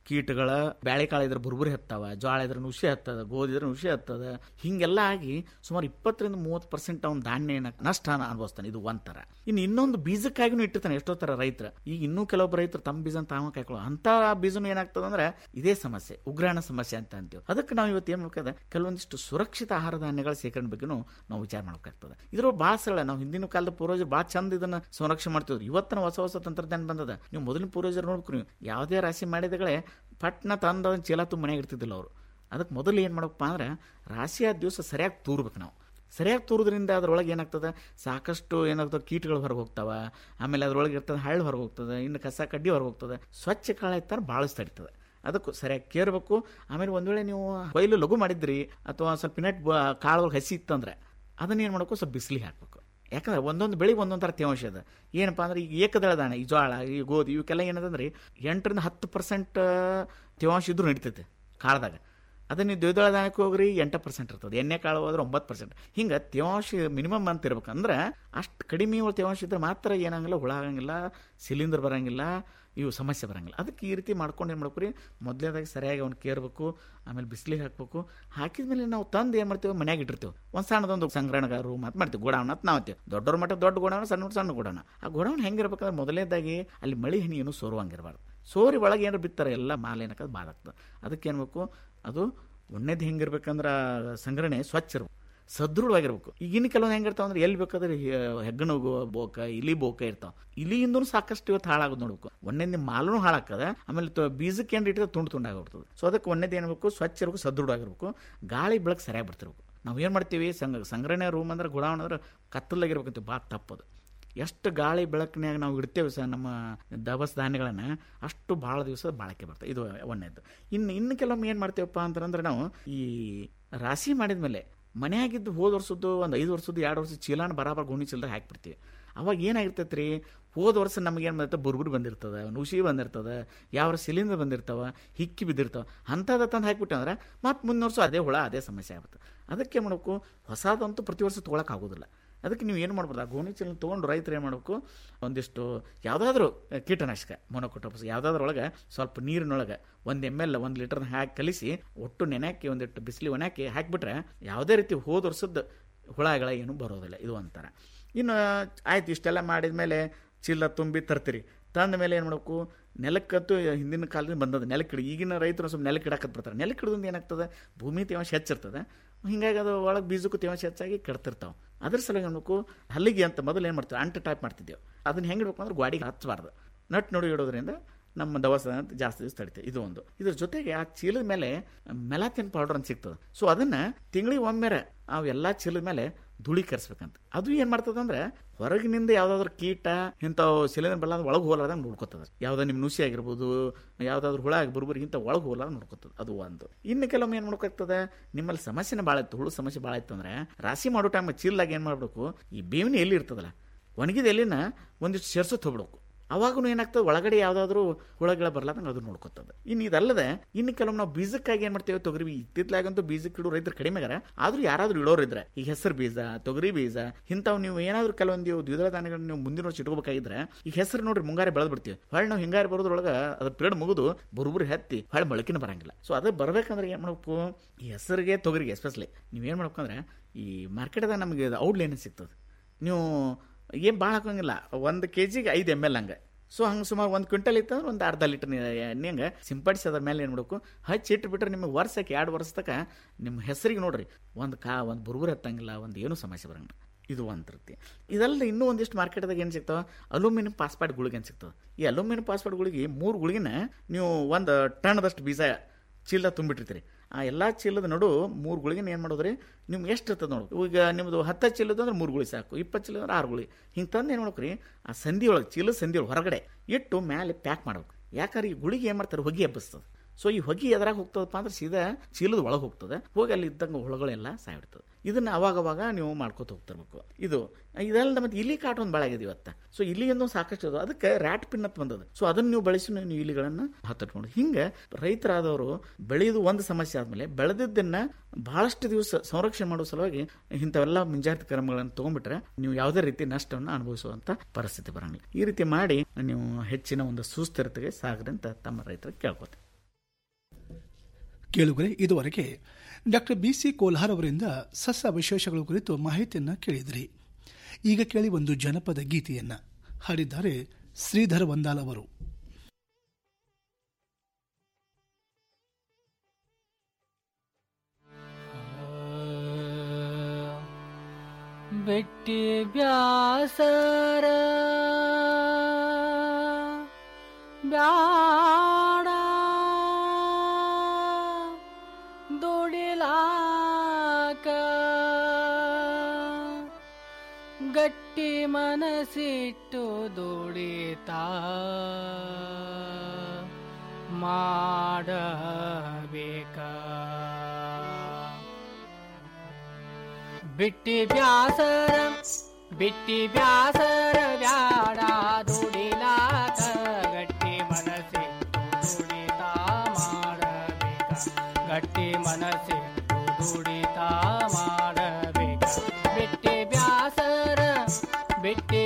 ಕೀಟಗಳ ಬ್ಯಾಳೆಕಾಳು ಇದ್ರೆ ಬುರ್ಬುರಿ ಹತ್ತಾವ ಜೋಳ ಇದ್ರೆ ನುಷಿ ಹತ್ತದ ಗೋಧಿ ಇದ್ರೆ ನುಷಿ ಹತ್ತದ ಹಿಂಗೆಲ್ಲ ಆಗಿ ಸುಮಾರು ಇಪ್ಪತ್ತರಿಂದ ಮೂವತ್ತು ಪರ್ಸೆಂಟ್ ಅವ್ನ ಧಾನ್ಯ ಏನ- ನಷ್ಟ ಅನುಭವಿಸ್ತಾನೆ ಇದು ಒಂಥರ ಇನ್ನು ಇನ್ನೊಂದು ಬೀಜಕ್ಕಾಗಿನೂ ಇಟ್ಟಿರ್ತಾನೆ ಎಷ್ಟೋ ತರ ರೈತರ ಈಗ ಇನ್ನೂ ಕೆಲವೊಬ್ಬ ರೈತರು ತಮ್ಮ ಬೀಜ ತಾವ ಕಾಯ್ಕೊಳ್ಳೋ ಅಂತ ಬೀಜನು ಏನಾಗ್ತದೆ ಅಂದ್ರೆ ಇದೇ ಸಮಸ್ಯೆ ಉಗ್ರಾಣ ಸಮಸ್ಯೆ ಅಂತ ಅಂತೀವಿ ಅದಕ್ಕೆ ನಾವು ಇವತ್ತು ಏನ್ ಮಾಡ್ಬೇಕಾದ್ರೆ ಕೆಲವೊಂದಿಷ್ಟು ಸುರಕ್ಷಿತ ಆಹಾರ ಧಾನ್ಯಗಳ ಸೇಕರಣೆ ಬಗ್ಗೆನೂ ನಾವು ವಿಚಾರ ಮಾಡ್ಬೇಕಾಗ್ತದೆ ಇದ್ರ ಭಾಳ ಸರಳ ನಾವು ಹಿಂದಿನ ಕಾಲದ ಪೂರ್ವಜರು ಭಾಳ ಚಂದ ಇದನ್ನ ಸಂರಕ್ಷಣೆ ಮಾಡ್ತಿದ್ರು ಇವತ್ತಿನ ಹೊಸ ಹೊಸ ತಂತ್ರಜ್ಞಾನ ಬಂದದ ನೀವು ಮೊದಲಿನ ಪೂರ್ವಜರು ನೋಡ್ಬೇಕು ನೀವು ಯಾವುದೇ ರಾಶಿ ಮಾಡಿದಗಳೇ ಪಟ್ನ ತಂದ ಅದನ್ನ ಚೀಲ ತುಂಬ ಮನೆಗೆ ಇಡ್ತಿದ್ದಿಲ್ಲ ಅವರು ಅದಕ್ಕೆ ಮೊದಲು ಏನು ಮಾಡಬೇಕಪ್ಪ ಅಂದ್ರೆ ರಾಶಿ ಆದ ದಿವಸ ಸರಿಯಾಗಿ ತೂರ್ಬೇಕು ನಾವು ಸರಿಯಾಗಿ ತೂರೋದ್ರಿಂದ ಅದ್ರೊಳಗೆ ಏನಾಗ್ತದೆ ಸಾಕಷ್ಟು ಏನಾಗ್ತದೆ ಕೀಟಗಳು ಹೊರಗೆ ಹೋಗ್ತಾವ ಆಮೇಲೆ ಅದ್ರೊಳಗೆ ಇರ್ತದೆ ಹಳ್ಳು ಹೊರಗೆ ಹೋಗ್ತದೆ ಇನ್ನು ಕಸ ಕಡ್ಡಿ ಹೊರಗೆ ಹೋಗ್ತದೆ ಸ್ವಚ್ಛ ಕಾಳ ಇತ್ತಾರೆ ಭಾಳ ತಡಿತದೆ ಅದಕ್ಕೂ ಸರಿಯಾಗಿ ಕೇರ್ಬೇಕು ಆಮೇಲೆ ಒಂದು ವೇಳೆ ನೀವು ಕೊಯ್ಲು ಲಘು ಮಾಡಿದ್ರಿ ಅಥವಾ ಸ್ವಲ್ಪ ಪಿನಟ್ ಕಾಳು ಹಸಿ ಇತ್ತಂದ್ರೆ ಅದನ್ನ ಏನು ಮಾಡಬೇಕು ಸ್ವಲ್ಪ ಬಿಸಿಲಿಗೆ ಹಾಕಬೇಕು ಯಾಕಂದ್ರೆ ಒಂದೊಂದು ಬೆಳಿಗ್ಗೆ ಒಂದೊಂದು ಥರ ತೇವಾಂಶ ಇದೆ ಏನಪ್ಪ ಅಂದ್ರೆ ಈಗ ಏಕದಳ ದಾಣೆ ಈ ಜೋಳ ಈ ಗೋಧಿ ಇವಕ್ಕೆಲ್ಲ ಏನದಂದ್ರೆ ಎಂಟರಿಂದ ಹತ್ತು ಪರ್ಸೆಂಟ್ ತೇವಾಂಶ ಇದ್ರೂ ನಡೀತೈತೆ ಕಾಳ್ದಾಗ ಅದನ್ನ ನೀವು ದ್ವಿದಳ ದಾನಕ್ಕೆ ಹೋಗ್ರಿ ಎಂಟು ಪರ್ಸೆಂಟ್ ಇರ್ತದೆ ಎಣ್ಣೆ ಕಾಳು ಹೋದ್ರೆ ಒಂಬತ್ತು ಪರ್ಸೆಂಟ್ ಹಿಂಗೆ ತೇವಾಂಶ ಮಿನಿಮಮ್ ಅಂತ ಇರ್ಬೇಕಂದ್ರೆ ಅಷ್ಟು ಕಡಿಮೆ ಒಳ ತೇವಾಂಶ ಇದ್ರೆ ಮಾತ್ರ ಏನಾಗಂಗಿಲ್ಲ ಹುಳ ಆಗಂಗಿಲ್ಲ ಸಿಲಿಂಡರ್ ಬರಂಗಿಲ್ಲ ಇವು ಸಮಸ್ಯೆ ಬರಂಗಿಲ್ಲ ಅದಕ್ಕೆ ಈ ರೀತಿ ಮಾಡ್ಕೊಂಡು ಏನು ಮಾಡ್ಬೇಕು ರೀ ಮೊದಲೇದಾಗಿ ಸರಿಯಾಗಿ ಅವ್ನು ಕೇರ್ಬೇಕು ಆಮೇಲೆ ಬಿಸಿಲಿಗೆ ಹಾಕ್ಬೇಕು ಹಾಕಿದ್ಮೇಲೆ ನಾವು ತಂದು ಏನು ಮಾಡ್ತೀವಿ ಮನ್ಯಾಗ ಇಟ್ಟಿರ್ತೀವಿ ಒಂದು ಸಣ್ಣದೊಂದು ಸಂಗ್ರಹಣ ರೂಮ್ ಅಂತ ಮಾಡ್ತೀವಿ ಗೋಡೌನ್ ಅಂತ ನಾವು ಅಂತೀವಿ ದೊಡ್ಡವ್ರ ಮಟ್ಟ ದೊಡ್ಡ ಗೋಡೌನ್ ಸಣ್ಣ ಸಣ್ಣ ಗೋಡೌನ್ ಆ ಗೋಡೌನ್ ಹೆಂಗಿರ್ಬೇಕಂದ್ರೆ ಮೊದಲೇದಾಗಿ ಅಲ್ಲಿ ಮಳಿ ಹನಿ ಏನು ಸೋರುವಂಗಿರಬಾರ್ದು ಸೋರಿ ಒಳಗೆ ಏನಾರು ಬಿತ್ತಾರೆ ಎಲ್ಲ ಮಾಲ್ ಏನಕ್ಕೆ ಬಾದಾಗ್ತದೆ ಅದಕ್ಕೆ ಏನ್ಬೇಕು ಅದು ಒಣ್ಣೆದು ಹೆಂಗಿರ್ಬೇಕಂದ್ರೆ ಸಂಗ್ರಹಣೆ ಸ್ವಚ್ಛ ಇರ್ಬೇಕು ಸದೃಢವಾಗಿರ್ಬೇಕು ಈಗಿನ ಕೆಲವೊಂದು ಹೆಂಗಿರ್ತಾವ ಅಂದ್ರೆ ಎಲ್ಲಿ ಬೇಕಾದ್ರೆ ಹೆಗ್ಗಣ ಬೋಕ ಇಲಿ ಬೋಕ ಇರ್ತಾವ ಇಲಿಯಿಂದೂ ಸಾಕಷ್ಟು ಇವತ್ತು ಹಾಳಾಗೋದು ನೋಡ್ಬೇಕು ಒಣ್ಣೆಂದು ಮಾಲೂ ಹಾಳಾಗ್ತದೆ ಆಮೇಲೆ ತ- ಬೀಜಕ್ಕೆ ಏನು ಇಟ್ಟಿದ್ರೆ ತುಂಡು ತುಂಡಾಗ್ಬಿಡ್ತದೆ ಸೊ ಅದಕ್ಕೆ ಒಣ್ಣೆದು ಏನ್ಬೇಕು ಸ್ವಚ್ಛ ಇರಬೇಕು ಸದೃಢವಾಗಿರ್ಬೇಕು ಗಾಳಿ ಬೆಳಕು ಸರಿಯಾಗಿ ಬರ್ತಿರ್ಬೇಕು ನಾವು ಏನು ಮಾಡ್ತೀವಿ ಸಂಗ ಸಂಗ್ರಹಣೆ ರೂಮ್ ಅಂದ್ರೆ ಗುಡಾವಣ ಅಂದ್ರೆ ಕತ್ತಲಾಗಿರ್ಬೇಕಂತ ಭಾಳ ತಪ್ಪದು ಎಷ್ಟು ಗಾಳಿ ಬೆಳಕಿನಾಗ ನಾವು ಇಡ್ತೇವೆ ಸರ್ ನಮ್ಮ ದವಸ ಧಾನ್ಯಗಳನ್ನು ಅಷ್ಟು ಭಾಳ ದಿವಸ ಬಾಳಿಕೆ ಬರ್ತದೆ ಇದು ಒಂದೇದ್ದು ಇನ್ನು ಇನ್ನು ಕೆಲವೊಮ್ಮೆ ಏನು ಮಾಡ್ತೇವಪ್ಪ ಅಂತಂದ್ರೆ ನಾವು ಈ ರಾಶಿ ಮಾಡಿದ್ಮೇಲೆ ಮನೆಯಾಗಿದ್ದು ಹೋದ ವರ್ಷದ್ದು ಒಂದು ಐದು ವರ್ಷದ್ದು ಎರಡು ವರ್ಷದ ಚೀಲಾನ ಬರಾಬರ್ ಗುಣಿ ಚಿಲ್ಲರೆ ಹಾಕ್ಬಿಡ್ತೀವಿ ಅವಾಗ ಏನಾಗಿರ್ತೈತೆ ರೀ ಹೋದ ವರ್ಷ ನಮಗೇನು ಬರ್ತದೆ ಬುರ್ಬುರು ಬಂದಿರ್ತದೆ ನುಸಿ ಬಂದಿರ್ತದೆ ಯಾವ ಸಿಲಿಂಡರ್ ಬಂದಿರ್ತಾವ ಹಿಕ್ಕಿ ಬಿದ್ದಿರ್ತಾವ ಅಂಥದ್ದು ತಂದು ಹಾಕ್ಬಿಟ್ಟು ಅಂದ್ರೆ ಮತ್ತೆ ಮುಂದಿನ ವರ್ಷ ಅದೇ ಹುಳ ಅದೇ ಸಮಸ್ಯೆ ಆಗುತ್ತೆ ಅದಕ್ಕೆ ಮಾಡಬೇಕು ಹೊಸದಂತೂ ಪ್ರತಿ ವರ್ಷ ತೊಗೊಳಕ್ಕೆ ಆಗೋದಿಲ್ಲ ಅದಕ್ಕೆ ನೀವು ಏನು ಮಾಡ್ಬೋದು ಆ ಗೋಣಿ ಚೀಲ ತೊಗೊಂಡು ರೈತರು ಏನು ಮಾಡಬೇಕು ಒಂದಿಷ್ಟು ಯಾವುದಾದ್ರೂ ಕೀಟನಾಶಕ ಮೊನೊಕೊಟೋಪಸ್ ಯಾವುದಾದ್ರೊಳಗೆ ಸ್ವಲ್ಪ ನೀರಿನೊಳಗೆ ಒಂದು ಎಮ್ ಎಲ್ ಒಂದು ಲೀಟರ್ನ ಹಾಕಿ ಕಲಿಸಿ ಒಟ್ಟು ನೆನೆಹಾಕಿ ಒಂದಿಟ್ಟು ಬಿಸಿಲಿ ಒಣಾಕಿ ಹಾಕಿಬಿಟ್ರೆ ಯಾವುದೇ ರೀತಿ ಹೋದ ವರ್ಷದ ಹುಳಗಳ ಏನು ಬರೋದಿಲ್ಲ ಇದು ಒಂಥರ ಇನ್ನು ಆಯ್ತು ಇಷ್ಟೆಲ್ಲ ಮಾಡಿದ ಮೇಲೆ ಚೀಲ ತುಂಬಿ ತರ್ತೀರಿ ತಂದ ಮೇಲೆ ಏನು ಮಾಡಬೇಕು ನೆಲಕ್ಕಂತೂ ಹಿಂದಿನ ಕಾಲದಿಂದ ಬಂದದ ನೆಲಕ್ಕಿಡ ಈಗಿನ ರೈತರು ಸ್ವಲ್ಪ ನೆಲಕ್ಕೆ ಇಡಾಕತ್ ಬರ್ತಾರೆ ನೆಲಕ್ಕೆ ಹಿಡಿದಿಂದ ಏನಾಗ್ತದೆ ಭೂಮಿ ತೇವಾಂಶ ಹೆಚ್ಚಿರ್ತದೆ ಹಿಂಗಾಗಿ ಅದು ಒಳಗೆ ಬೀಜಕ್ಕೂ ತೇವಾಂಶ ಹೆಚ್ಚಾಗಿ ಕೆಡ್ತಿರ್ತಾವೆ ಅದ್ರ ಸಲುವಾಗಿ ಅನ್ಬೇಕು ಹಲ್ಲಿಗೆ ಅಂತ ಮೊದಲು ಏನು ಮಾಡ್ತೀವಿ ಅಂಟು ಟೈಪ್ ಮಾಡ್ತಿದ್ದೆವು ಅದನ್ನ ಹೆಂಗೆ ಇಡ್ಬೇಕು ಅಂದ್ರೆ ಗಾಡಿಗೆ ಹಚ್ಚಬಾರ್ದು ನಟ್ ನೋಡಿ ಇಡೋದ್ರಿಂದ ನಮ್ಮ ದವಸ ಅಂತ ಜಾಸ್ತಿ ದಿವಸ ತಡಿತೆ ಇದು ಒಂದು ಇದ್ರ ಜೊತೆಗೆ ಆ ಚೀಲದ ಮೇಲೆ ಮೆಲಾತಿನ್ ಪೌಡರ್ ಅಂತ ಸಿಗ್ತದೆ ಸೊ ಅದನ್ನ ತಿಂಗಳಿಗೆ ಒಮ್ಮೆರೆ ಅವು ಎಲ್ಲ ಚೀಲದ ಮೇಲೆ ಧೂಳಿ ಕರೆಸ್ಬೇಕಂತ ಅದು ಏನ್ ಮಾಡ್ತದೆ ಅಂದ್ರೆ ಹೊರಗಿನಿಂದ ಯಾವ್ದಾದ್ರು ಕೀಟ ಇಂಥವು ಸಿಲಿಂಡರ್ ಬಲ್ಲ ಒಳಗೆ ಹೋಲಾರ್ದಂಗೆ ನೋಡ್ಕೊತದೆ ಯಾವ್ದೋ ನಿಮ್ಮ ನುಸಿ ಆಗಿರ್ಬೋದು ಯಾವ್ದಾದ್ರು ಹುಳ ಆಗಿ ಬರುಬರಿ ಇಂಥ ಒಳಗೆ ಹೋಲಾರ ನೋಡ್ಕೊತದೆ ಅದು ಒಂದು ಇನ್ನು ಕೆಲವೊಮ್ಮೆ ಏನು ಮಾಡ್ಬೇಕಾಗ್ತದೆ ನಿಮ್ಮಲ್ಲಿ ಸಮಸ್ಯೆನ ಭಾಳ ಇತ್ತು ಹುಳು ಸಮಸ್ಯೆ ಭಾಳ ಇತ್ತು ಅಂದ್ರೆ ರಾಶಿ ಮಾಡೋ ಟೈಮ್ ಚೀಲ್ದಾಗ ಏನು ಮಾಡ್ಬೇಕು ಈ ಬೇವಿನ ಎಲ್ಲಿ ಇರ್ತದಲ್ಲ ಒಣಗಿದ ಎಲ್ಲಿನ ಒಂದಿಷ್ಟು ಸೇರ್ಸೋತ್ ಹೋಗ್ಬೇಕು ಅವಾಗೂ ಏನಾಗ್ತದೆ ಒಳಗಡೆ ಯಾವ್ದಾದ್ರು ಹುಳಗಳ ಬರ್ಲಾದಂಗೆ ಅದು ನೋಡ್ಕೊತದೆ ಇನ್ನು ಇದಲ್ಲದೆ ಇನ್ನು ಕೆಲವೊಮ್ಮೆ ನಾವು ಬೀಜಕ್ಕಾಗಿ ಏನ್ ಮಾಡ್ತೇವೆ ತೊಗರಿ ಬೀಜ ಇತ್ತಿತ್ಲಾಗಂತೂ ಬೀಜಕ್ಕೆ ಇಡೋ ರೈತರು ಕಡಿಮೆ ಅಗಾರ ಆದ್ರೂ ಯಾರಾದ್ರೂ ಇಡೋರು ಇದ್ರೆ ಈ ಹೆಸರು ಬೀಜ ತೊಗರಿ ಬೀಜ ಇಂಥವು ನೀವು ಏನಾದ್ರೂ ಕೆಲವೊಂದು ಇವು ದ್ವಿದಳ ಧಾನ್ಯಗಳನ್ನ ನೀವು ಮುಂದಿನ ವರ್ಷ ಇಟ್ಕೋಬೇಕಾಗಿದ್ರೆ ಈ ಹೆಸರು ನೋಡ್ರಿ ಮುಂಗಾರಿ ಬೆಳೆದ್ ಬಿಡ್ತೀವಿ ಹೊಳ್ಳಿ ನಾವು ಹಿಂಗಾರಿ ಬರೋದ್ರೊಳಗೆ ಅದ್ರ ಪೀರಿಯಡ್ ಮುಗಿದು ಬುರುಬುರಿ ಹತ್ತಿ ಹೊಳ್ಳಿ ಮೊಳಕಿನ ಬರಂಗಿಲ್ಲ ಸೊ ಅದು ಬರ್ಬೇಕಂದ್ರೆ ಏನ್ ಮಾಡ್ಬೇಕು ಈ ಹೆಸರಿಗೆ ತೊಗರಿಗೆ ಎಸ್ಪೆಷಲಿ ನೀವೇನ್ ಮಾಡ್ಬೇಕಂದ್ರೆ ಈ ಮಾರ್ಕೆಟ್ದಾಗ ನಮಗೆ ಔಟ್ಲೈನ್ ಸಿಗ್ತದೆ ನೀವು ಏನು ಭಾಳ ಹಾಕೋಂಗಿಲ್ಲ ಒಂದು ಕೆ ಜಿಗೆ ಐದು ಎಮ್ ಎಲ್ ಹಂಗೆ ಸೊ ಹಂಗೆ ಸುಮಾರು ಒಂದು ಕ್ವಿಂಟಲ್ ಇತ್ತಂದ್ರೆ ಒಂದು ಅರ್ಧ ಲೀಟರ್ ಎಣ್ಣೆ ಹಂಗೆ ಸಿಂಪಡಿಸಿ ಅದ್ರ ಮೇಲೆ ಏನು ಮಾಡಬೇಕು ಹಚ್ಚಿ ಇಟ್ಬಿಟ್ರೆ ನಿಮಗೆ ವರ್ಷಕ್ಕೆ ಎರಡು ವರ್ಷ ತನಕ ನಿಮ್ಮ ಹೆಸರಿಗೆ ನೋಡ್ರಿ ಒಂದು ಕಾ ಒಂದು ಬುರ್ಬುರ್ ಹತ್ತಂಗಿಲ್ಲ ಒಂದು ಏನೂ ಸಮಸ್ಯೆ ಬರಂಗಿಲ್ಲ ಇದು ಒಂದು ರೀತಿ ಇದಲ್ಲ ಇನ್ನೂ ಒಂದಿಷ್ಟು ಮಾರ್ಕೆಟ್ದಾಗ ಏನು ಸಿಗ್ತಾವ ಅಲ್ಯೂಮಿನಿಯಂ ಪಾಸ್ಪಾಟ್ ಗುಳಿಗೆ ಅಂತ ಸಿಗ್ತವೆ ಈ ಅಲ್ಯೂಮಿನಿಯಂ ಪಾಸ್ಪಾಟ್ ಗುಳಿಗೆ ಮೂರು ಗುಳಿಗಿನ ನೀವು ಒಂದು ಟನ್ದಷ್ಟು ಬೀಜ ಚೀಲ ತುಂಬಿಟ್ಟಿರ್ತೀರಿ ಆ ಎಲ್ಲ ಚೀಲದ ನಡು ಮೂರು ಗುಳಿಗಿನ ಏನು ಮಾಡೋದ್ರಿ ನಿಮ್ಗೆ ಎಷ್ಟು ಇರ್ತದೆ ನೋಡು ಈಗ ನಿಮ್ಮದು ಹತ್ತು ಚೀಲದ ಅಂದ್ರೆ ಮೂರು ಗುಳಿ ಸಾಕು ಇಪ್ಪತ್ತು ಚೀಲ ಅಂದ್ರೆ ಆರು ಗುಳಿ ಹಿಂಗೆ ತಂದು ಏನು ಮಾಡ್ಬೇಕ್ರಿ ಆ ಸಂಧಿ ಒಳಗೆ ಚೀಲದ ಸಂಧಿ ಒಳಗೆ ಹೊರಗಡೆ ಇಟ್ಟು ಮೇಲೆ ಪ್ಯಾಕ್ ಮಾಡ್ಬೇಕು ಯಾಕಂದ್ರೆ ಈ ಗುಳಿಗೆ ಏನು ಮಾಡ್ತಾರೆ ಹೊಗೆ ಹಬ್ಬಿಸ್ತದೆ ಸೊ ಈ ಹೊಗೆ ಎದ್ರಾಗ ಹೋಗ್ತದಪ್ಪ ಅಂದ್ರೆ ಸೀದಾ ಚೀಲದ ಒಳಗೆ ಹೋಗ್ತದೆ ಹೋಗಿ ಅಲ್ಲಿ ಇದ್ದಂಗೆ ಹುಳುಗಳೆಲ್ಲ ಸಾಯ್ಬಿಡ್ತದೆ ಇದನ್ನ ಅವಾಗ ಅವಾಗ ನೀವು ಮಾಡ್ಕೊತ ಹೋಗ್ತಿರ್ಬೇಕು ಇದು ಇದೆಲ್ಲ ಮತ್ತೆ ಇಲಿ ಕಾಟ ಒಂದು ಭಾಳ ಆಗಿದೆ ಇವತ್ತು ಸೊ ಇಲಿಯನ್ನು ಸಾಕಷ್ಟು ಅದು ಅದಕ್ಕೆ ರ್ಯಾಟ್ ಪಿನ್ ಅಂತ ಬಂದದ ಸೊ ಅದನ್ನ ನೀವು ಬಳಸಿ ನೀವು ಇಲಿಗಳನ್ನ ಹತ್ತಿಟ್ಕೊಂಡು ಹಿಂಗೆ ರೈತರಾದವರು ಬೆಳೆಯೋದು ಒಂದು ಸಮಸ್ಯೆ ಆದ್ಮೇಲೆ ಬೆಳೆದಿದ್ದನ್ನ ಬಹಳಷ್ಟು ದಿವಸ ಸಂರಕ್ಷಣೆ ಮಾಡೋ ಸಲುವಾಗಿ ಇಂಥವೆಲ್ಲ ಮುಂಜಾಗ್ರತಾ ಕ್ರಮಗಳನ್ನು ತಗೊಂಡ್ಬಿಟ್ರೆ ನೀವು ಯಾವುದೇ ರೀತಿ ನಷ್ಟವನ್ನು ಅನುಭವಿಸುವಂತ ಪರಿಸ್ಥಿತಿ ಬರಂಗಿಲ್ಲ ಈ ರೀತಿ ಮಾಡಿ ನೀವು ಹೆಚ್ಚಿನ ಒಂದು ಸುಸ್ಥಿರತೆಗೆ ಸಾಗ್ರಿ ಅಂತ ತಮ್ಮ ರೈತರಿಗೆ ಕೇಳ್ಕೊತೀನಿ ಕೇಳುಗರೆ ಇದುವರೆಗೆ ಡಾಕ್ಟರ್ ಬಿ ಸಿ ಕೋಲ್ಹಾರ್ ಅವರಿಂದ ಸಸ್ಯ ವಿಶೇಷಗಳ ಕುರಿತು ಮಾಹಿತಿಯನ್ನ ಕೇಳಿದ್ರಿ ಈಗ ಕೇಳಿ ಒಂದು ಜನಪದ ಗೀತೆಯನ್ನ ಹಾಡಿದ್ದಾರೆ ಶ್ರೀಧರ್ ವಂದಾಲ್ ಅವರು ಬೆಟ್ಟಿ ಬ್ಯಾಸರ ಬ್ಯಾಡ ದುಡಿಲಾಕ ಗಟ್ಟಿ ಮನಸ್ಸಿಟ್ಟು ದುಡಿತ ಮಾಡಬೇಕ ಬಿಟ್ಟಿ ಬ್ಯಾಸರ ಬಿಟ್ಟಿ ಬ್ಯಾಸರ ಬ್ಯಾಡ ದುಡಿಲಾಕ ಗಟ್ಟಿ ಮನಸ್ಸೆ ದುಡಿತಾ ಮಾಡಬೇಕ ಗಟ್ಟಿ ಮನಸ್ಸೆ ದುಡಿತಾ ಮಾಡಬೇಕ ಬಿಟ್ಟಿ ಬ್ಯಾಸರ ಬಿಟ್ಟಿ